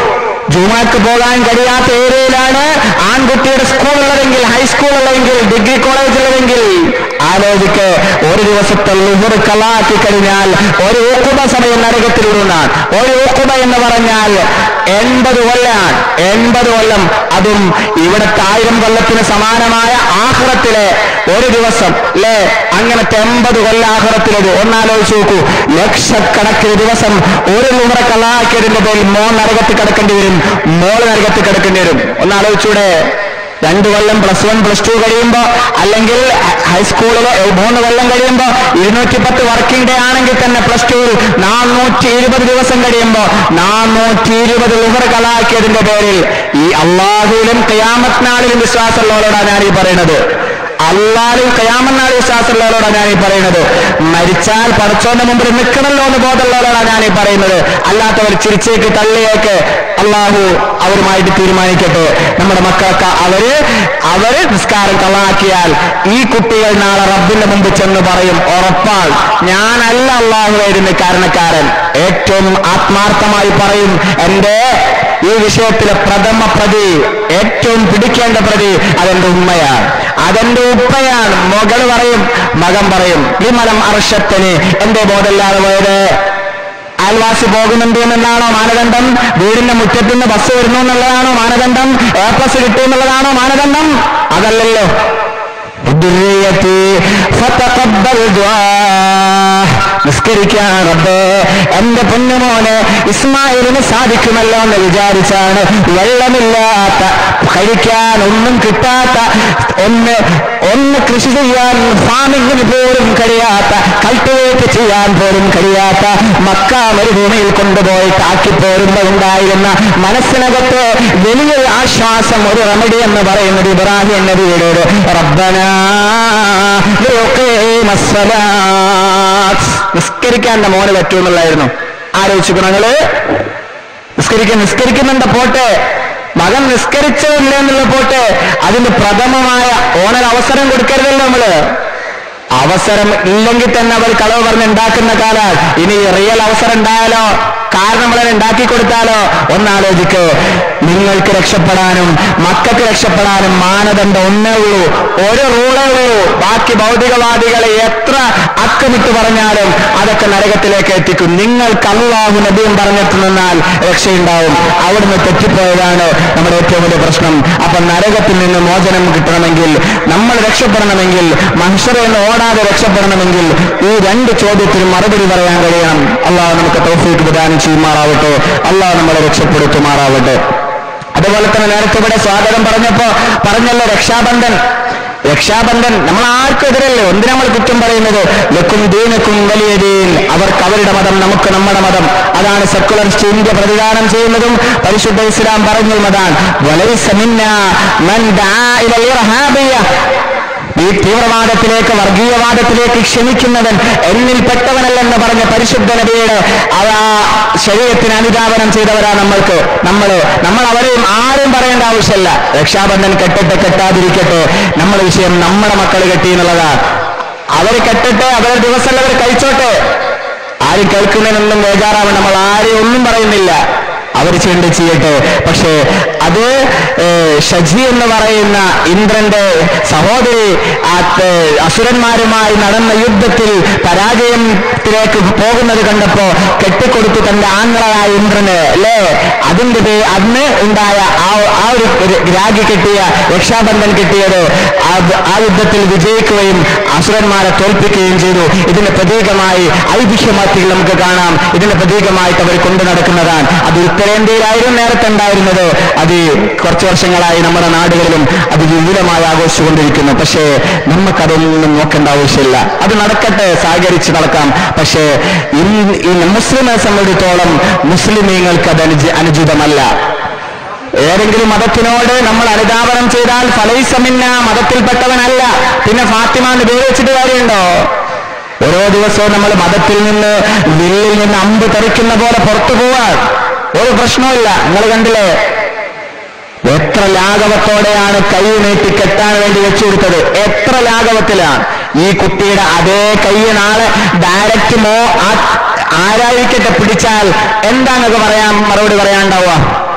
ജുമാക്ക് പോകാൻ കഴിയാത്ത ഏരിയയിലാണ് ആൺകുട്ടിയുടെ സ്കൂൾ ഉള്ളതെങ്കിൽ ഹൈസ്കൂൾ ഉള്ളതെങ്കിൽ ഡിഗ്രി കോളേജ് ഉള്ളതെങ്കിൽ ആലോചിക്ക് ഒരു ദിവസത്തെ ലുഹർ കളാക്കി കഴിഞ്ഞാൽ ഒരു ഊക്കുബ സമയം നരകത്തിൽ വിടുന്നാണ് ഒരു ഊക്കുബ എന്ന് പറഞ്ഞാൽ എൺപത് കൊല്ലാണ് എൺപത് കൊല്ലം അതും ഇവിടുത്തെ ആയിരം കൊല്ലത്തിന് സമാനമായ ആഹ്റത്തിലെ ഒരു ദിവസം അല്ലേ അങ്ങനത്തെ എൺപത് കൊല്ല ആഹ്റത്തിലത് ഒന്നാലോചിച്ച് നോക്കൂ ലക്ഷക്കണക്കിന് ദിവസം ഒരു ലുഹറ കളാക്കിയതിന്റെ പേരിൽ മോൻ നരകത്തിൽ കിടക്കേണ്ടി വരും മോള് നരകത്തിൽ കിടക്കേണ്ടി വരും ഒന്നാലോചിച്ചൂടെ രണ്ട് കൊല്ലം പ്ലസ് വൺ പ്ലസ് ടു കഴിയുമ്പോ അല്ലെങ്കിൽ ഹൈസ്കൂളിൽ മൂന്ന് കൊല്ലം കഴിയുമ്പോ ഇരുന്നൂറ്റി പത്ത് വർക്കിംഗ് ഡേ ആണെങ്കിൽ തന്നെ പ്ലസ് ടു നാനൂറ്റി ഇരുപത് ദിവസം കഴിയുമ്പോ നാനൂറ്റി ഇരുപത് ഉവർ കളാക്കിയതിന്റെ പേരിൽ ഈ അള്ളാഹുവിലും കയാമത്ത് നാളിലും വിശ്വാസമുള്ളവരോടാണ് ഞാൻ ഈ പറയുന്നത് അള്ളാലും കയാമനാൾ വിശ്വാസമുള്ളവരോടാണ് ഞാൻ ഈ പറയുന്നത് മരിച്ചാൽ പടച്ചോന്റെ മുമ്പിൽ നിൽക്കണമല്ലോ എന്ന് ബോധമുള്ളവരോടാണ് ഞാൻ ഈ പറയുന്നത് അല്ലാത്തവർ ചിരിച്ചേക്ക് തള്ളിയേക്ക് അള്ളാഹു അവരുമായിട്ട് തീരുമാനിക്കട്ടെ നമ്മുടെ മക്കളൊക്കെ അവര് അവര് നിസ്കാരം കള്ളാക്കിയാൽ ഈ കുട്ടികൾ നാളെ റബ്ബിന്റെ മുമ്പ് ചെന്ന് പറയും ഉറപ്പാൾ ഞാനല്ല അള്ളാഹുവായിരുന്നു കാരണക്കാരൻ ഏറ്റവും ആത്മാർത്ഥമായി പറയും എന്റെ ഈ വിഷയത്തിലെ പ്രഥമ പ്രതി ഏറ്റവും പിടിക്കേണ്ട പ്രതി അതെന്റെ ഉമ്മയാണ് അതെന്റെ ഉപ്പയാണ് മകൾ പറയും മകൻ പറയും വിമലം അർഷത്തിന് എന്റെ ബോധമില്ലാതെ പോയത് അയൽവാസി പോകുന്നുണ്ട് എന്നുള്ളതാണോ മാനദണ്ഡം വീടിന്റെ മുറ്റത്ത് നിന്ന് ബസ് വരുന്നു എന്നുള്ളതാണോ മാനദണ്ഡം എ പ്ലസ് കിട്ടും എന്നുള്ളതാണോ മാനദണ്ഡം അതല്ലല്ലോ ذريتي فتقبل دعاء നിസ്കരിക്കാൻ റബ്ബേ എന്റെ പൊന്നുമോന് ഇസ്മായിലിന് സാധിക്കുമല്ലോ എന്ന് വിചാരിച്ചാണ് വെള്ളമില്ലാത്ത കഴിക്കാൻ ഒന്നും കിട്ടാത്ത ഒന്ന് ഒന്ന് കൃഷി ചെയ്യാൻ ഫാമിങ്ങിന് പോലും കഴിയാത്ത കൾട്ടിവേറ്റ് ചെയ്യാൻ പോലും കഴിയാത്ത മക്ക മരുഭൂമിയിൽ കൊണ്ടുപോയിട്ട് ആക്കിപ്പോരുമ്പോ ഉണ്ടായിരുന്ന മനസ്സിനകത്ത് വലിയൊരു ആശ്വാസം ഒരു റെമഡി എന്ന് പറയുന്നത് ഇബ്രാഹിം നബിയുടെ റബ്ബന നിസ്കരിക്കാൻ എന്റെ മോന് പറ്റുമെന്നുള്ളായിരുന്നു ആലോചിച്ചു നിങ്ങള് നിസ്കരിക്കാൻ നിസ്കരിക്കുന്നുണ്ട് പോട്ടെ മകൻ നിസ്കരിച്ചില്ല എന്നുള്ള പോട്ടെ അതിന് പ്രഥമമായ ഓണൽ അവസരം കൊടുക്കരുതല്ലോ നമ്മള് അവസരം ഇല്ലെങ്കിൽ തന്നെ അവർ കളവ് പറഞ്ഞ് ഉണ്ടാക്കുന്ന കാലാൽ ഇനി റിയൽ അവസരം ഉണ്ടായാലോ കാരണം നമ്മളെ ഉണ്ടാക്കി കൊടുത്താലോ ഒന്നാലോചിക്ക് നിങ്ങൾക്ക് രക്ഷപ്പെടാനും മക്കൾക്ക് രക്ഷപ്പെടാനും മാനദണ്ഡം ഒന്നേ ഉള്ളൂ ഒരു റൂളേ ഉള്ളൂ ബാക്കി ഭൗതികവാദികളെ എത്ര അക്കമിട്ട് പറഞ്ഞാലും അതൊക്കെ നരകത്തിലേക്ക് എത്തിക്കും നിങ്ങൾക്ക് അള്ളാഹു നബിയും പറഞ്ഞിട്ട് നിന്നാൽ രക്ഷയുണ്ടാവും അവിടുന്ന് തെറ്റിപ്പോയതാണ് നമ്മുടെ ഏറ്റവും വലിയ പ്രശ്നം അപ്പൊ നരകത്തിൽ നിന്ന് മോചനം കിട്ടണമെങ്കിൽ നമ്മൾ രക്ഷപ്പെടണമെങ്കിൽ മനുഷ്യരെ നിന്ന് ഓടാതെ രക്ഷപ്പെടണമെങ്കിൽ ഈ രണ്ട് ചോദ്യത്തിന് മറുപടി പറയാൻ കഴിയണം അള്ളാഹു നമുക്ക് തൗഫീക്ക് പ്രദാനം ചെയ്യുമാറാവട്ടെ അള്ളാഹു നമ്മളെ രക്ഷപ്പെടുത്തുമാറാവട്ടെ അതുപോലെ തന്നെ നേരത്തെ ഇവിടെ സ്വാഗതം പറഞ്ഞപ്പോ പറഞ്ഞല്ലോ രക്ഷാബന്ധൻ രക്ഷാബന്ധൻ നമ്മൾ ആർക്കും എതിരല്ലേ എന്തിനാ നമ്മൾ കുറ്റം പറയുന്നത് ലക്കും ദീനക്കും വലിയ ദീൻ അവർക്ക് അവരുടെ മതം നമുക്ക് നമ്മുടെ മതം അതാണ് സെക്കുലറിസ്റ്റ് ഇന്ത്യ പ്രതിദാനം ചെയ്യുന്നതും പരിശുദ്ധ ഇസ്ലാം പറഞ്ഞതും അതാണ് വളരെ ഈ തീവ്രവാദത്തിലേക്ക് വർഗീയവാദത്തിലേക്ക് ക്ഷണിക്കുന്നവൻ എന്നിൽപ്പെട്ടവനല്ലെന്ന് പറഞ്ഞ പരിശുദ്ധ നബിയുടെ അവ ശരീരത്തിന് അനുധാപനം ചെയ്തവരാ നമ്മൾക്ക് നമ്മൾ നമ്മൾ അവരെയും ആരും പറയേണ്ട ആവശ്യമില്ല രക്ഷാബന്ധൻ കെട്ടിട്ട് കെട്ടാതിരിക്കട്ടെ നമ്മുടെ വിഷയം നമ്മുടെ മക്കൾ കെട്ടി എന്നുള്ളതാണ് അവർ കെട്ടിട്ട് അവരുടെ ദിവസം അവർ കഴിച്ചോട്ടെ ആരും കേൾക്കുന്നതിനൊന്നും ബേജാറാവണം നമ്മൾ ആരെയും ഒന്നും പറയുന്നില്ല അവർ ചെയ്യേണ്ട ചെയ്യട്ടെ പക്ഷേ അത് ഏഹ്, ഷജി എന്ന് പറയുന്ന ഇന്ദ്രന്റെ സഹോദരി ആ ഏഹ്, അസുരന്മാരുമായി നടന്ന യുദ്ധത്തിൽ പരാജയത്തിലേക്ക് പോകുന്നത് കണ്ടപ്പോ കെട്ടിക്കൊടുത്തു തന്റെ ആങ്ങളായ ഇന്ദ്രന് അല്ലേ അതിന്റെ പേ- അന്ന് ഉണ്ടായ ആ ആ ഒരു ഒരു രാഗി കിട്ടിയ രക്ഷാബന്ധൻ കിട്ടിയത് അത് ആ യുദ്ധത്തിൽ വിജയിക്കുകയും അസുരന്മാരെ തോൽപ്പിക്കുകയും ചെയ്തു ഇതിന്റെ പ്രതീകമായി ഐതിഹ്യമാറ്റികൾ നമുക്ക് കാണാം ഇതിന്റെ പ്രതീകമായിട്ട് അവർ കൊണ്ടു നടക്കുന്നതാണ് അത് ഉത്തരേന്ത്യയിലായിരുന്നു നേരത്തെ ഉണ്ടായിരുന്നത് അത് കുറച്ച് വർഷങ്ങളായി നമ്മുടെ നാടുകളിലും അത് വിപുലമായി ആഘോഷിച്ചുകൊണ്ടിരിക്കുന്നു പക്ഷേ നമുക്കതൊന്നും നോക്കേണ്ട ആവശ്യമില്ല അത് നടക്കട്ടെ സഹകരിച്ച് നടക്കാം പക്ഷേ ഇന്ന് ഈ മുസ്ലിമെ സംബന്ധിച്ചിടത്തോളം മുസ്ലിമീങ്ങൾക്ക് അത് അനുജ അനുചിതമല്ല ഏതെങ്കിലും മതത്തിനോട് നമ്മൾ അനുധാപനം ചെയ്താൽ ഫലൈസമിന്ന മതത്തിൽപ്പെട്ടവനല്ല പിന്നെ ഫാത്തിമ എന്ന് പേര് വെച്ചിട്ട് കാര്യമുണ്ടോ ഓരോ ദിവസവും നമ്മൾ മതത്തിൽ നിന്ന് വില്ലിൽ നിന്ന് അമ്പ് തെറിക്കുന്ന പോലെ പുറത്തു പോവാൻ ഒരു പ്രശ്നമില്ല നിങ്ങൾ കണ്ടില്ലേ എത്ര ലാഘവത്തോടെയാണ് കൈ നീട്ടി കെട്ടാൻ വേണ്ടി വെച്ചു കൊടുത്തത് എത്ര ലാഘവത്തിലാണ് ഈ കുട്ടിയുടെ അതേ കൈ നാളെ ഡയറക്റ്റ് മോ ആ- ആരായിരിക്കട്ടെ പിടിച്ചാൽ എന്താണെന്നൊക്കെ പറയാൻ മറുപടി പറയാണ്ടാവുക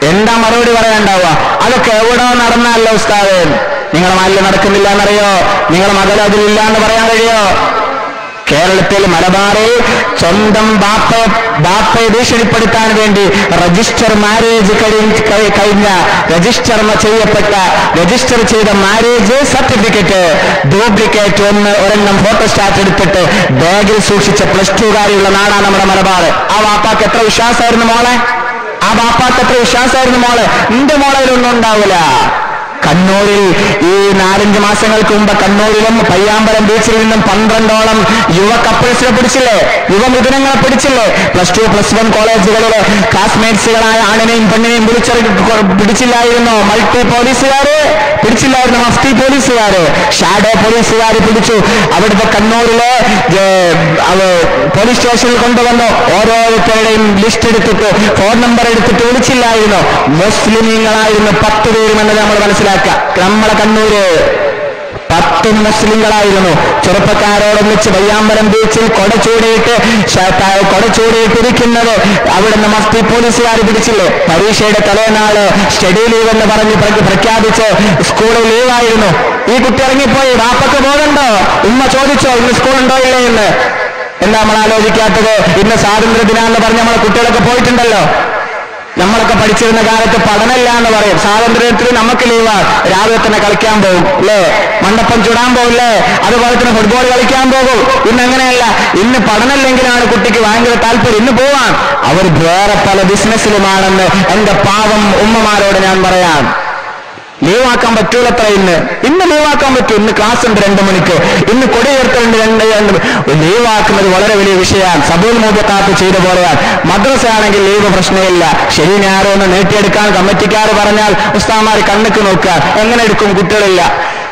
എന്താ മറുപടി പറയാണ്ടാവുക അതൊക്കെ എവിടെ നടന്നല്ലോ ഉസ്താദ് നിങ്ങളെ നാട്ടിൽ നടക്കുന്നില്ല എന്നറിയോ നിങ്ങളെ മകൾ അതിലില്ല എന്ന് പറയാൻ കഴിയോ കേരളത്തിൽ മലബാറിൽ സ്വന്തം ബാപ്പയെ ബാപ്പയെ ഭീഷണിപ്പെടുത്താൻ വേണ്ടി രജിസ്റ്റർ മാരേജ് കഴിഞ്ഞ രജിസ്റ്റർ ചെയ്യപ്പെട്ട രജിസ്റ്റർ ചെയ്ത മാരേജ് സർട്ടിഫിക്കറ്റ് ഡ്യൂപ്ലിക്കേറ്റ് ഒന്ന് ഒരെണ്ണം ഫോട്ടോസ്റ്റാറ്റ് എടുത്തിട്ട് ബാഗിൽ സൂക്ഷിച്ച പ്ലസ് ടു കാരിയുള്ള നാടാണ് നമ്മുടെ മലബാർ ആ വാപ്പാക്ക് എത്ര വിശ്വാസമായിരുന്നു മോളെ ആ ബാപ്പാക്ക് എത്ര വിശ്വാസമായിരുന്നു മോളെ നിന്റെ മോളയിലൊന്നും ഉണ്ടാവില്ല കണ്ണൂരിൽ ഈ നാലഞ്ച് മാസങ്ങൾക്ക് മുമ്പ് കണ്ണൂരിലും പയ്യാമ്പലം ബീച്ചിൽ നിന്നും പന്ത്രണ്ടോളം യുവ കപ്പിൾസിനെ പിടിച്ചില്ലേ യുവമിഥുനങ്ങളെ പിടിച്ചില്ലേ പ്ലസ് ടു പ്ലസ് വൺ കോളേജുകളിലെ ക്ലാസ്മേറ്റ്സുകളായ ആണിനെയും പെണ്ണിനെയും വിളിച്ചെടുക്ക പിടിച്ചില്ലായിരുന്നോ മൾട്ടി പോലീസുകാര് പിടിച്ചില്ലായിരുന്നു മഫ്തി പോലീസുകാര് ഷാഡോ പോലീസുകാര് പിടിച്ചു അവിടുത്തെ കണ്ണൂരിലെ ഏർ, അവ- പോലീസ് സ്റ്റേഷനിൽ കൊണ്ടുവന്നു ഓരോരുത്തരുടെയും ലിസ്റ്റ് എടുത്തിട്ട് ഫോൺ നമ്പർ എടുത്തിട്ട് വിളിച്ചില്ലായിരുന്നു മുസ്ലിമീങ്ങളായിരുന്നു പത്ത് പേരും എന്നത് നമ്മൾ മനസ്സിലാക്കുക നമ്മളെ കണ്ണൂര് പത്ത് മുസ്ലിങ്ങളായിരുന്നു ചെറുപ്പക്കാരോടൊന്നിച്ച് വയ്യാമ്പലം ബീച്ചിൽ കൊട ചൂടിയിട്ട് ശ- ത- കൊട ചൂടിയിട്ടിരിക്കുന്നത് അവിടുന്ന് മഫ്തി പോലീസുകാർ പിടിച്ചില്ലേ പരീക്ഷയുടെ തലേനാള് സ്റ്റഡി ലീവ് എന്ന് പറഞ്ഞ് പ്ര- പ്രഖ്യാപിച്ച് സ്കൂളിൽ ലീവായിരുന്നു ഈ കുട്ടി ഇറങ്ങിപ്പോയി വാപ്പക്ക് പോകണ്ടോ ഉമ്മ ചോദിച്ചോ ഇന്ന് സ്കൂളുണ്ടോ ഇല്ലേ എന്ന് എന്താ നമ്മൾ ആലോചിക്കാത്തത് ഇന്ന് സ്വാതന്ത്ര്യ ദിനാന്ന് പറഞ്ഞ് നമ്മളെ കുട്ടികളൊക്കെ പോയിട്ടുണ്ടല്ലോ നമ്മളൊക്കെ പഠിച്ചിരുന്ന കാലത്ത് പഠനമില്ല എന്ന് പറയും സ്വാതന്ത്ര്യത്തിന് നമുക്ക് ലീവാ രാവിലെ തന്നെ കളിക്കാൻ പോകും അല്ലേ മണ്ടപ്പം ചുടാൻ പോകില്ലേ അതുപോലെ തന്നെ ഫുട്ബോൾ കളിക്കാൻ പോകും ഇന്ന് അങ്ങനെയല്ല ഇന്ന് പഠനമില്ലെങ്കിലാണ് കുട്ടിക്ക് ഭയങ്കര താല്പര്യം ഇന്ന് പോവാൻ അവർ വേറെ പല ബിസിനസ്സിലുമാണെന്ന് എന്റെ പാവം ഉമ്മമാരോട് ഞാൻ പറയാം ലീവാക്കാൻ പറ്റൂലത്ര ഇന്ന് ഇന്ന് ലീവാക്കാൻ പറ്റും ഇന്ന് ക്ലാസ് ഉണ്ട് രണ്ടു മണിക്ക് ഇന്ന് കൊടിയുയർത്തലുണ്ട് രണ്ട് രണ്ട് ലീവാക്കുന്നത് വളരെ വലിയ വിഷയമാണ് സബൂൽ മൂപ്പത്താത്ത് ചെയ്ത പോലെയാണ് മദ്രസ ആണെങ്കിൽ ലീവ് പ്രശ്നമില്ല ശരി ഞായറോ ഒന്ന് നീട്ടിയെടുക്കാൻ കമ്മിറ്റിക്കാർ പറഞ്ഞാൽ ഉസ്താമാർ കണ്ണുക്ക് നോക്കുക എങ്ങനെ എടുക്കും കുട്ടികളില്ല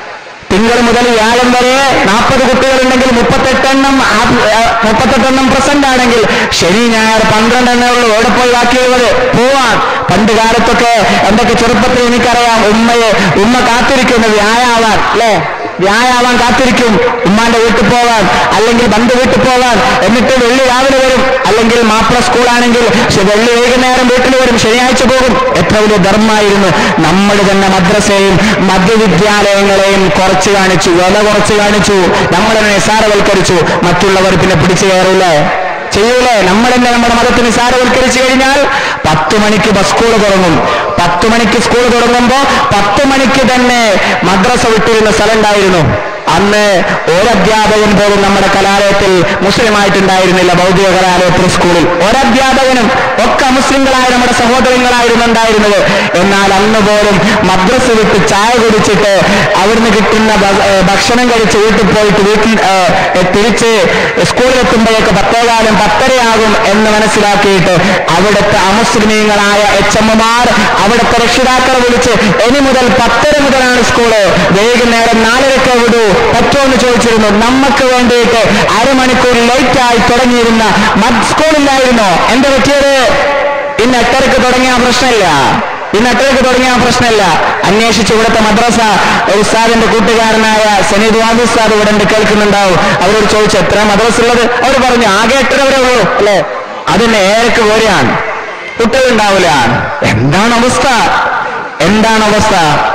തിങ്കൾ മുതൽ വ്യാഴം വരെ നാൽപ്പത് കുട്ടികളുണ്ടെങ്കിൽ മുപ്പത്തെട്ടെണ്ണം ആ- ആ, മുപ്പത്തെട്ടെണ്ണം പ്രസന്റ് ആണെങ്കിൽ ശനി ഞായർ പന്ത്രണ്ടെണ്ണേ ഉള്ളൂ എവിടെ പോയി ബാക്കിയുള്ളത് പോവാൻ പണ്ട് കാലത്തൊക്കെ എന്തൊക്കെ ചെറുപ്പത്തിൽ എനിക്കറിയാം ഉമ്മയെ ഉമ്മ കാത്തിരിക്കുന്നു വ്യായാവാൻ അല്ലേ വ്യായാവാൻ കാത്തിരിക്കും ഉമ്മാന്റെ വീട്ടിൽ പോവാൻ അല്ലെങ്കിൽ ബന്ധു വീട്ടിൽ പോവാൻ എന്നിട്ട് വെള്ളി രാവിലെ വരും അല്ലെങ്കിൽ മാപ്പിള സ്കൂളാണെങ്കിൽ ശ- വെള്ളി വൈകുന്നേരം വീട്ടിൽ വരും ശനിയാഴ്ച പോകും എത്ര വലിയ ധർമ്മമായിരുന്നു നമ്മൾ തന്നെ മദ്രസയും മദ്യവിദ്യാലയങ്ങളെയും കുറച്ച് കാണിച്ചു വില കുറച്ച് കാണിച്ചു നമ്മളെ നിസാരവൽക്കരിച്ചു മറ്റുള്ളവർ പിന്നെ പിടിച്ചു കയറില്ലേ ചെയ്യൂലേ നമ്മൾ തന്നെ നമ്മുടെ മതത്തെ നിസാരവൽക്കരിച്ചു കഴിഞ്ഞാൽ പത്ത് മണിക്ക് ബസ് സ്കൂൾ തുടങ്ങും പത്ത് മണിക്ക് സ്കൂൾ തുടങ്ങുമ്പോ പത്ത് മണിക്ക് തന്നെ മദ്രസ വിട്ടിരുന്ന സ്ഥലം ഉണ്ടായിരുന്നു അന്ന് ഒരധ്യാപകൻ പോലും നമ്മുടെ കലാലയത്തിൽ മുസ്ലിമായിട്ടുണ്ടായിരുന്നില്ല ഭൗതിക കലാലയത്തിൽ സ്കൂളിൽ ഒരധ്യാപകനും ഒക്കെ മുസ്ലിങ്ങളായ നമ്മുടെ സഹോദരങ്ങളായിരുന്നു ഉണ്ടായിരുന്നത് എന്നാൽ അന്ന് പോലും മദ്രസ വിട്ട് ചായ കുടിച്ചിട്ട് അവിടുന്ന് കിട്ടുന്ന ഭ- ഏ, ഭക്ഷണം കഴിച്ച് വീട്ടിൽ പോയിട്ട് വീട്ടിൽ ഏ, തിരിച്ച് സ്കൂളിലെത്തുമ്പോഴേക്ക് പത്തേകാലം പത്തരയാകും എന്ന് മനസ്സിലാക്കിയിട്ട് അവിടുത്തെ അമുസ്ലിമീങ്ങളായ എച്ച് എമ്മുമാർ അവിടുത്തെ രക്ഷിതാക്കളെ വിളിച്ച് ഇനി മുതൽ പത്തര മുതലാണ് സ്കൂള് വൈകുന്നേരം നാലരക്ക് വിടൂ പറ്റുമോ എന്ന് ചോദിച്ചിരുന്നു നമുക്ക് വേണ്ടിയിട്ട് അരമണിക്കൂർ ലേറ്റായി തുടങ്ങിയിരുന്ന മദ് സ്കൂളില്ലായിരുന്നോ എന്താ പറ്റിയത് ഇന്ന് എട്ടരക്ക് തുടങ്ങിയ ആ പ്രശ്നമില്ല ഇന്ന് എട്ടരക്ക് തുടങ്ങിയ ആ പ്രശ്നമില്ല അന്വേഷിച്ച് ഇവിടുത്തെ മദ്രസ ഒരു ഉസ്താദിന്റെ കൂട്ടുകാരനായ സനീദ് വാദി ഉസ്താദ് ഇവിടെ ഉണ്ട് കേൾക്കുന്നുണ്ടാവും അവരോട് ചോദിച്ചു എത്ര മദ്രസ ഉള്ളത് അവർ പറഞ്ഞു ആകെ എട്ടര വരെ ഉള്ളൂ അല്ലേ അതിന് ഏഴക്ക് പോലെയാണ് കുട്ടികളുണ്ടാവില്ല എന്താണ് അവസ്ഥ എന്താണ് അവസ്ഥ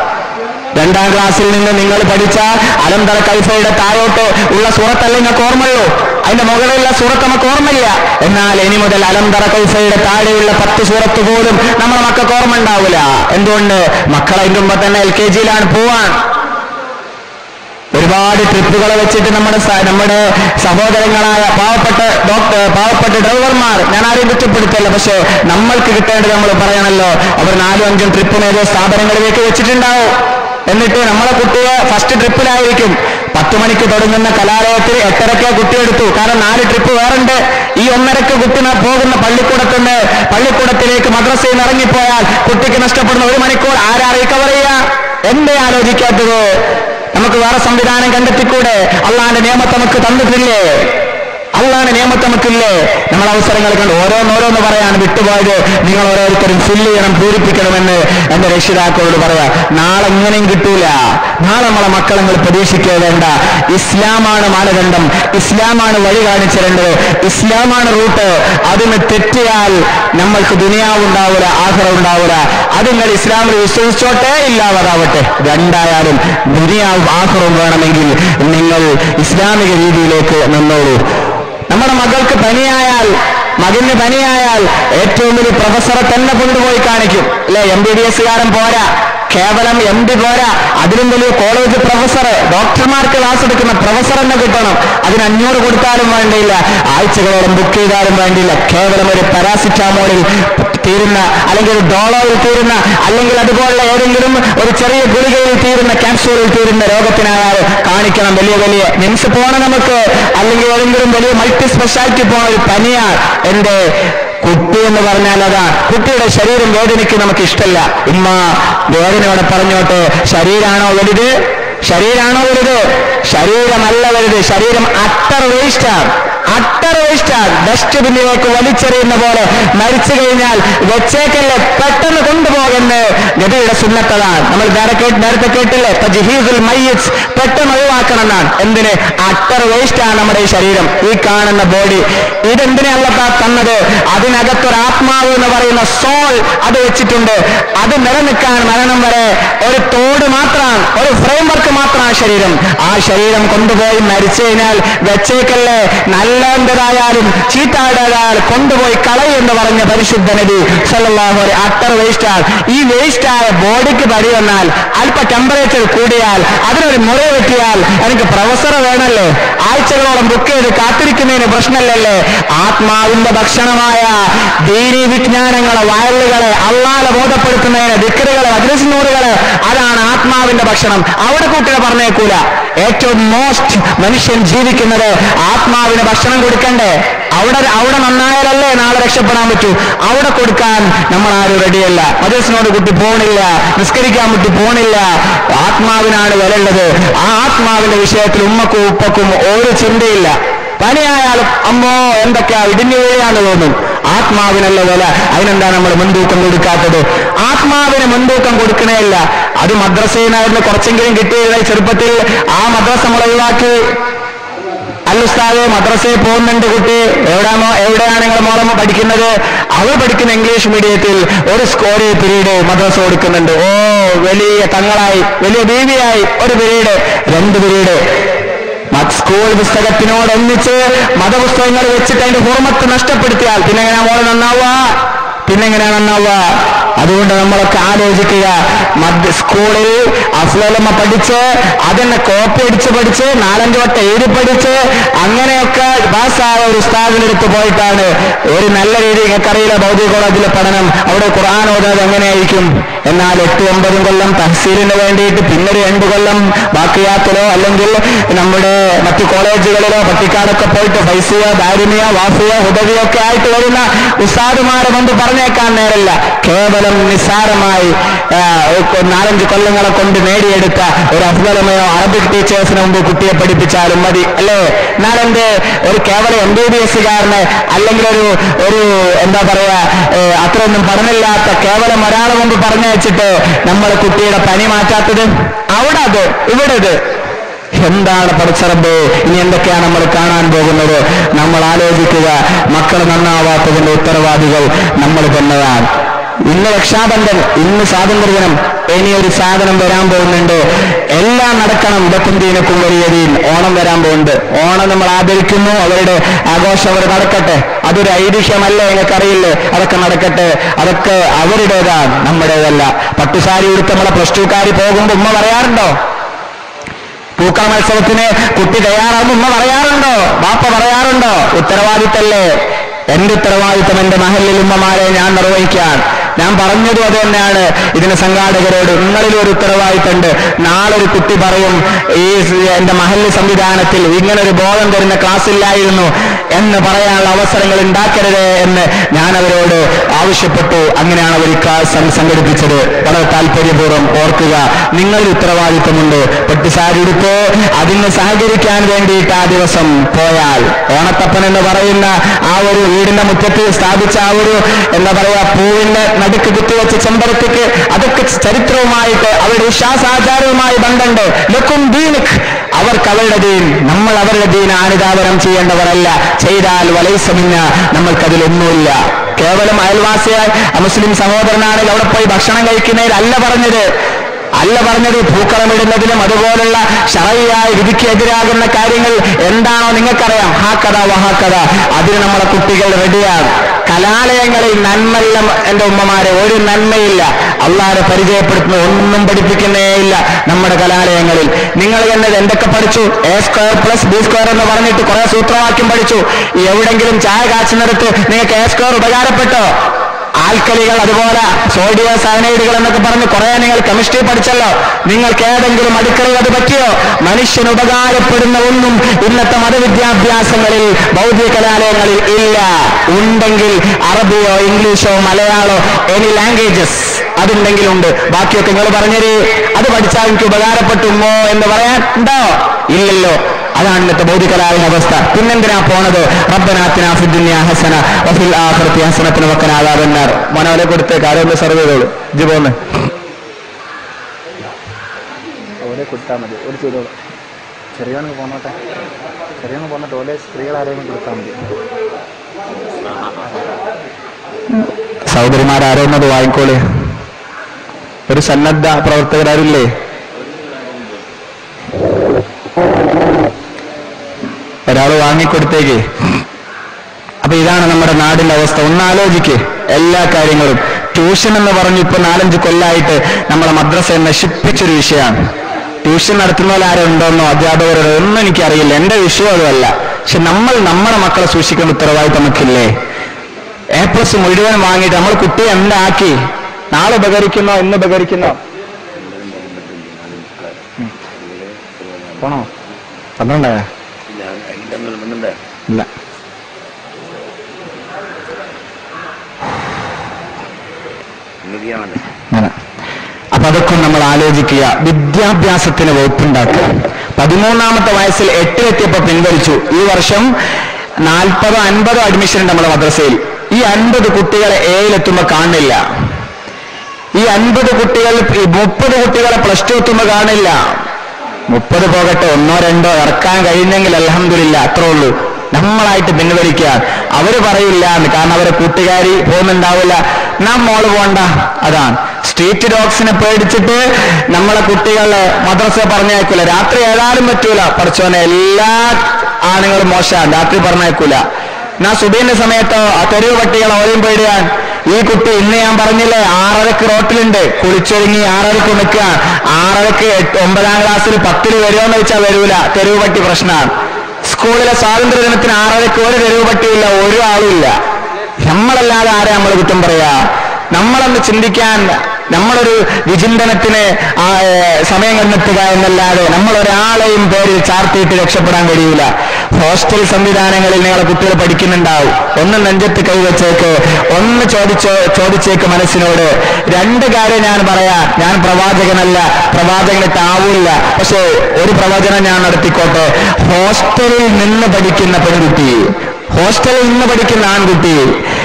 രണ്ടാം ക്ലാസ്സിൽ നിന്ന് നിങ്ങൾ പഠിച്ച അലംതറ കൈഫയുടെ താഴോട്ട് ഉള്ള സൂറത്തല്ല നിങ്ങൾക്ക് ഓർമ്മയുള്ളൂ അതിന്റെ മുകളിലുള്ള സൂറത്ത് നമുക്ക് ഓർമ്മയില്ല എന്നാൽ ഇനി മുതൽ അലംതറ കൈഫയുടെ താഴെയുള്ള പത്ത് സൂറത്ത് പോലും നമ്മുടെ മക്കൾക്ക് ഓർമ്മ ഉണ്ടാവില്ല എന്തുകൊണ്ട് മക്കൾ അതിന്റെ മുമ്പ് തന്നെ എൽ കെ ജിയിലാണ് പോവാൻ ഒരുപാട് ട്രിപ്പുകൾ വെച്ചിട്ട് നമ്മുടെ സ- നമ്മുടെ സഹോദരങ്ങളായ പാവപ്പെട്ട ഡോക്ടർ പാവപ്പെട്ട ഡ്രൈവർമാർ ഞാൻ ആരെയും കുറ്റപ്പെടുത്തല്ല പക്ഷേ നമ്മൾക്ക് കിട്ടേണ്ടത് നമ്മൾ പറയണല്ലോ അവർ നാലും അഞ്ചും ട്രിപ്പിന് ഏതോ സ്ഥാപനങ്ങളിലേക്ക് വെച്ചിട്ടുണ്ടാവും എന്നിട്ട് നമ്മളെ കുട്ടിയെ ഫസ്റ്റ് ട്രിപ്പിലായിരിക്കും പത്ത് മണിക്ക് തുടങ്ങുന്ന കലാലയത്തിൽ എട്ടരയ്ക്ക് കുട്ടി എടുത്തു കാരണം നാല് ട്രിപ്പ് വേറുണ്ട് ഈ ഒന്നരക്ക് കുട്ടി ന- പോകുന്ന പള്ളിക്കൂടത്തുനിന്ന് പള്ളിക്കൂടത്തിലേക്ക് മദ്രസയിൽ നിന്ന് ഇറങ്ങിപ്പോയാൽ കുട്ടിക്ക് നഷ്ടപ്പെടുന്ന ഒരു മണിക്കൂർ ആരാ റിക്കവർ ചെയ്യുക എന്തേ ആലോചിക്കാത്തത് നമുക്ക് വേറെ സംവിധാനം കണ്ടെത്തിക്കൂടെ അള്ളാന്റെ നിയമത്തെ നമുക്ക് തന്നിട്ടില്ലേ അള്ളാന്റെ നിയമത്തെ നമുക്കില്ലേ നമ്മൾ അവസരങ്ങൾ കണ്ട് ഓരോന്നോരോന്ന് പറയാൻ വിട്ടുപോയത് നിങ്ങൾ ഓരോരുത്തരും ഫില്ല് ചെയ്യണം പൂരിപ്പിക്കണമെന്ന് എന്റെ രക്ഷിതാക്കളോട് പറയാ നാളെ ഇങ്ങനെയും കിട്ടൂല നാളെ നമ്മളെ മക്കളെ നിങ്ങൾ പ്രതീക്ഷിക്കുക വേണ്ട ഇസ്ലാമാണ് മാനദണ്ഡം ഇസ്ലാമാണ് വഴി കാണിച്ചു തരേണ്ടത് ഇസ്ലാമാണ് റൂട്ട് അതിന് തെറ്റിയാൽ നമ്മൾക്ക് ദുനിയാവ് ഉണ്ടാവില്ല ആഹ്റ ഉണ്ടാവില്ല അത് നിങ്ങൾ ഇസ്ലാമിൽ വിശ്വസിച്ചോട്ടെ ഇല്ലാവതാവട്ടെ രണ്ടായാലും ദുനിയാവും ആഹ്റവും വേണമെങ്കിൽ നിങ്ങൾ ഇസ്ലാമിക രീതിയിലേക്ക് നിന്നോളൂ നമ്മുടെ മകൾക്ക് പനിയായാൽ മകന് പനിയായാൽ ഏറ്റവും വലിയ പ്രൊഫസറെ തന്നെ കൊണ്ടുപോയി കാണിക്കും അല്ലെ എം ബി ബി എസ്സുകാരൻ പോരാ കേവലം എം ഡി പോരാ അതിലും വലിയ കോളേജ് പ്രൊഫസർ ഡോക്ടർമാർക്ക് ക്ലാസ് എടുക്കുന്ന പ്രൊഫസർ തന്നെ കിട്ടണം അതിന് അഞ്ഞൂറ് കൊടുത്താലും വേണ്ടിയില്ല ആഴ്ചകളോളം ബുക്ക് ചെയ്താലും വേണ്ടിയില്ല കേവലം ഒരു പാരാസിറ്റാമോളിൽ തീരുന്ന അല്ലെങ്കിൽ ഒരു ഡോളോയിൽ തീരുന്ന അല്ലെങ്കിൽ അതുപോലുള്ള ഏതെങ്കിലും ഒരു ചെറിയ ഗുളികയിൽ തീരുന്ന ക്യാപ്സൂളിൽ തീരുന്ന രോഗത്തിനായാലും കാണിക്കണം വലിയ വലിയ നിംസ് പോണ നമുക്ക് അല്ലെങ്കിൽ ഏതെങ്കിലും വലിയ മൾട്ടി സ്പെഷ്യാലിറ്റി പോണ ഒരു പനിയാണ് എന്റെ കുട്ടി എന്ന് പറഞ്ഞാൽ അതാ കുട്ടിയുടെ ശരീരം വേദനയ്ക്ക് നമുക്ക് ഇഷ്ടമല്ല ഉമ്മ വേദനയോടെ പറഞ്ഞോട്ടെ ശരീരാണോ വലുത് ശരീരാണോ വലുത് ശരീരമല്ല വലുത് ശരീരം അട്ടർ വേസ്റ്റാണ് അട്ടർ വേസ്റ്റാണ് ഡസ്റ്റ്ബിന്നിലേക്ക് വലിച്ചെറിയുന്ന പോലെ മരിച്ചു കഴിഞ്ഞാൽ വെച്ചേക്കല്ലേ പെട്ടെന്ന് കൊണ്ടുപോകുന്ന നബിയുടെ സുന്നത്തതാണ് നമ്മൾ നേരെ കേട്ട് നേരത്തെ കേട്ടില്ലേ തജ്ഹീസുൽ മയ്യിത്ത് പെട്ടെന്ന് ഒഴിവാക്കണം എന്നാണ് എന്തിന് അട്ടർ വേസ്റ്റാണ് നമ്മുടെ ഈ ശരീരം ഈ കാണുന്ന ബോഡി ഇതെന്തിനല്ല തന്നത് അതിനകത്തൊരു ആത്മാവ് എന്ന് പറയുന്ന സോൾ അത് വെച്ചിട്ടുണ്ട് അത് നിലനിൽക്കാൻ മരണം വരെ ഒരു തോട് മാത്രമാണ് ഒരു ഫ്രെയിം വർക്ക് മാത്രമാണ് ശരീരം ആ ശരീരം കൊണ്ടുപോയി മരിച്ചു കഴിഞ്ഞാൽ വെച്ചേക്കല്ലേ നല്ലതായാലും ചീത്താടേതായാലും കൊണ്ടുപോയി കളയെന്ന് പറഞ്ഞ പരിശുദ്ധ നബി സല്ലല്ലാഹു അലൈഹി അട്ടർ വേസ്റ്റാണ് ഈ വേസ്റ്റായ ബോഡിക്ക് പടി വന്നാൽ അല്പ ടെമ്പറേച്ചർ കൂടിയാൽ അതിനൊരു മുറി വെട്ടിയാൽ എനിക്ക് പ്രൊഫസർ വേണമല്ലോ ആഴ്ചകളോളം ബുക്ക് ചെയ്ത് കാത്തിരിക്കുന്നതിന് പ്രശ്നമല്ലല്ലേ ആത്മാവിന്റെ ഭക്ഷണമായ ദീനി വിജ്ഞാനങ്ങളെ വയലുകളെ അള്ളാലെ ബോധപ്പെടുത്തുന്നതിന് ദിക്കറുകളെ വജ്രസിനൂറുകളെ അതാണ് ആത്മാവിന്റെ ഭക്ഷണം അവിടെ കൂട്ടിനെ പറഞ്ഞേക്കൂല ഏറ്റവും മോസ്റ്റ് മനുഷ്യൻ ജീവിക്കുന്നത് ആത്മാവിന് ഭക്ഷണം കൊടുക്കണ്ടേ അവിടെ അവിടെ നന്നായാലല്ലേ നാളെ രക്ഷപ്പെടാൻ പറ്റൂ അവിടെ കൊടുക്കാൻ നമ്മൾ ആരും റെഡിയല്ല മദ്രസിനോട് കുട്ടി പോണില്ല നിസ്കരിക്കാൻ കുട്ടി പോണില്ല ആത്മാവിനാണ് വിലയുള്ളത് ആ ആത്മാവിന്റെ വിഷയത്തിൽ ഉമ്മക്കും ഉപ്പക്കും ഒരു ചിന്തയില്ല പനിയായാലും അമ്മോ എന്തൊക്കെയാ ഇടിഞ്ഞു വീഴാന്ന് തോന്നും ആത്മാവിനല്ല വില അതിനെന്താ നമ്മൾ മുൻതൂക്കം കൊടുക്കാത്തത് ആത്മാവിന് മുൻതൂക്കം കൊടുക്കണേയില്ല അത് മദ്രസയിനായിരുന്നു കുറച്ചെങ്കിലും കിട്ടിയത് ചെറുപ്പത്തിൽ ആ മദ്രസ നമ്മൾ ഒഴിവാക്കി അല്ലുസ്താദ് മദ്രസയിൽ പോകുന്നുണ്ട് കുട്ടി എവിടെയാണോ എവിടെയാണ് നിങ്ങൾ മോളമ്മ പഠിക്കുന്നത് അവൾ പഠിക്കുന്ന ഇംഗ്ലീഷ് മീഡിയത്തിൽ ഒരു സ്കോറി പീരീഡ് മദ്രസ കൊടുക്കുന്നുണ്ട് ഓ വലിയ തങ്ങളായി വലിയ ബീവിയായി ഒരു പീരീഡ് രണ്ട് പീരീഡ് സ്കൂൾ പുസ്തകത്തിനോടൊന്നിച്ച് മതപുസ്തകങ്ങൾ വെച്ചിട്ട് അതിന്റെ ഹുർമത്ത് നഷ്ടപ്പെടുത്തിയാൽ പിന്നെ എങ്ങനെയാ മോള് നന്നാവുക പിന്നെ എങ്ങനെയാ നന്നാവുക അതുകൊണ്ട് നമ്മളൊക്കെ ആലോചിക്കുക മധ്യ സ്കൂളിൽ അഫ്ലലമ്മ പഠിച്ച് അതിനെ കോപ്പി അടിച്ച് പഠിച്ച് നാലഞ്ച് വട്ടം എഴുതി പഠിച്ച് അങ്ങനെയൊക്കെ പാസ്സായ ഒരു ഉസ്താദിനടുത്ത് പോയിട്ടാണ് ഒരു നല്ല രീതി നിങ്ങൾക്കറിയില്ല ഭൗതിക കോളേജിലെ പഠനം അവിടെ ഖുർആൻ ഓതാത് എങ്ങനെയായിരിക്കും എന്നാൽ എട്ട് ഒമ്പതും കൊല്ലം തഹസീലിന് വേണ്ടിയിട്ട് പിന്നൊരു രണ്ട് കൊല്ലം ബാക്കിയാത്തിലോ അല്ലെങ്കിൽ നമ്മുടെ മറ്റു കോളേജുകളിലോ പട്ടിക്കാടൊക്കെ പോയിട്ട് ഫൈസിയ ദാരിമിയ വാഫിയ ഹുദവിയ ഒക്കെ ആയിട്ട് വരുന്ന ഉസ്താദുമാരെ മുമ്പ് പറഞ്ഞേക്കാൻ നേരല്ല കേവലം നിസ്സാരമായി ആ, ഒരു നാലഞ്ച് കൊല്ലങ്ങളെ കൊണ്ട് നേടിയെടുത്ത ഒരു അഫ്ഗലമയോ അറബിക് ടീച്ചേഴ്സിന് മുമ്പ് കുട്ടിയെ പഠിപ്പിച്ചാലും മതി അല്ലേ എന്നാലെന്ത് ഒരു കേവലം എം ബി ബി എസ്സുകാരനെ അല്ലെങ്കിൽ ഒരു ഒരു എന്താ പറയാ ഏ, അത്രയൊന്നും പഠനമില്ലാത്ത കേവലം ഒരാളെ മുമ്പ് പറഞ്ഞയച്ചിട്ട് നമ്മൾ കുട്ടിയുടെ പനി മാറ്റാത്തത് അവിടെ അത് ഇവിടെ ഇത് എന്താണ് പഠിച്ചറബ് ഇനി എന്തൊക്കെയാണ് നമ്മൾ കാണാൻ പോകുന്നത് നമ്മൾ ആലോചിക്കുക മക്കൾ നന്നാവാത്തതിന്റെ ഉത്തരവാദികൾ നമ്മൾ തന്നെയാണ് ഇന്ന് രക്ഷാബന്ധൻ ഇന്ന് സ്വാതന്ത്ര്യദിനം ഇനി ഒരു സാധനം വരാൻ പോകുന്നുണ്ട് എല്ലാം നടക്കണം ഇടക്കും ദീനക്കും വലിയ ദീൻ ഓണം വരാൻ പോകുന്നുണ്ട് ഓണം നമ്മൾ ആദരിക്കുന്നു അവരുടെ ആഘോഷം അവർ നടക്കട്ടെ അതൊരു ഐതിഹ്യമല്ല നിങ്ങൾക്കറിയില്ലേ അതൊക്കെ നടക്കട്ടെ അതൊക്കെ അവരുടേതാണ് നമ്മുടേതല്ല പട്ടുസാരി ഉടുത്ത് നമ്മളെ പ്ലസ് ടുക്കാരി പോകുമ്പോൾ ഉമ്മ പറയാറുണ്ടോ പൂക്കള മത്സരത്തിന് കുട്ടി തയ്യാറാകുമ്പോൾ ഉമ്മ പറയാറുണ്ടോ ബാപ്പ പറയാറുണ്ടോ ഉത്തരവാദിത്തല്ലേ എന്റെ ഉത്തരവാദിത്തം എന്റെ മഹലിൽ ഉമ്മമാരെ ഞാൻ നിർവഹിക്കാൻ ഞാൻ പറഞ്ഞതും അത് തന്നെയാണ് ഇതിന് സംഘാടകരോട് നിങ്ങളിൽ ഒരു ഉത്തരവാദിത്തമുണ്ട് നാളെ ഒരു കുട്ടി പറയും ഈ സ് എന്റെ മഹല്ല് സംവിധാനത്തിൽ ഇങ്ങനെ ഒരു ബോധം തരുന്ന ക്ലാസ് ഇല്ലായിരുന്നു എന്ന് പറയാനുള്ള അവസരങ്ങൾ ഉണ്ടാക്കരുത് എന്ന് ഞാൻ അവരോട് ആവശ്യപ്പെട്ടു അങ്ങനെയാണ് അവർ ഈ ക്ലാസ് സം- സംഘടിപ്പിച്ചത് വളരെ താല്പര്യപൂർവ്വം ഓർക്കുക നിങ്ങളിൽ ഉത്തരവാദിത്തമുണ്ട് പെട്ടിസാരി ഉടുത്ത് അതിന് സഹകരിക്കാൻ വേണ്ടിയിട്ട് ആ ദിവസം പോയാൽ ഓണത്തപ്പൻ എന്ന് പറയുന്ന ആ ഒരു വീടിന്റെ മുറ്റത്ത് സ്ഥാപിച്ച ആ ഒരു എന്താ പറയാ പൂവിന്റെ നടുവിൽ നടുക്ക് കുത്തിവെച്ച ചെമ്പരത്തിക്ക് അതൊക്കെ ചരിത്രവുമായിട്ട് അവരുടെ വിശ്വാസാചാരവുമായി ബന്ധമുണ്ട് ലക്കും ദീനിക് അവർക്ക് അവരുടെ ദീൻ നമ്മൾ അവരുടെ ദീൻ ആനിതാപനം ചെയ്യേണ്ടവരല്ല ചെയ്താൽ വലൈസമിഞ്ഞ നമ്മൾക്കതിലൊന്നുമില്ല കേവലം അയൽവാസിയായി മുസ്ലിം സഹോദരനാണെങ്കിൽ അവിടെ പോയി ഭക്ഷണം കഴിക്കുന്നതിൽ അല്ല പറഞ്ഞത് അല്ല പറഞ്ഞത് പൂക്കളമിടുന്നതിലും അതുപോലുള്ള ഷറയായ വിധിക്ക് എതിരാകുന്ന കാര്യങ്ങൾ എന്താണോ നിങ്ങൾക്കറിയാം ഹാ കഥ വഹാ കഥ അതിന് നമ്മുടെ കുട്ടികൾ റെഡിയാണ് കലാലയങ്ങളിൽ നന്മല്ല എന്റെ ഉമ്മമാരെ ഒരു നന്മയില്ല അള്ളാരെ പരിചയപ്പെടുത്തുന്ന ഒന്നും പഠിപ്പിക്കുന്നേ ഇല്ല നമ്മുടെ കലാലയങ്ങളിൽ നിങ്ങൾ എന്നത് എന്തൊക്കെ പഠിച്ചു A square plus B square എന്ന് പറഞ്ഞിട്ട് കുറെ സൂത്രവാക്യം പഠിച്ചു എവിടെങ്കിലും ചായ കാച്ചുന്നിടത്ത് നിങ്ങൾക്ക് എ സ്ക്വയർ ഉപകാരപ്പെട്ടോ ആൽക്കലികൾ അതുപോലെ സോഡിയം സയനൈഡുകൾ എന്നൊക്കെ പറഞ്ഞ് കുറെ നിങ്ങൾ കെമിസ്ട്രി പഠിച്ചല്ലോ നിങ്ങൾക്ക് ഏതെങ്കിലും അടുക്കളയിൽ അത് പറ്റിയോ മനുഷ്യന് ഉപകാരപ്പെടുന്ന ഒന്നും ഇന്നത്തെ മതവിദ്യാഭ്യാസങ്ങളിൽ ഭൗതിക കലാലയങ്ങളിൽ ഇല്ല ഉണ്ടെങ്കിൽ അറബിയോ ഇംഗ്ലീഷോ മലയാളോ എനി ലാംഗ്വേജസ് അതുണ്ടെങ്കിലുണ്ട് ബാക്കിയൊക്കെ നിങ്ങൾ പറഞ്ഞത് അത് പഠിച്ചാൽ എനിക്ക് ഉപകാരപ്പെട്ടുമോ എന്ന് പറയാൻ ഉണ്ടോ ഇല്ലല്ലോ അതാണ് ഇന്നത്തെ ഭൗതികലായ അവസ്ഥ പിന്നെന്തിനാ പോണത് റബ്ബനാത്തിന ഫിദ്ദുനിയ ഹസന വഫിൽ ആഖിറതി ഹസനത്തിന് വക്കന ആദാബന്നാർ മോനവരെ കൊടുത്തേക്ക് ആരോ ഒന്ന് സർവ് ചെയ്തോളൂ ഇജ്ജ് പോന്ന് ഓലെ കൊടുത്താൽ മതി ഒരു ചെയ്തോളൂ ചെറിയവനക്ക് പോന്നോട്ടെ ചെറിയവന് പോന്നിട്ട് ഓലെ സ്ത്രീകൾ ആരെങ്കിലും കൊടുത്താൽ മതി സഹോദരിമാരാരോന്നത് വാങ്ങിക്കോളെ ഒരു സന്നദ്ധ പ്രവർത്തകരാരില്ലേ ഒരാൾ വാങ്ങിക്കൊടുത്തേക്ക് അപ്പൊ ഇതാണ് നമ്മുടെ നാടിന്റെ അവസ്ഥ ഒന്ന് ആലോചിക്ക് എല്ലാ കാര്യങ്ങളും ട്യൂഷൻ എന്ന് പറഞ്ഞു ഇപ്പൊ നാലഞ്ച് കൊല്ലായിട്ട് നമ്മളെ മദ്രസയെ നശിപ്പിച്ചൊരു വിഷയമാണ് ട്യൂഷൻ നടത്തുന്നവർ ആരുണ്ടോന്നോ അധ്യാപകരോ ഒന്നും എനിക്കറിയില്ല എന്റെ വിഷയം അതുമല്ല പക്ഷെ നമ്മൾ നമ്മുടെ മക്കളെ സൂക്ഷിക്കേണ്ട ഉത്തരവാദിത്തം നമുക്കില്ലേ എ പ്ലസ് മുഴുവൻ വാങ്ങിയിട്ട് നമ്മൾ കുട്ടിയെ എന്താക്കി നാളെ ഉപകരിക്കുന്നോ ഇന്ന് ഉപകരിക്കുന്നോ ഉം. പോണോ പന്ത്രണ്ടേ ഇല്ല അങ്ങനെ അപ്പൊ അതൊക്കെ നമ്മൾ ആലോചിക്കുക വിദ്യാഭ്യാസത്തിന് വകുപ്പുണ്ടാക്കുക പതിമൂന്നാമത്തെ വയസ്സിൽ എട്ടിലെത്തിയപ്പോ പിൻവലിച്ചു ഈ വർഷം നാൽപ്പതോ അൻപതോ അഡ്മിഷൻ ഉണ്ട് നമ്മുടെ മദ്രസയിൽ ഈ അൻപത് കുട്ടികളെ ഏഴിലെത്തുമ്പോ കാണില്ല ഈ അൻപത് കുട്ടികൾ ഈ മുപ്പത് കുട്ടികളെ പ്ലസ് ടു എത്തുമ്പോ കാണില്ല മുപ്പത് പോകട്ടെ ഒന്നോ രണ്ടോ ഇറക്കാൻ കഴിഞ്ഞെങ്കിൽ അലഹമില്ല അത്രേ ഉള്ളൂ നമ്മളായിട്ട് പിൻവലിക്കുക അവര് പറയില്ല എന്ന് കാരണം അവരെ കൂട്ടുകാരി പോകുന്നുണ്ടാവില്ല നാം മോള് പോണ്ട അതാണ് സ്ട്രീറ്റ് ഡോഗ്സിനെ പേടിച്ചിട്ട് നമ്മളെ കുട്ടികളെ മദ്രസ പറഞ്ഞയക്കൂല രാത്രി ഏതായാലും പറ്റൂല പഠിച്ചോനെ എല്ലാ ആണുങ്ങളും മോശമാണ് രാത്രി പറഞ്ഞയക്കൂല ഞാൻ സുബീന്റെ സമയത്തോ ആ തെരുവ് പട്ടികൾ ഓരെയും പേടിയാൻ ഈ കുട്ടി ഇന്ന് ഞാൻ പറഞ്ഞില്ലേ ആറരക്ക് റോട്ടിലുണ്ട് കുളിച്ചൊരുങ്ങി ആറരക്ക് നിൽക്കുക ആറരക്ക് എട്ട് ഒമ്പതാം ക്ലാസ്സിൽ പത്തിൽ വരുമോന്ന് വെച്ചാൽ വരൂല തെരുവ് പട്ടി പ്രശ്നമാണ് സ്കൂളിലെ സ്വാതന്ത്ര്യ ദിനത്തിന് ആറരക്ക് ഒരു തെരുവ് പട്ടിയില്ല ഒരു ആളുമില്ല നമ്മളല്ലാതെ ആരെ നമ്മൾ കുറ്റം പറയാ നമ്മളൊന്ന് ചിന്തിക്കാൻ നമ്മളൊരു വിചിന്തനത്തിന് ആ, ഏ, സമയം കണ്ടെത്തുക എന്നല്ലാതെ നമ്മൾ ഒരാളെയും പേരിൽ ചാർത്തിയിട്ട് രക്ഷപ്പെടാൻ കഴിയൂല ഹോസ്റ്റൽ സംവിധാനങ്ങളിൽ നിങ്ങളെ കുട്ടികൾ പഠിക്കുന്നുണ്ടാവും ഒന്ന് നെഞ്ചത്ത് കൈവച്ചേക്ക് ഒന്ന് ചോദിച്ചോ ചോദിച്ചേക്ക് മനസ്സിനോട് രണ്ട് കാര്യം ഞാൻ പറയാ ഞാൻ പ്രവാചകനല്ല പ്രവാചകനിട്ട് ആവൂല്ല പക്ഷെ ഒരു പ്രവചനം ഞാൻ നടത്തിക്കോട്ടെ ഹോസ്റ്റലിൽ നിന്ന് പഠിക്കുന്ന പെൺകുട്ടി ഹോസ്റ്റലിൽ നിന്ന് പഠിക്കുന്ന ആൺകുട്ടി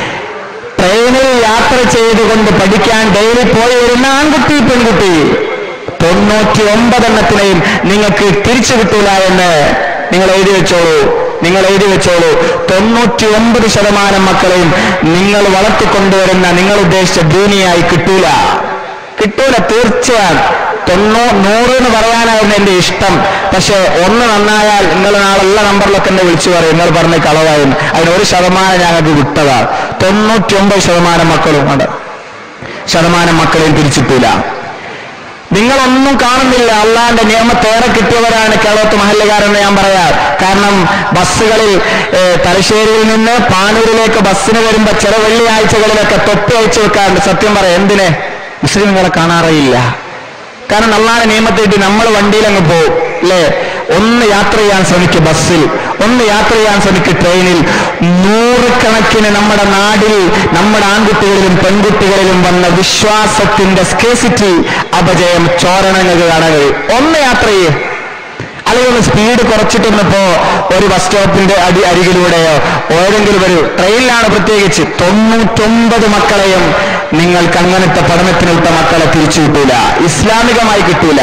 ട്രെയിനിൽ യാത്ര ചെയ്തുകൊണ്ട് പഠിക്കാൻ ഡെയിലി പോയി വരുന്ന ആൺകുട്ടി പെൺകുട്ടി തൊണ്ണൂറ്റി ഒമ്പതെണ്ണത്തിനെയും നിങ്ങൾക്ക് തിരിച്ചു കിട്ടൂല എന്ന് നിങ്ങൾ എഴുതി വെച്ചോളൂ നിങ്ങൾ എഴുതി വെച്ചോളൂ തൊണ്ണൂറ്റി ഒമ്പത് ശതമാനം മക്കളെയും നിങ്ങൾ വളർത്തിക്കൊണ്ടുവരുന്ന നിങ്ങൾ ഉദ്ദേശിച്ച ദൂനിയായി കിട്ടൂല കിട്ടൂല തീർച്ചയാണ് തൊണ്ണൂ നൂറ് എന്ന് പറയാനായിരുന്നു എന്റെ ഇഷ്ടം പക്ഷെ ഒന്ന് നന്നായാൽ നിങ്ങൾ നാളെ എല്ലാ നമ്പറിലൊക്കെ എന്നെ വിളിച്ചു പറയും നിങ്ങൾ പറഞ്ഞ കളവായിരുന്നു അതിന് ഒരു ശതമാനം ഞങ്ങൾക്ക് വിട്ടതാണ് തൊണ്ണൂറ്റി ഒമ്പത് ശതമാനം മക്കളും ഉണ്ട് ശതമാനം മക്കളെയും തിരിച്ചിട്ടില്ല നിങ്ങളൊന്നും കാണുന്നില്ല അള്ളാന്റെ നിയമത്തേറെ കിട്ടിയവരാണ് കേരളത്ത് മഹല്ലുകാരെന്ന് ഞാൻ പറയാം കാരണം ബസ്സുകളിൽ ഏ, തലശ്ശേരിയിൽ നിന്ന് പാനൂരിലേക്ക് ബസ്സിന് വരുമ്പോ ചില വെള്ളിയാഴ്ചകളിലൊക്കെ തൊപ്പി അയച്ചു വെക്കാറുണ്ട് സത്യം പറയാം എന്തിന് മുസ്ലിങ്ങളെ കാണാറേയില്ല കാരണം അള്ളാന്റെ നിയമത്തിട്ട് നമ്മൾ വണ്ടിയിലങ്ങ് പോകും അല്ലേ ഒന്ന് യാത്ര ചെയ്യാൻ ശ്രമിക്കും ബസ്സിൽ ഒന്ന് യാത്ര ചെയ്യാൻ ശ്രമിക്കും ട്രെയിനിൽ നൂറുകണക്കിന് നമ്മുടെ നാടിൽ നമ്മുടെ ആൺകുട്ടികളിലും പെൺകുട്ടികളിലും വന്ന വിശ്വാസത്തിന്റെ സ്കേസിറ്റി അപജയം ചോരണങ്ങൾ കാണാൻ കഴിയും ഒന്ന് യാത്ര ചെയ്യേ അല്ലെങ്കിൽ ഒന്ന് സ്പീഡ് കുറച്ചിട്ടൊന്നിപ്പോ ഒരു ബസ് സ്റ്റോപ്പിന്റെ അടി അരികിലൂടെയോ ഏതെങ്കിലും ഒരു ട്രെയിനിലാണ് പ്രത്യേകിച്ച് തൊണ്ണൂറ്റൊമ്പത് മക്കളെയും നിങ്ങൾക്ക് അങ്ങനത്തെ പഠനത്തിനിട്ട മക്കളെ തിരിച്ചു കിട്ടൂല ഇസ്ലാമികമായി കിട്ടൂല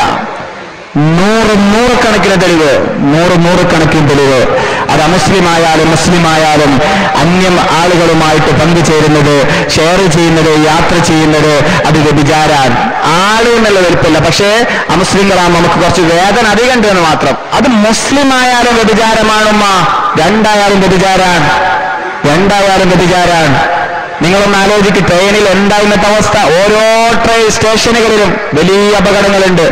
നൂറ് നൂറുകണക്കിന് തെളിവ് നൂറ് നൂറുകണക്കിന് തെളിവ് അത് അമുസ്ലിമായാലും മുസ്ലിമായാലും അന്യം ആളുകളുമായിട്ട് പങ്കുചേരുന്നത് ഷെയർ ചെയ്യുന്നത് യാത്ര ചെയ്യുന്നത് അത് വ്യഭിചാരാൻ ആള് എന്നുള്ള വലുപ്പമില്ല പക്ഷേ അമുസ്ലിങ്ങളാകുമ്പോൾ നമുക്ക് കുറച്ച് വേദന അധികം ഉണ്ട് എന്ന് മാത്രം അത് മുസ്ലിം ആയാലും വ്യഭിചാരമാണുമ്മ രണ്ടായാലും വ്യഭിചാരാൻ രണ്ടായാലും വ്യഭിചാരാൻ നിങ്ങളൊന്ന് ആലോചിക്ക് ട്രെയിനിൽ എന്താ ഇന്നത്തെ അവസ്ഥ ഓരോ ട്രെയിൻ സ്റ്റേഷനുകളിലും വലിയ അപകടങ്ങളുണ്ട്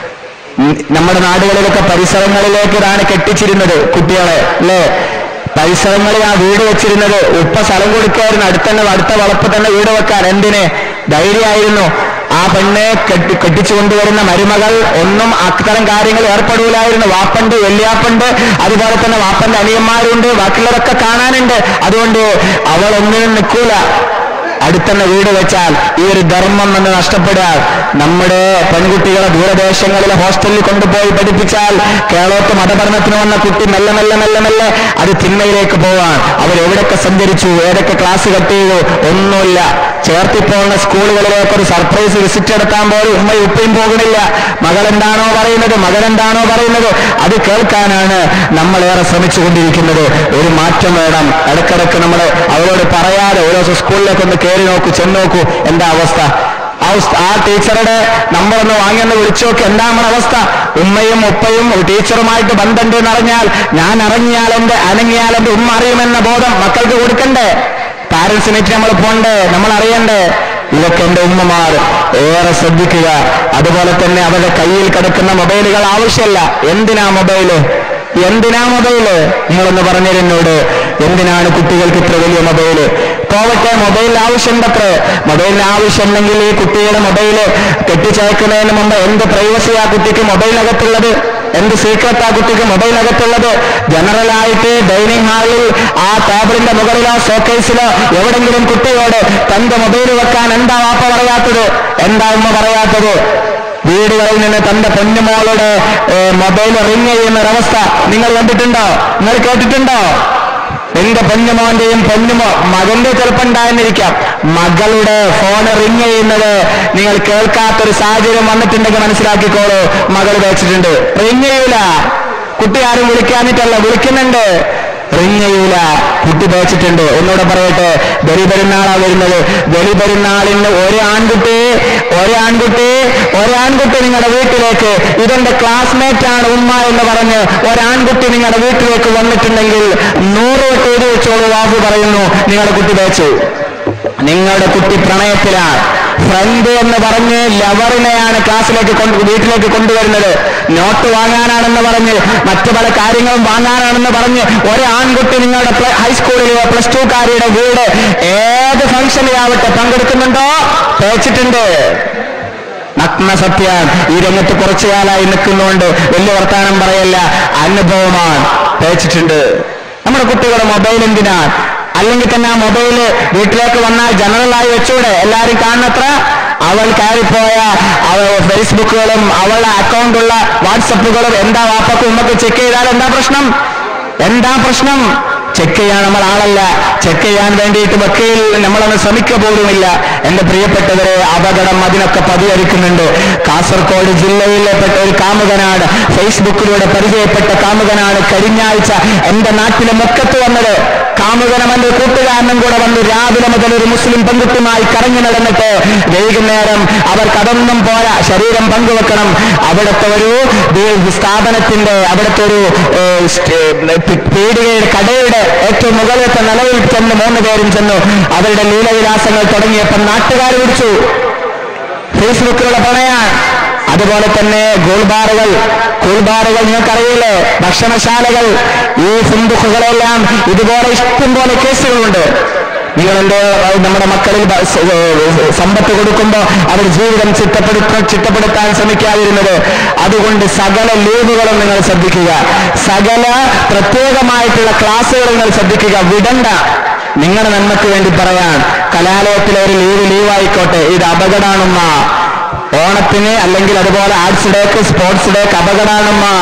ഉം, നമ്മുടെ നാടുകളിലൊക്കെ പരിസരങ്ങളിലേക്ക് ഇതാണ് കെട്ടിച്ചിരുന്നത് കുട്ടികളെ അല്ലേ പരിസരങ്ങളിൽ ആ വീട് വെച്ചിരുന്നത് ഉപ്പ സ്ഥലം കൊടുക്കായിരുന്നു അടുത്തന്നെ അടുത്ത വളപ്പ് തന്നെ വീട് വെക്കാൻ എന്തിന് ധൈര്യമായിരുന്നു ആ പെണ്ണ് കെട്ടി കെട്ടിച്ചു കൊണ്ടുവരുന്ന മരുമകൾ ഒന്നും അത്തരം കാര്യങ്ങൾ ഏർപ്പെടൂലായിരുന്നു വാപ്പണ്ട് വെള്ളിയാപ്പുണ്ട് അതുപോലെ തന്നെ വാപ്പന്റെ അനിയന്മാരുണ്ട് ബാക്കിയുള്ളവരൊക്കെ കാണാനുണ്ട് അതുകൊണ്ട് അവൾ ഒന്നിനും നിൽക്കൂല അടുത്തന്നെ വീട് വെച്ചാൽ ഈ ഒരു ധർമ്മം എന്ന് നഷ്ടപ്പെടാൻ നമ്മുടെ പെൺകുട്ടികളെ ദൂരദേശങ്ങളിലെ ഹോസ്റ്റലിൽ കൊണ്ടുപോയി പഠിപ്പിച്ചാൽ കേരളത്ത് മതപഠനത്തിന് വന്ന കുട്ടി മെല്ലെ മെല്ലെ മെല്ലെ മെല്ലെ അത് തിന്മയിലേക്ക് പോവാൻ അവർ എവിടെയൊക്കെ സഞ്ചരിച്ചു ഏതൊക്കെ ക്ലാസ് കട്ട് ചെയ്തു ഒന്നുമില്ല ചേർത്തി പോകുന്ന സ്കൂളുകളിലേക്ക് ഒരു സർപ്രൈസ് വിസിറ്റ് എടുക്കാൻ പോലും ഉമ്മയും ഉപ്പയും പോകണില്ല മകൾ എന്താണോ പറയുന്നത് മകൻ എന്താണോ പറയുന്നത് അത് കേൾക്കാനാണ് നമ്മളേറെ ശ്രമിച്ചുകൊണ്ടിരിക്കുന്നത് ഒരു മാറ്റം വേണം ഇടക്കിടക്ക് നമ്മൾ അവരോട് പറയാതെ ഓരോ ദിവസം സ്കൂളിലേക്ക് ഒന്ന് കയറി നോക്കൂ ചെന്ന് നോക്കൂ എന്താ അവസ്ഥ ആ ഉസ്- ആ ടീച്ചറുടെ നമ്പറൊന്ന് വാങ്ങിയൊന്ന് വിളിച്ചു നോക്കി എന്താ നമ്മുടെ അവസ്ഥ ഉമ്മയും ഉപ്പയും ടീച്ചറുമായിട്ട് ബന്ധമുണ്ട് എന്നറിഞ്ഞാൽ ഞാൻ അറിഞ്ഞാൽ എന്റെ അനങ്ങിയാൽ എന്റെ ഉമ്മ അറിയുമെന്ന ബോധം മക്കൾക്ക് കൊടുക്കണ്ടേ പാരന്റ്സ് മീറ്റ് നമ്മൾ പോണ്ടേ നമ്മൾ അറിയണ്ടേ ഇതൊക്കെ എന്റെ ഉമ്മമാർ ഏറെ ശ്രദ്ധിക്കുക അതുപോലെ തന്നെ അവരുടെ കയ്യിൽ കിടക്കുന്ന മൊബൈലുകൾ ആവശ്യമല്ല എന്തിനാ മൊബൈല് എന്തിനാ മൊബൈല് നിങ്ങളൊന്ന് പറഞ്ഞിരുന്നോട് എന്തിനാണ് കുട്ടികൾക്ക് ഇത്ര വലിയ മൊബൈല് പോവട്ടെ മൊബൈലിന് ആവശ്യമുണ്ടത്ര മൊബൈലിന് ആവശ്യമുണ്ടെങ്കിൽ ഈ കുട്ടിയുടെ മൊബൈല് കെട്ടിച്ചേക്കുന്നതിന് മുമ്പ് എന്ത് പ്രൈവസി ആ കുട്ടിക്ക് മൊബൈലിനകത്തുള്ളത് എന്ത് സീക്രട്ട് ആ കുട്ടിക്ക് മൊബൈലിനകത്തുള്ളത് ജനറൽ ആയിട്ട് ഡൈനിങ് ഹാളിൽ ആ ടേബിളിന്റെ മുകളിലോ ഷോക്കേസിലോ എവിടെങ്കിലും കുട്ടിയോട് തന്റെ മൊബൈൽ വെക്കാൻ എന്താ വാപ്പ പറയാത്തത് എന്താ ഉമ്മ പറയാത്തത് വീടുകളിൽ നിന്ന് തന്റെ പൊന്നുമോളുടെ മൊബൈൽ റിങ് ചെയ്യുന്ന ഒരവസ്ഥ നിങ്ങൾ കണ്ടിട്ടുണ്ടോ നിങ്ങൾ കേട്ടിട്ടുണ്ടോ എന്റെ പൊന്നുമോന്റെയും പൊന്നുമോ മകന്റെ ചിലപ്പോൾ ഉണ്ടായെന്നിരിക്കാം മകളുടെ ഫോൺ റിങ് ചെയ്യുന്നത് നിങ്ങൾ കേൾക്കാത്തൊരു സാഹചര്യം വന്നിട്ടുണ്ടെങ്കിൽ മനസ്സിലാക്കിക്കോളൂ മകൾ വെച്ചിട്ടുണ്ട് റിങ് ചെയ്യൂല കുട്ടി ആരും വിളിക്കാനിട്ടല്ല വിളിക്കുന്നുണ്ട് റിങ് ചെയ്യൂല കുട്ടി തേച്ചിട്ടുണ്ട് ഒന്നുകൂടെ പറയട്ടെ ബലി പെരുന്നാളാ വരുന്നത് ബലി പെരുന്നാളിന് ഒരു ആൺകുട്ടി ഒരു ആൺകുട്ടി ഒരു ആൺകുട്ടി നിങ്ങളുടെ വീട്ടിലേക്ക് ഇതെന്റെ ക്ലാസ്മേറ്റ് ആണ് ഉമ്മ എന്ന് പറഞ്ഞ് ഒരാൺകുട്ടി നിങ്ങളുടെ വീട്ടിലേക്ക് വന്നിട്ടുണ്ടെങ്കിൽ നൂറ് വട്ടം എഴുതി വെച്ചോളൂ വാസു പറയുന്നു നിങ്ങളുടെ കുട്ടി തേച്ചു നിങ്ങളുടെ കുട്ടി പ്രണയത്തിലാണ് ഫ്രണ്ട് എന്ന് പറഞ്ഞ് ലവറിനെയാണ് ക്ലാസ്സിലേക്ക് കൊണ്ട് വീട്ടിലേക്ക് കൊണ്ടുവരുന്നത് നോട്ട് വാങ്ങാനാണെന്ന് പറഞ്ഞ് മറ്റു പല കാര്യങ്ങളും വാങ്ങാനാണെന്ന് പറഞ്ഞ് ഒരു ആൺകുട്ടി നിങ്ങളുടെ പ്ല- ഹൈസ്കൂളിലെയോ പ്ലസ് ടു കാരിയുടെ വീട് ഏത് ഫംഗ്ഷനിലാവട്ടെ പങ്കെടുക്കുന്നുണ്ടോ തേച്ചിട്ടുണ്ട് നഗ്ന സത്യം ഈ രംഗത്ത് കുറച്ചു കാലമായി നിൽക്കുന്നുകൊണ്ട് വലിയ വർത്താനം പറയല്ല അനുഭവമാണ് തേച്ചിട്ടുണ്ട് നമ്മുടെ കുട്ടികളുടെ മൊബൈൽ എന്തിനാണ് അല്ലെങ്കിൽ തന്നെ ആ മൊബൈല് വീട്ടിലേക്ക് വന്നാൽ ജനറലായി വെച്ചൂടെ എല്ലാരും കാണുന്നത്ര അവൾ കയറിപ്പോയ അവ ഫേസ്ബുക്കുകളും അവളുടെ അക്കൗണ്ടുള്ള വാട്സപ്പുകളും എന്താ വാപ്പക്കും ഉമ്മക്ക് ചെക്ക് ചെയ്താൽ എന്താ പ്രശ്നം എന്താ പ്രശ്നം ചെക്ക് ചെയ്യാൻ നമ്മൾ ആളല്ല ചെക്ക് ചെയ്യാൻ വേണ്ടിയിട്ട് വെക്കയിൽ നമ്മളൊന്ന് ശ്രമിക്കുക പോലുമില്ല എന്റെ പ്രിയപ്പെട്ടവരെ അപകടം അതിനൊക്കെ പതിവരിക്കുന്നുണ്ട് കാസർഗോഡ് ജില്ലയിലെ പെട്ട ഒരു കാമുകനാണ് ഫേസ്ബുക്കിലൂടെ പരിചയപ്പെട്ട കാമുകനാണ് കഴിഞ്ഞ ആഴ്ച എന്റെ നാട്ടിലെ മുക്കത്ത് വന്നത് കാമുകനം എന്റെ കൂട്ടുകാരനും കൂടെ വന്ന് രാവിലെ മുതൽ ഒരു മുസ്ലിം പെൺകുട്ടിയുമായി കറങ്ങി നടന്നിട്ട് വൈകുന്നേരം അവർക്ക് അതൊന്നും പോരാ ശരീരം പങ്കുവെക്കണം അവിടുത്തെ ഒരു ദേ- സ്ഥാപനത്തിന്റെ അവിടുത്തെ ഒരു ഏഹ്, സ്റ്റ്- ഏഹ്, പി- പീടികയുടെ കടയുടെ ഏറ്റവും മുകളിലത്തെ നിലവിൽ ചെന്ന് മൂന്ന് പേരും ചെന്നു അവരുടെ ലീലവിലാസങ്ങൾ തുടങ്ങിയപ്പോൾ നാട്ടുകാർ പിടിച്ചു ഫേസ്ബുക്കിലുള്ള പ്രണയാൻ അതുപോലെ തന്നെ ഗോൾബാറുകൾ കൂൾബാറുകൾ നിങ്ങൾക്കറിയില്ലേ ഭക്ഷണശാലകൾ ഈ സിന്ധുക്കുകളെല്ലാം ഇതുപോലെ ഇഷ്ടം പോലെ കേസുകളുണ്ട് നിങ്ങൾ എന്റെ നമ്മുടെ മക്കളിൽ ബ- സ- ഏഹ് സമ്പത്ത് കൊടുക്കുമ്പോൾ അവർ ജീവിതം ചിട്ടപ്പെടുത്ത ചിട്ടപ്പെടുത്താൻ ശ്രമിക്കാതിരുന്നത് അതുകൊണ്ട് സകല ലീവുകളും നിങ്ങൾ ശ്രദ്ധിക്കുക സകല പ്രത്യേകമായിട്ടുള്ള ക്ലാസ്സുകൾ നിങ്ങൾ ശ്രദ്ധിക്കുക വിടണ്ട നിങ്ങളുടെ നന്മയ്ക്ക് വേണ്ടി പറയാൻ കലാലയത്തിലെ ഒരു ലീവ് ലീവായിക്കോട്ടെ ഇത് അപകടമാണെന്ന ഓണത്തിന് അല്ലെങ്കിൽ അതുപോലെ ആർട്സ് ഡേക്ക് സ്പോർട്സ് ഡേക്ക് അപകടമാണെന്ന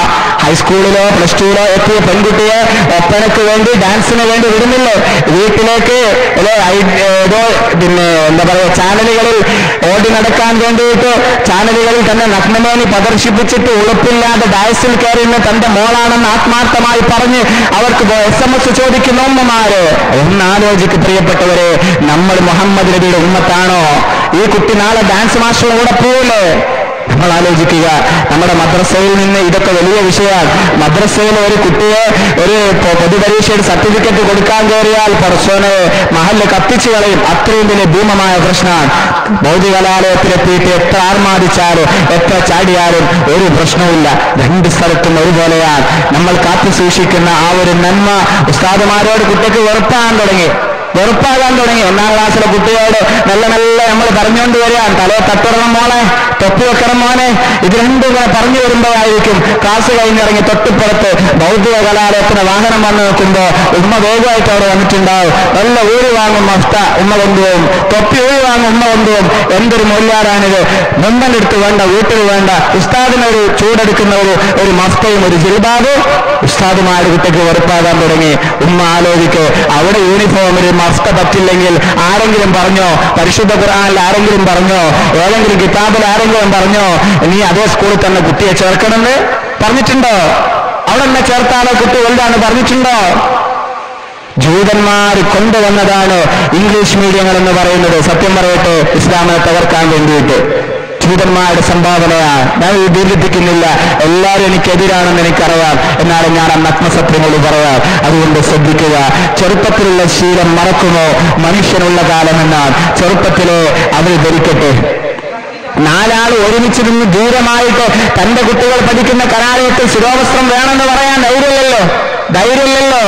ഹൈസ്കൂളിലോ പ്ലസ് ടുവിലോ എത്തിയ പെൺകുട്ടിയെ ഒപ്പനയ്ക്ക് വേണ്ടി ഡാൻസിന് വേണ്ടി വിടുന്നില്ലേ വീട്ടിലേക്ക് അല്ലെ ഐ- ഏതോ പിന്നെ എന്താ പറയുക ചാനലുകളിൽ ഓടി നടക്കാൻ വേണ്ടിയിട്ട് ചാനലുകളിൽ തന്നെ നഗ്നമേനി പ്രദർശിപ്പിച്ചിട്ട് ഉളുപ്പില്ലാതെ ഡയസിൽ കയറുന്ന തന്റെ മോളാണെന്ന് ആത്മാർത്ഥമായി പറഞ്ഞ് അവർക്ക് എസ് എം എസ് ചോദിക്കുന്ന ഉമ്മമാര് ഒന്ന് ആലോചിക്ക് പ്രിയപ്പെട്ടവരെ നമ്മൾ മുഹമ്മദ് നബിയുടെ ഉമ്മത്താണോ ഈ കുട്ടി നാളെ ഡാൻസ് മാസ്റ്ററുടെ കൂടെ പോവില്ലേ നമ്മൾ ആലോചിക്കുക നമ്മുടെ മദ്രസയിൽ നിന്ന് ഇതൊക്കെ വലിയ വിഷയമാണ് മദ്രസയിൽ ഒരു കുട്ടിയെ ഒരു പൊ- പൊതുപരീക്ഷയുടെ സർട്ടിഫിക്കറ്റ് കൊടുക്കാൻ കയറിയാൽ പർസോനെ മഹല് കത്തിച്ചു കളയും അത്രയും വലിയ ഭീമമായ പ്രശ്നമാണ് ഭൗതിക കലാലയത്തിലെത്തിയിട്ട് എത്ര ആർമാദിച്ചാലും എത്ര ചാടിയാലും ഒരു പ്രശ്നവുമില്ല രണ്ട് സ്ഥലത്തും ഒരുപോലെയാണ് നമ്മൾ കാത്തു സൂക്ഷിക്കുന്ന ആ ഒരു നന്മ ഉസ്താദുമാരോട് കുട്ടിക്ക് വെറുപ്പാൻ തുടങ്ങി വെറുപ്പാകാൻ തുടങ്ങി ഒന്നാം ക്ലാസ്സിലെ കുട്ടിയോട് നല്ല നല്ല നമ്മൾ പറഞ്ഞുകൊണ്ട് വരികയാണ് തലയെ തട്ടിടണം മോളെ തൊപ്പി വെക്കണം മോനെ ഇത് രണ്ടും കൂടെ പറഞ്ഞു വരുമ്പോഴായിരിക്കും ക്ലാസ് കഴിഞ്ഞിറങ്ങി തൊട്ടിപ്പുറത്ത് ഭൗതിക കലാലയത്തിന് വാഹനം വന്ന് നിൽക്കുമ്പോ ഉമ്മ വേഗമായിട്ട് അവിടെ വന്നിട്ടുണ്ടാവും നല്ല ഊരി വാങ്ങും മസ്ത ഉമ്മ കൊണ്ടുപോകും തൊപ്പി ഊരി വാങ്ങും ഉമ്മ കൊണ്ടുപോകും എന്തൊരു മൊല്ലാറാണിത് മുമ്പനെടുത്ത് വേണ്ട വീട്ടിൽ വേണ്ട ഉസ്താദിനൊരു ചൂടെടുക്കുന്ന ഒരു ഒരു മസ്തയും ഒരു ജിൽബാബ് ഉസ്താദുമാരുടെ കുട്ടിക്ക് വെറുപ്പാകാൻ തുടങ്ങി ഉമ്മ ആലോചിക്ക് അവിടെ യൂണിഫോമിൽ മസ്ത പറ്റില്ലെങ്കിൽ ആരെങ്കിലും പറഞ്ഞോ പരിശുദ്ധ ഖുർആനിൽ ആരെങ്കിലും പറഞ്ഞോ ഏതെങ്കിലും കിതാബിൽ ആരെങ്കിലും പറഞ്ഞോ നീ അതേ സ്കൂളിൽ തന്നെ കുട്ടിയെ ചേർക്കണമെന്ന് പറഞ്ഞിട്ടുണ്ടോ അവിടെ എന്നെ ചേർത്താലോ കുട്ടി വലുതാണ് പറഞ്ഞിട്ടുണ്ടോ ജൂതന്മാർ കൊണ്ടുവന്നതാണ് ഇംഗ്ലീഷ് മീഡിയങ്ങൾ എന്ന് പറയുന്നത് സത്യം പറയട്ടെ ഇസ്ലാമിനെ തകർക്കാൻ വേണ്ടിയിട്ട് ജൂതന്മാരുടെ സംഭാവനയാണ് ഞാൻ ഇത് ദീർഘിപ്പിക്കുന്നില്ല എല്ലാവരും എനിക്കെതിരാണെന്ന് എനിക്കറിയാം എന്നാലും ഞാൻ ആ നഗ്നസത്യങ്ങളോട് പറയാം അതുകൊണ്ട് ശ്രദ്ധിക്കുക ചെറുപ്പത്തിലുള്ള ശീലം മറക്കുമോ മനുഷ്യനുള്ള കാലമെന്നാണ് ചെറുപ്പത്തിലെ അവർ ധരിക്കട്ടെ നാലാൾ ഒരുമിച്ച് നിന്ന് ദൂരമായിട്ട് തന്റെ കുട്ടികൾ പഠിക്കുന്ന കലാലയത്തിൽ ശിരോവസ്ത്രം വേണമെന്ന് പറയാൻ ധൈര്യമില്ലല്ലോ ധൈര്യമില്ലല്ലോ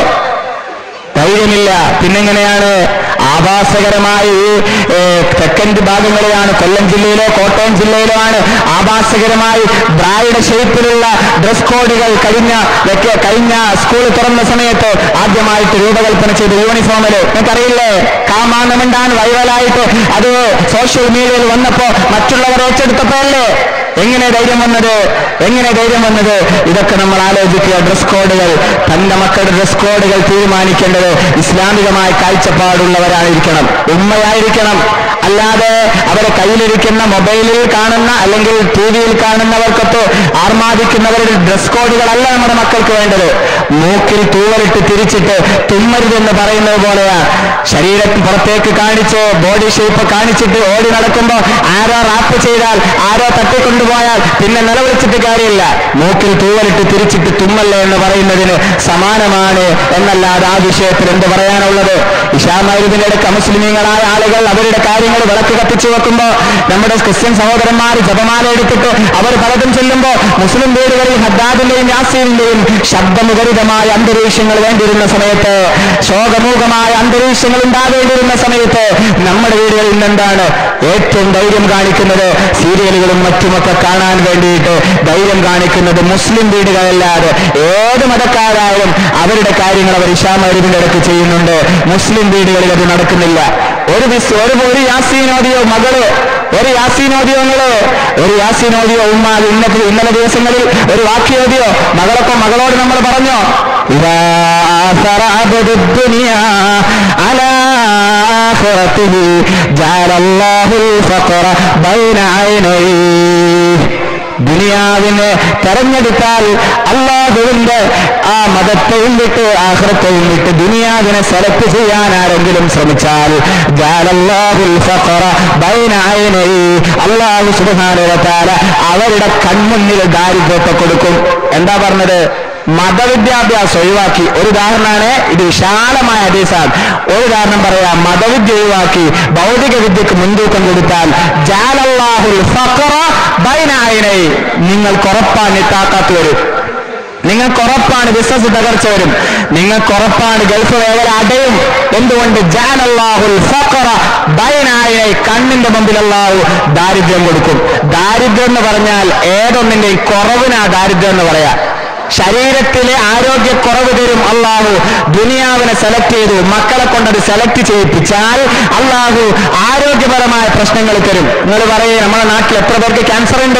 ധൈര്യമില്ല പിന്നെങ്ങനെയാണ് ആഭാസകരമായ ഈ ഏ, തെക്കൻ ഭാഗങ്ങളിലാണ് കൊല്ലം ജില്ലയിലോ കോട്ടയം ജില്ലയിലോ ആണ് ആഭാസകരമായി ബ്രായുടെ ഷേപ്പിലുള്ള ഡ്രസ് കോഡുകൾ കഴിഞ്ഞ വെക്ക- കഴിഞ്ഞ സ്കൂൾ തുറന്ന സമയത്ത് ആദ്യമായിട്ട് രൂപകൽപ്പന ചെയ്ത യൂണിഫോമില് നിങ്ങൾക്കറിയില്ലേ കാമാനമുണ്ടാൻ വൈറലായിട്ട് അത് സോഷ്യൽ മീഡിയയിൽ വന്നപ്പോ മറ്റുള്ളവർ ഏറ്റെടുത്തപ്പോഴല്ലേ എങ്ങനെ ധൈര്യം വന്നത് എങ്ങനെ ധൈര്യം വന്നത് ഇതൊക്കെ നമ്മൾ ആലോചിക്കുക ഡ്രസ് കോഡുകൾ തന്റെ മക്കളുടെ ഡ്രസ് കോഡുകൾ തീരുമാനിക്കേണ്ടത് ഇസ്ലാമികമായ കാഴ്ചപ്പാടുള്ളവരായിരിക്കണം ഉമ്മയായിരിക്കണം അല്ലാതെ അവരെ കയ്യിലിരിക്കുന്ന മൊബൈലിൽ കാണുന്ന അല്ലെങ്കിൽ ടി വിയിൽ കാണുന്നവർക്കൊക്കെ ആർമാദിക്കുന്നവരുടെ ഡ്രസ് കോഡുകളല്ല നമ്മുടെ മക്കൾക്ക് വേണ്ടത് മൂക്കിൽ തൂവലിട്ട് തിരിച്ചിട്ട് തുമ്മരുതെന്ന് പറയുന്നത് പോലെയാണ് ശരീരത്തിൽ പുറത്തേക്ക് കാണിച്ച് ബോഡി ഷേപ്പ് കാണിച്ചിട്ട് ഓടി നടക്കുമ്പോൾ ആരോ റാപ്പ് ചെയ്താൽ ആരോ തട്ടിക്കൊണ്ടുപോയാൽ പിന്നെ നിലവിളിച്ചിട്ട് കാര്യമില്ല മൂക്കിൽ തൂവലിട്ട് തിരിച്ചിട്ട് തുമ്മല്ലേ എന്ന് പറയുന്നതിന് സമാനമാണ് എന്നല്ലാതെ ആ വിഷയത്തിൽ എന്ത് പറയാനുള്ളത് ഇഷാമരുദിന്റെ ഇടയ്ക്ക് മുസ്ലിമീങ്ങളായ ആളുകൾ അവരുടെ കാര്യങ്ങൾ വിളക്ക് കത്തിച്ചു വെക്കുമ്പോൾ നമ്മുടെ ക്രിസ്ത്യൻ സഹോദരന്മാർ ജപമാല എടുത്തിട്ട് അവർ പലതും ചെല്ലുമ്പോൾ മുസ്ലിം വീടുകളിൽ ഹദ്ദാദിന്റെയും യാസീന്റെയും ശബ്ദമുഖരിതമായ അന്തരീക്ഷങ്ങൾ വേണ്ടിയിരുന്ന സമയത്ത് ശോകമൂകമായ അന്തരീക്ഷങ്ങൾ ഉണ്ടാകേണ്ടിയിരുന്ന സമയത്ത് നമ്മുടെ വീടുകളിൽ നിന്നെന്താണ് ഏറ്റവും ധൈര്യം കാണിക്കുന്നത് സീരിയലുകളും മറ്റുമൊക്കെ കാണാൻ വേണ്ടിയിട്ട് ധൈര്യം കാണിക്കുന്നത് മുസ്ലിം വീടുകളല്ലാതെ ഏത് മതക്കാരായാലും അവരുടെ കാര്യങ്ങൾ അവർ ഇഷാമരുവിന്റെ ഇടയ്ക്ക് ചെയ്യുന്നുണ്ട് മുസ്ലിം വീടുകളിൽ അത് നടക്കുന്നില്ല ഒരു വിസ് ഒരു ഒരു യാസീനോദിയോ മകള് ഒരു യാസീനോദിയോ നിങ്ങള് ഒരു യാസീനോദിയോ ഉമ്മ അത് ഇന്നത്തെ ഇന്നലെ ദിവസങ്ങളിൽ ഒരു വാക്യോദിയോ മകളൊപ്പം മകളോട് നമ്മൾ പറഞ്ഞോ ഇതാ آثر عبد الدنيا على آخرته جعل الله الفقر بين عينيه ദുനിയാവിനെ തെരഞ്ഞെടുത്താൽ അള്ളാഹുവിന്റെ ആ മതത്തെയും വിട്ട് ആഹ്റത്തെയും വിട്ട് ദുനിയാവിനെ സെലക്ട് ചെയ്യാൻ ആരെങ്കിലും ശ്രമിച്ചാൽ ജാലല്ലാഹുൽ ഫഖറ ബൈന ഐനൈ. അള്ളാഹു സുബ്ഹാനഹു അവരുടെ കൺമുന്നിൽ ദാരിദ്ര്യത്തെ കൊടുക്കും എന്താ പറഞ്ഞത് മതവിദ്യാഭ്യാസം ഒഴിവാക്കി ഒരു ഉദാഹരണമാണ് ഇത് വിശാലമായ ഹദീസാണ് ഒരു ഉദാഹരണം പറയാം മതവിദ്യ ഒഴിവാക്കി ഭൗതിക വിദ്യക്ക് മുൻതൂക്കം കൊടുത്താൽ ജാലല്ലാഹുൽ ഫഖറ ബൈന ഐനൈ. നിങ്ങൾക്കുറപ്പാൻ താക്കാത്ത് വരും നിങ്ങൾക്കുറപ്പാണ് ബിസിനസ് തകർച്ച വരും നിങ്ങൾക്കുറപ്പാണ് ഗൾഫ് മേഖല അടയും എന്തുകൊണ്ട് ജാനല്ലാഹുൽ ഫഖറ ബൈനായി കണ്ണിന്റെ മുമ്പിൽ അല്ലാഹു ദാരിദ്ര്യം കൊടുക്കും ദാരിദ്ര്യം എന്ന് പറഞ്ഞാൽ ഏതൊന്നിന്റെയും കുറവിനാ ദാരിദ്ര്യം എന്ന് പറയാ ശരീരത്തിലെ ആരോഗ്യക്കുറവ് തരും അള്ളാഹു ദുനിയാവിനെ സെലക്ട് ചെയ്തു മക്കളെ കൊണ്ടത് സെലക്ട് ചെയ്യിപ്പിച്ചാൽ അള്ളാഹു ആരോഗ്യപരമായ പ്രശ്നങ്ങൾ തരും നിങ്ങൾ പറയേ നമ്മുടെ നാട്ടിൽ എത്ര പേർക്ക് ക്യാൻസർ ഉണ്ട്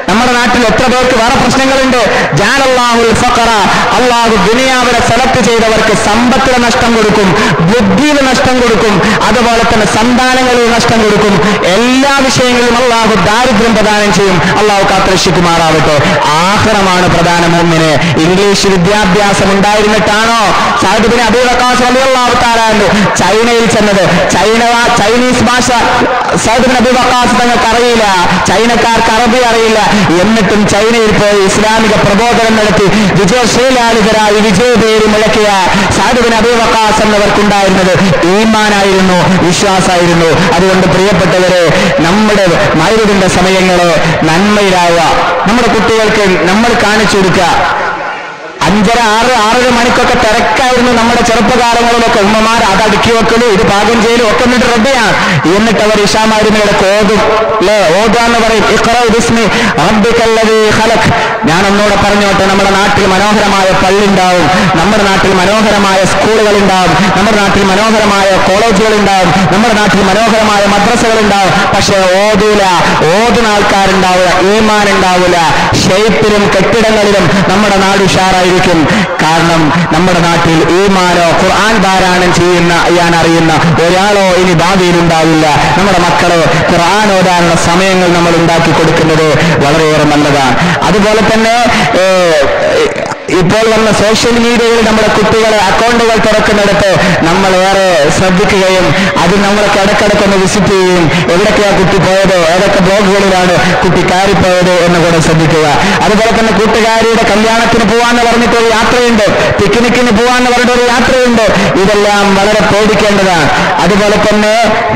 നമ്മുടെ നാട്ടിൽ എത്ര പേർക്ക് വേറെ പ്രശ്നങ്ങളുണ്ട് ജാനല്ലാഹുൽ ഫഖറ അള്ളാഹു ദുനിയാവിനെ സെലക്ട് ചെയ്തവർക്ക് സമ്പത്തിലെ നഷ്ടം കൊടുക്കും ബുദ്ധിയിൽ നഷ്ടം കൊടുക്കും അതുപോലെ തന്നെ സന്താനങ്ങളിൽ നഷ്ടം കൊടുക്കും എല്ലാ വിഷയങ്ങളിലും അള്ളാഹു ദാരിദ്ര്യം പ്രദാനം ചെയ്യും അള്ളാഹു കാത്തുരക്ഷിക്കുമാറാവട്ടെ ആഹ്റമാണ് പ്രധാന മോമിന് ഇംഗ്ലീഷ് വിദ്യാഭ്യാസം ഉണ്ടായിരുന്നിട്ടാണോ സാഹിബിന് അബൂബക്കാസ് അള്ളാഹു താരാണ്ട് ചൈനയിൽ ചെന്നത് ചൈന ചൈനീസ് ഭാഷ സാഹിബിന് അബൂബക്കാസ് തങ്ങൾക്ക് അറിയില്ല ചൈനക്കാർക്ക് അറബി അറിയില്ല എന്നിട്ടും ചൈനയിൽ പോയി ഇസ്ലാമിക പ്രബോധനം നടത്തി വിജയശീലാളിതരായി വിജയപേര് മുഴക്കിയ സാധുവിന് അബൂബക്കാസ് എന്നവർക്കുണ്ടായിരുന്നത് ഈമാനായിരുന്നു വിശ്വാസമായിരുന്നു അതുകൊണ്ട് പ്രിയപ്പെട്ടവരെ നമ്മുടെ മൈരുവിന്റെ സമയങ്ങള് നന്മയിലാവുക നമ്മുടെ കുട്ടികൾക്ക് നമ്മൾ കാണിച്ചു കൊടുക്കുക അഞ്ചര ആറ് ആറര മണിക്കൊക്കെ തിരക്കായിരുന്നു നമ്മുടെ ചെറുപ്പകാലങ്ങളിലൊക്കെ ഉമ്മമാർ അത് അടുക്കി വെക്കലും ഇത് പാകം ചെയ്യലും ഒക്കെ എന്നിട്ട് റബ്ബയാണ് എന്നിട്ട് അവർ ഇഷാമാരുമയുടെ കോതും അല്ലേ ഓതാന്ന് പറയും ഇഖ്റ ബിസ്മി റബ്ബിക്കല്ലദീ ഖലഖ് ഞാൻ ഒന്നുകൂടെ പറഞ്ഞോട്ടെ നമ്മുടെ നാട്ടിൽ മനോഹരമായ പള്ളി ഉണ്ടാവും നമ്മുടെ നാട്ടിൽ മനോഹരമായ സ്കൂളുകൾ ഉണ്ടാവും നമ്മുടെ നാട്ടിൽ മനോഹരമായ കോളേജുകൾ ഉണ്ടാവും നമ്മുടെ നാട്ടിൽ മനോഹരമായ മദ്രസകൾ ഉണ്ടാവും പക്ഷെ ഓതൂല ഓതുന്ന ആൾക്കാരുണ്ടാവില്ല ഈമാൻ ഉണ്ടാവില്ല ഷെയ്പ്പിലും കെട്ടിടങ്ങളിലും നമ്മുടെ നാട് ഉഷാറായിരിക്കും കാരണം നമ്മുടെ നാട്ടിൽ ഈമാനോ ഖുർആൻ പാരായണം ചെയ്യുന്ന ഞാൻ അറിയുന്ന ഒരാളോ ഇനി ഭാവിയിൽ ഉണ്ടാവില്ല നമ്മുടെ മക്കള് ഖുർആൻ ഓതാനുള്ള സമയങ്ങൾ നമ്മൾ ഉണ്ടാക്കി കൊടുക്കുന്നത് വളരെയേറെ നല്ലതാണ് അതുപോലെ തന്നെ ഏഹ്, ഇപ്പോൾ വന്ന സോഷ്യൽ മീഡിയയിൽ നമ്മുടെ കുട്ടികളെ അക്കൗണ്ടുകൾ തുറക്കുന്നിടത്ത് നമ്മൾ ഏറെ ശ്രദ്ധിക്കുകയും അത് നമ്മൾക്ക് ഇടക്കിടക്കൊന്ന് വിസിറ്റ് ചെയ്യുകയും എവിടൊക്കെയാ കുട്ടി പോയത് ഏതൊക്കെ ബ്ലോഗുകളിലാണ് കുട്ടി കയറിപ്പോയത് എന്ന് കൂടെ ശ്രദ്ധിക്കുക അതുപോലെ തന്നെ കൂട്ടുകാരിയുടെ കല്യാണത്തിന് പോവാന്ന് പറഞ്ഞിട്ട് ഒരു യാത്രയുണ്ട് പിക്നിക്കിന് പോവാന്ന് പറഞ്ഞിട്ട് ഒരു യാത്രയുണ്ട് ഇതെല്ലാം വളരെ പേടിക്കേണ്ടതാണ് അതുപോലെ തന്നെ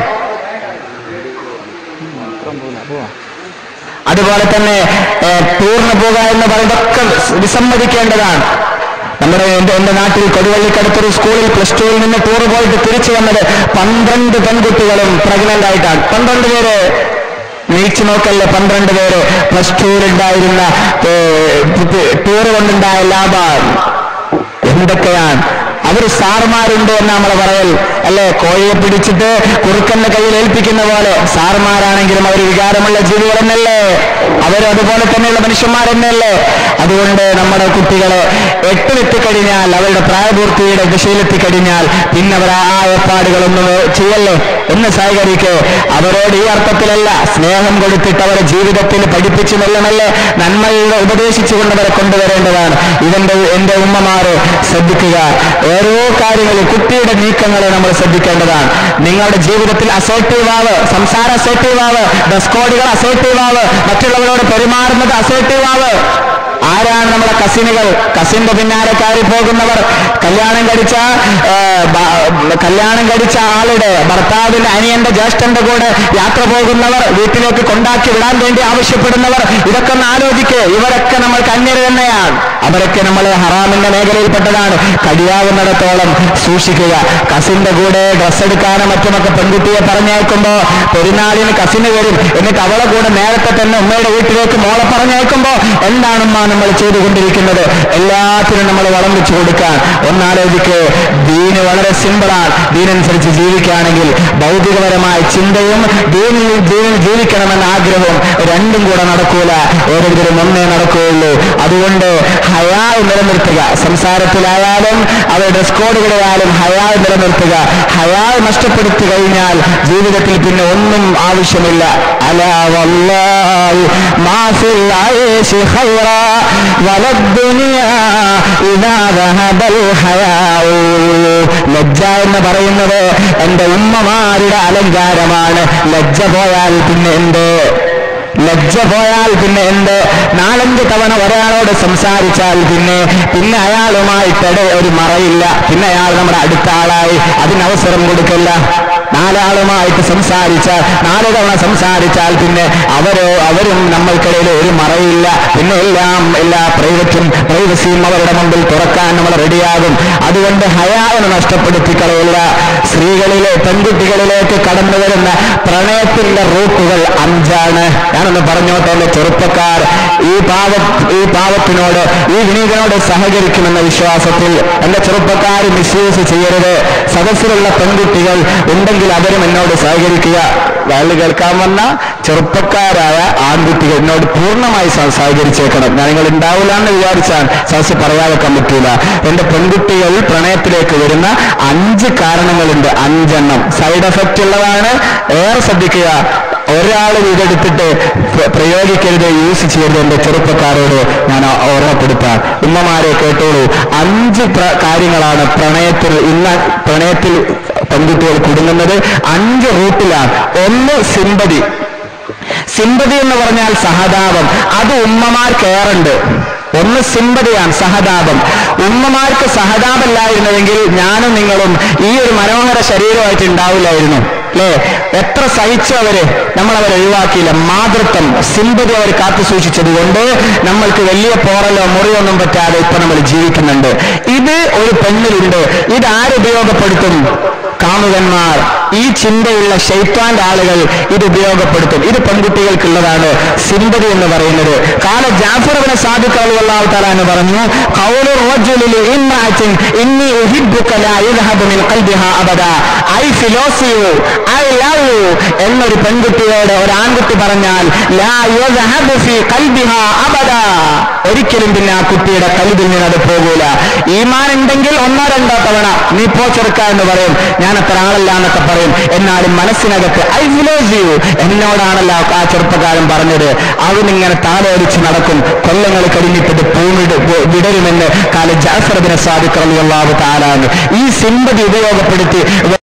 അതുപോലെ തന്നെ ഏഹ്, ടൂറിന് പോകുക എന്ന് പറയുന്നതൊക്കെ വിസമ്മതിക്കേണ്ടതാണ് നമ്മുടെ എന്റെ എന്റെ നാട്ടിൽ കൊടുവള്ളിക്കടുത്തൊരു സ്കൂളിൽ പ്ലസ് ടുവിൽ നിന്ന് ടൂർ പോയിട്ട് തിരിച്ചു വന്നത് പന്ത്രണ്ട് പെൺകുട്ടികളും പ്രഗ്നന്റ് ആയിട്ടാണ് പന്ത്രണ്ട് പേര് നീച്ചു നോക്കല്ലേ പന്ത്രണ്ട് പേര് പ്ലസ് ടുവിലുണ്ടായിരുന്ന ടൂർ കൊണ്ടുണ്ടായ ലാഭം എന്തൊക്കെയാണ് അവര് സാർമാരുണ്ട് എന്ന് നമ്മൾ പറയൽ അല്ലെ കോഴിയെ പിടിച്ചിട്ട് കുറുക്കന്റെ കയ്യിൽ ഏൽപ്പിക്കുന്ന പോലെ സാർമാരാണെങ്കിലും അവർ വികാരമുള്ള ജീവികൾ എന്നല്ലേ അവരും അതുപോലെ തന്നെയുള്ള മനുഷ്യന്മാർ തന്നെയല്ലേ അതുകൊണ്ട് നമ്മുടെ കുട്ടികളെ എട്ടിലെത്തിക്കഴിഞ്ഞാൽ അവരുടെ പ്രായപൂർത്തിയുടെ ദിശയിലെത്തിക്കഴിഞ്ഞാൽ പിന്നെ അവർ ആ ഏർപ്പാടുകളൊന്നും ചെയ്യല്ലേ എന്ന് സഹകരിക്ക് അവരോട് ഈ അർത്ഥത്തിലല്ല സ്നേഹം കൊടുത്തിട്ട് അവരെ ജീവിതത്തിൽ പഠിപ്പിച്ചു മെല്ലമല്ലേ നന്മയുടെ ഉപദേശിച്ചുകൊണ്ട് അവരെ കൊണ്ടുവരേണ്ടതാണ് ഇതെന്റെ എന്റെ ഉമ്മമാര് ശ്രദ്ധിക്കുക ഓരോ കാര്യങ്ങളും കുട്ടിയുടെ നീക്കങ്ങളെ നമ്മൾ ശ്രദ്ധിക്കേണ്ടതാണ് നിങ്ങളുടെ ജീവിതത്തിൽ അസേർട്ടീവ് ആവ് സംസാര അസേർട്ടീവ് ആവ് ഡ്രസ് കോഡുകൾ അസേർട്ടീവ് ആവ് മറ്റുള്ളവരോട് പെരുമാറുന്നത് അസേർട്ടീവ് ആവ് ആരാണ് നമ്മുടെ കസിനുകൾ കസിന്റെ പിന്നാലെ കയറി പോകുന്നവർ കല്യാണം കഴിച്ച ആ, ബ- കല്യാണം കഴിച്ച ആളുടെ ഭർത്താവിന്റെ അനിയന്റെ ജ്യേഷ്ഠന്റെ കൂടെ യാത്ര പോകുന്നവർ വീട്ടിലേക്ക് കൊണ്ടാക്കി വിടാൻ വേണ്ടി ആവശ്യപ്പെടുന്നവർ ഇതൊക്കെ ഒന്ന് ആലോചിക്ക് ഇവരൊക്കെ നമ്മൾക്ക് അന്യര് തന്നെയാണ് അവരൊക്കെ നമ്മൾ ഹറാമിന്റെ മേഖലയിൽപ്പെട്ടതാണ് കഴിയാവുന്നിടത്തോളം സൂക്ഷിക്കുക കസിന്റെ കൂടെ ഡ്രസ് എടുക്കാനോ മറ്റുമൊക്കെ പെൺകുട്ടിയെ പറഞ്ഞയക്കുമ്പോ പെരുന്നാളിന് കസിന് വരും എന്നിട്ട് അവളെ കൂടെ നേരത്തെ തന്നെ ഉമ്മയുടെ വീട്ടിലേക്ക് മോളെ പറഞ്ഞയക്കുമ്പോ എന്താണ് ഉമ്മ നമ്മൾ ചെയ്തുകൊണ്ടിരിക്കുന്നത് എല്ലാത്തിനും നമ്മൾ വളം വെച്ചു കൊടുക്കാൻ ഒന്നാലോചിക്ക് ദീന് വളരെ സിമ്പിളാണ് ദീനനുസരിച്ച് ജീവിക്കുകയാണെങ്കിൽ ഭൗതികപരമായ ചിന്തയും ദീനിൽ ദീനിൽ ജീവിക്കണമെന്ന ആഗ്രഹവും രണ്ടും കൂടെ നടക്കൂല ഏതെങ്കിലും ഒന്നേ നടക്കുകയുള്ളൂ അതുകൊണ്ട് ഹയാ നിലനിർത്തുക സംസാരത്തിലായാലും അവരുടെ ഡ്രസ് കോഡുകളായാലും ഹയാ നിലനിർത്തുക ഹയാ നഷ്ടപ്പെടുത്തി കഴിഞ്ഞാൽ ജീവിതത്തിൽ പിന്നെ ഒന്നും ആവശ്യമില്ല അല വല്ലാഹി മാ ഫിൽ ആയിശി ഖൈറാ വലദ്ദുനിയാ ഇദാ ദഹബൽ ഹയാഉ ലജ്ജ എന്ന് പറയുന്നത് എന്റെ ഉമ്മമാരുടെ അലങ്കാരമാണ് ലജ്ജ പോയാൽ പിന്നെ എന്ത് ലജ്ജ പോയാൽ പിന്നെ എന്ത് നാലഞ്ച് തവണ ഒരാളോട് സംസാരിച്ചാൽ പിന്നെ പിന്നെ അയാളുമായിട്ടിടെ ഒരു മറയില്ല പിന്നെ അയാൾ നമ്മുടെ അടുത്ത ആളായി അതിനവസരം കൊടുക്കില്ല നാലാളുമായിട്ട് സംസാരിച്ചാൽ നാല് തവണ സംസാരിച്ചാൽ പിന്നെ അവരോ അവരും നമ്മൾക്കിടയിൽ ഒരു മറയില്ല പിന്നെ എല്ലാം എല്ലാ പ്രൈവറ്റും പ്രൈവസിയും അവരുടെ മുമ്പിൽ തുറക്കാൻ നമ്മൾ റെഡിയാകും അതുകൊണ്ട് ഹയാവിനെ നഷ്ടപ്പെടുത്തി കളയില്ല സ്ത്രീകളിലെ പെൺകുട്ടികളിലേക്ക് കടന്നു വരുന്ന പ്രണയത്തിന്റെ റൂട്ടുകൾ അഞ്ചാണ് ഞാനൊന്ന് പറഞ്ഞോട്ടെ എന്റെ ചെറുപ്പക്കാർ ഈ പാവ ഈ പാവത്തിനോട് ഈ വിനീതനോട് സഹകരിക്കുമെന്ന വിശ്വാസത്തിൽ എന്റെ ചെറുപ്പക്കാർ മിസ്യൂസ് ചെയ്യരുത് സദസ്സിലുള്ള പെൺകുട്ടികൾ ഉണ്ടെങ്കിൽ അവരും എന്നോട് സഹകരിക്കുക വയല് കേൾക്കാൻ വന്ന ചെറുപ്പക്കാരായ ആൺകുട്ടികൾ എന്നോട് പൂർണ്ണമായി സ- സഹകരിച്ചേക്കണം ഞാൻ നിങ്ങൾ ഉണ്ടാവില്ല എന്ന് വിചാരിച്ചാൽ സദസ് പറയാതെക്കാൻ പറ്റൂല എന്റെ പെൺകുട്ടികൾ പ്രണയത്തിലേക്ക് വരുന്ന അഞ്ച് കാരണങ്ങളുണ്ട് അഞ്ചെണ്ണം സൈഡ് എഫക്റ്റ് ഉള്ളതാണ് ഏറെ ശ്രദ്ധിക്കുക ഒരാൾ ഇതെടുത്തിട്ട് പ്ര- പ്രയോഗിക്കരുത് യൂസ് ചെയ്യരുത് എന്റെ ചെറുപ്പക്കാരോട് ഞാൻ ഓ- ഓർമ്മപ്പെടുത്താൻ ഉമ്മമാരെ കേട്ടോളൂ അഞ്ച് പ്ര- കാര്യങ്ങളാണ് പ്രണയത്തിൽ ഇന്ന് പ്രണയത്തിൽ പെൺകുട്ടികൾ കുടുങ്ങുന്നത് അഞ്ച് റൂട്ടിലാണ് ഒന്ന് സിമ്പതി സിമ്പതി എന്ന് പറഞ്ഞാൽ സഹതാപം അത് ഉമ്മമാർക്ക് ഏറുണ്ട് ഒന്ന് സിമ്പതിയാണ് സഹതാപം ഉമ്മമാർക്ക് സഹതാപമില്ലായിരുന്നുവെങ്കിൽ ഞാനും നിങ്ങളും ഈ ഒരു മനോഹര ശരീരമായിട്ട് ഉണ്ടാവില്ലായിരുന്നു അല്ലേ എത്ര സഹിച്ചു അവര് നമ്മൾ അവരെ ഒഴിവാക്കിയില്ല മാതൃത്വം സിമ്പതി അവർ കാത്തു സൂക്ഷിച്ചത് കൊണ്ട് നമ്മൾക്ക് വലിയ പോറലോ മുറിയൊന്നും പറ്റാതെ ഇപ്പൊ നമ്മൾ ജീവിക്കുന്നുണ്ട് ഇത് ഒരു പെണ്ണിലുണ്ട് ഇത് ആരുപയോഗപ്പെടുത്തും കാമുകന്മാർ ഈ ചിന്തയുള്ള ഷെയ്ത്താന്റെ ആളുകൾ ഇത് ഉപയോഗപ്പെടുത്തും ഇത് പെൺകുട്ടികൾക്കുള്ളതാണ് സിമ്പതി എന്ന് പറയുന്നത് കാല ജാഫർബിന് സാധുക്കളാവ് എന്ന് പറഞ്ഞു "ഖൗലു الرجل لامرأة إني أحبك لا يذهب من قلبها أبدا I philose you I love you എന്നൊരു പെൺകുട്ടിയോട് ഒരു ആൺകുട്ടി പറഞ്ഞാൽ ലാ യദ്ഹബു ഫീ ഖൽബിഹാ അബദാ ഒരിക്കലും പിന്നെ ആ കുട്ടിയുടെ കൽബിൽ നിന്ന് അത് പോകൂല ഈമാൻ ഉണ്ടെങ്കിൽ ഒന്നോ രണ്ടോ തവണ നീ പോ ചെറുക്ക എന്ന് പറയും ഞാൻ അത്ര ആളല്ല എന്നൊക്കെ പറയും എന്നാലും മനസ്സിനകത്ത് ഐ ഫിലോസ് യു എന്നോടാണല്ലോ ആ ചെറുപ്പക്കാരൻ പറഞ്ഞത് അവനിങ്ങനെ താലോലിച്ച് നടക്കും കൊല്ലങ്ങൾ കഴിഞ്ഞിട്ടത് പൂമിട് വിടരുമെന്ന് കാല ജാഫർബിനെ സാധിക്കണം താലാണ് ഈ സിമ്പതി ഉപയോഗപ്പെടുത്തി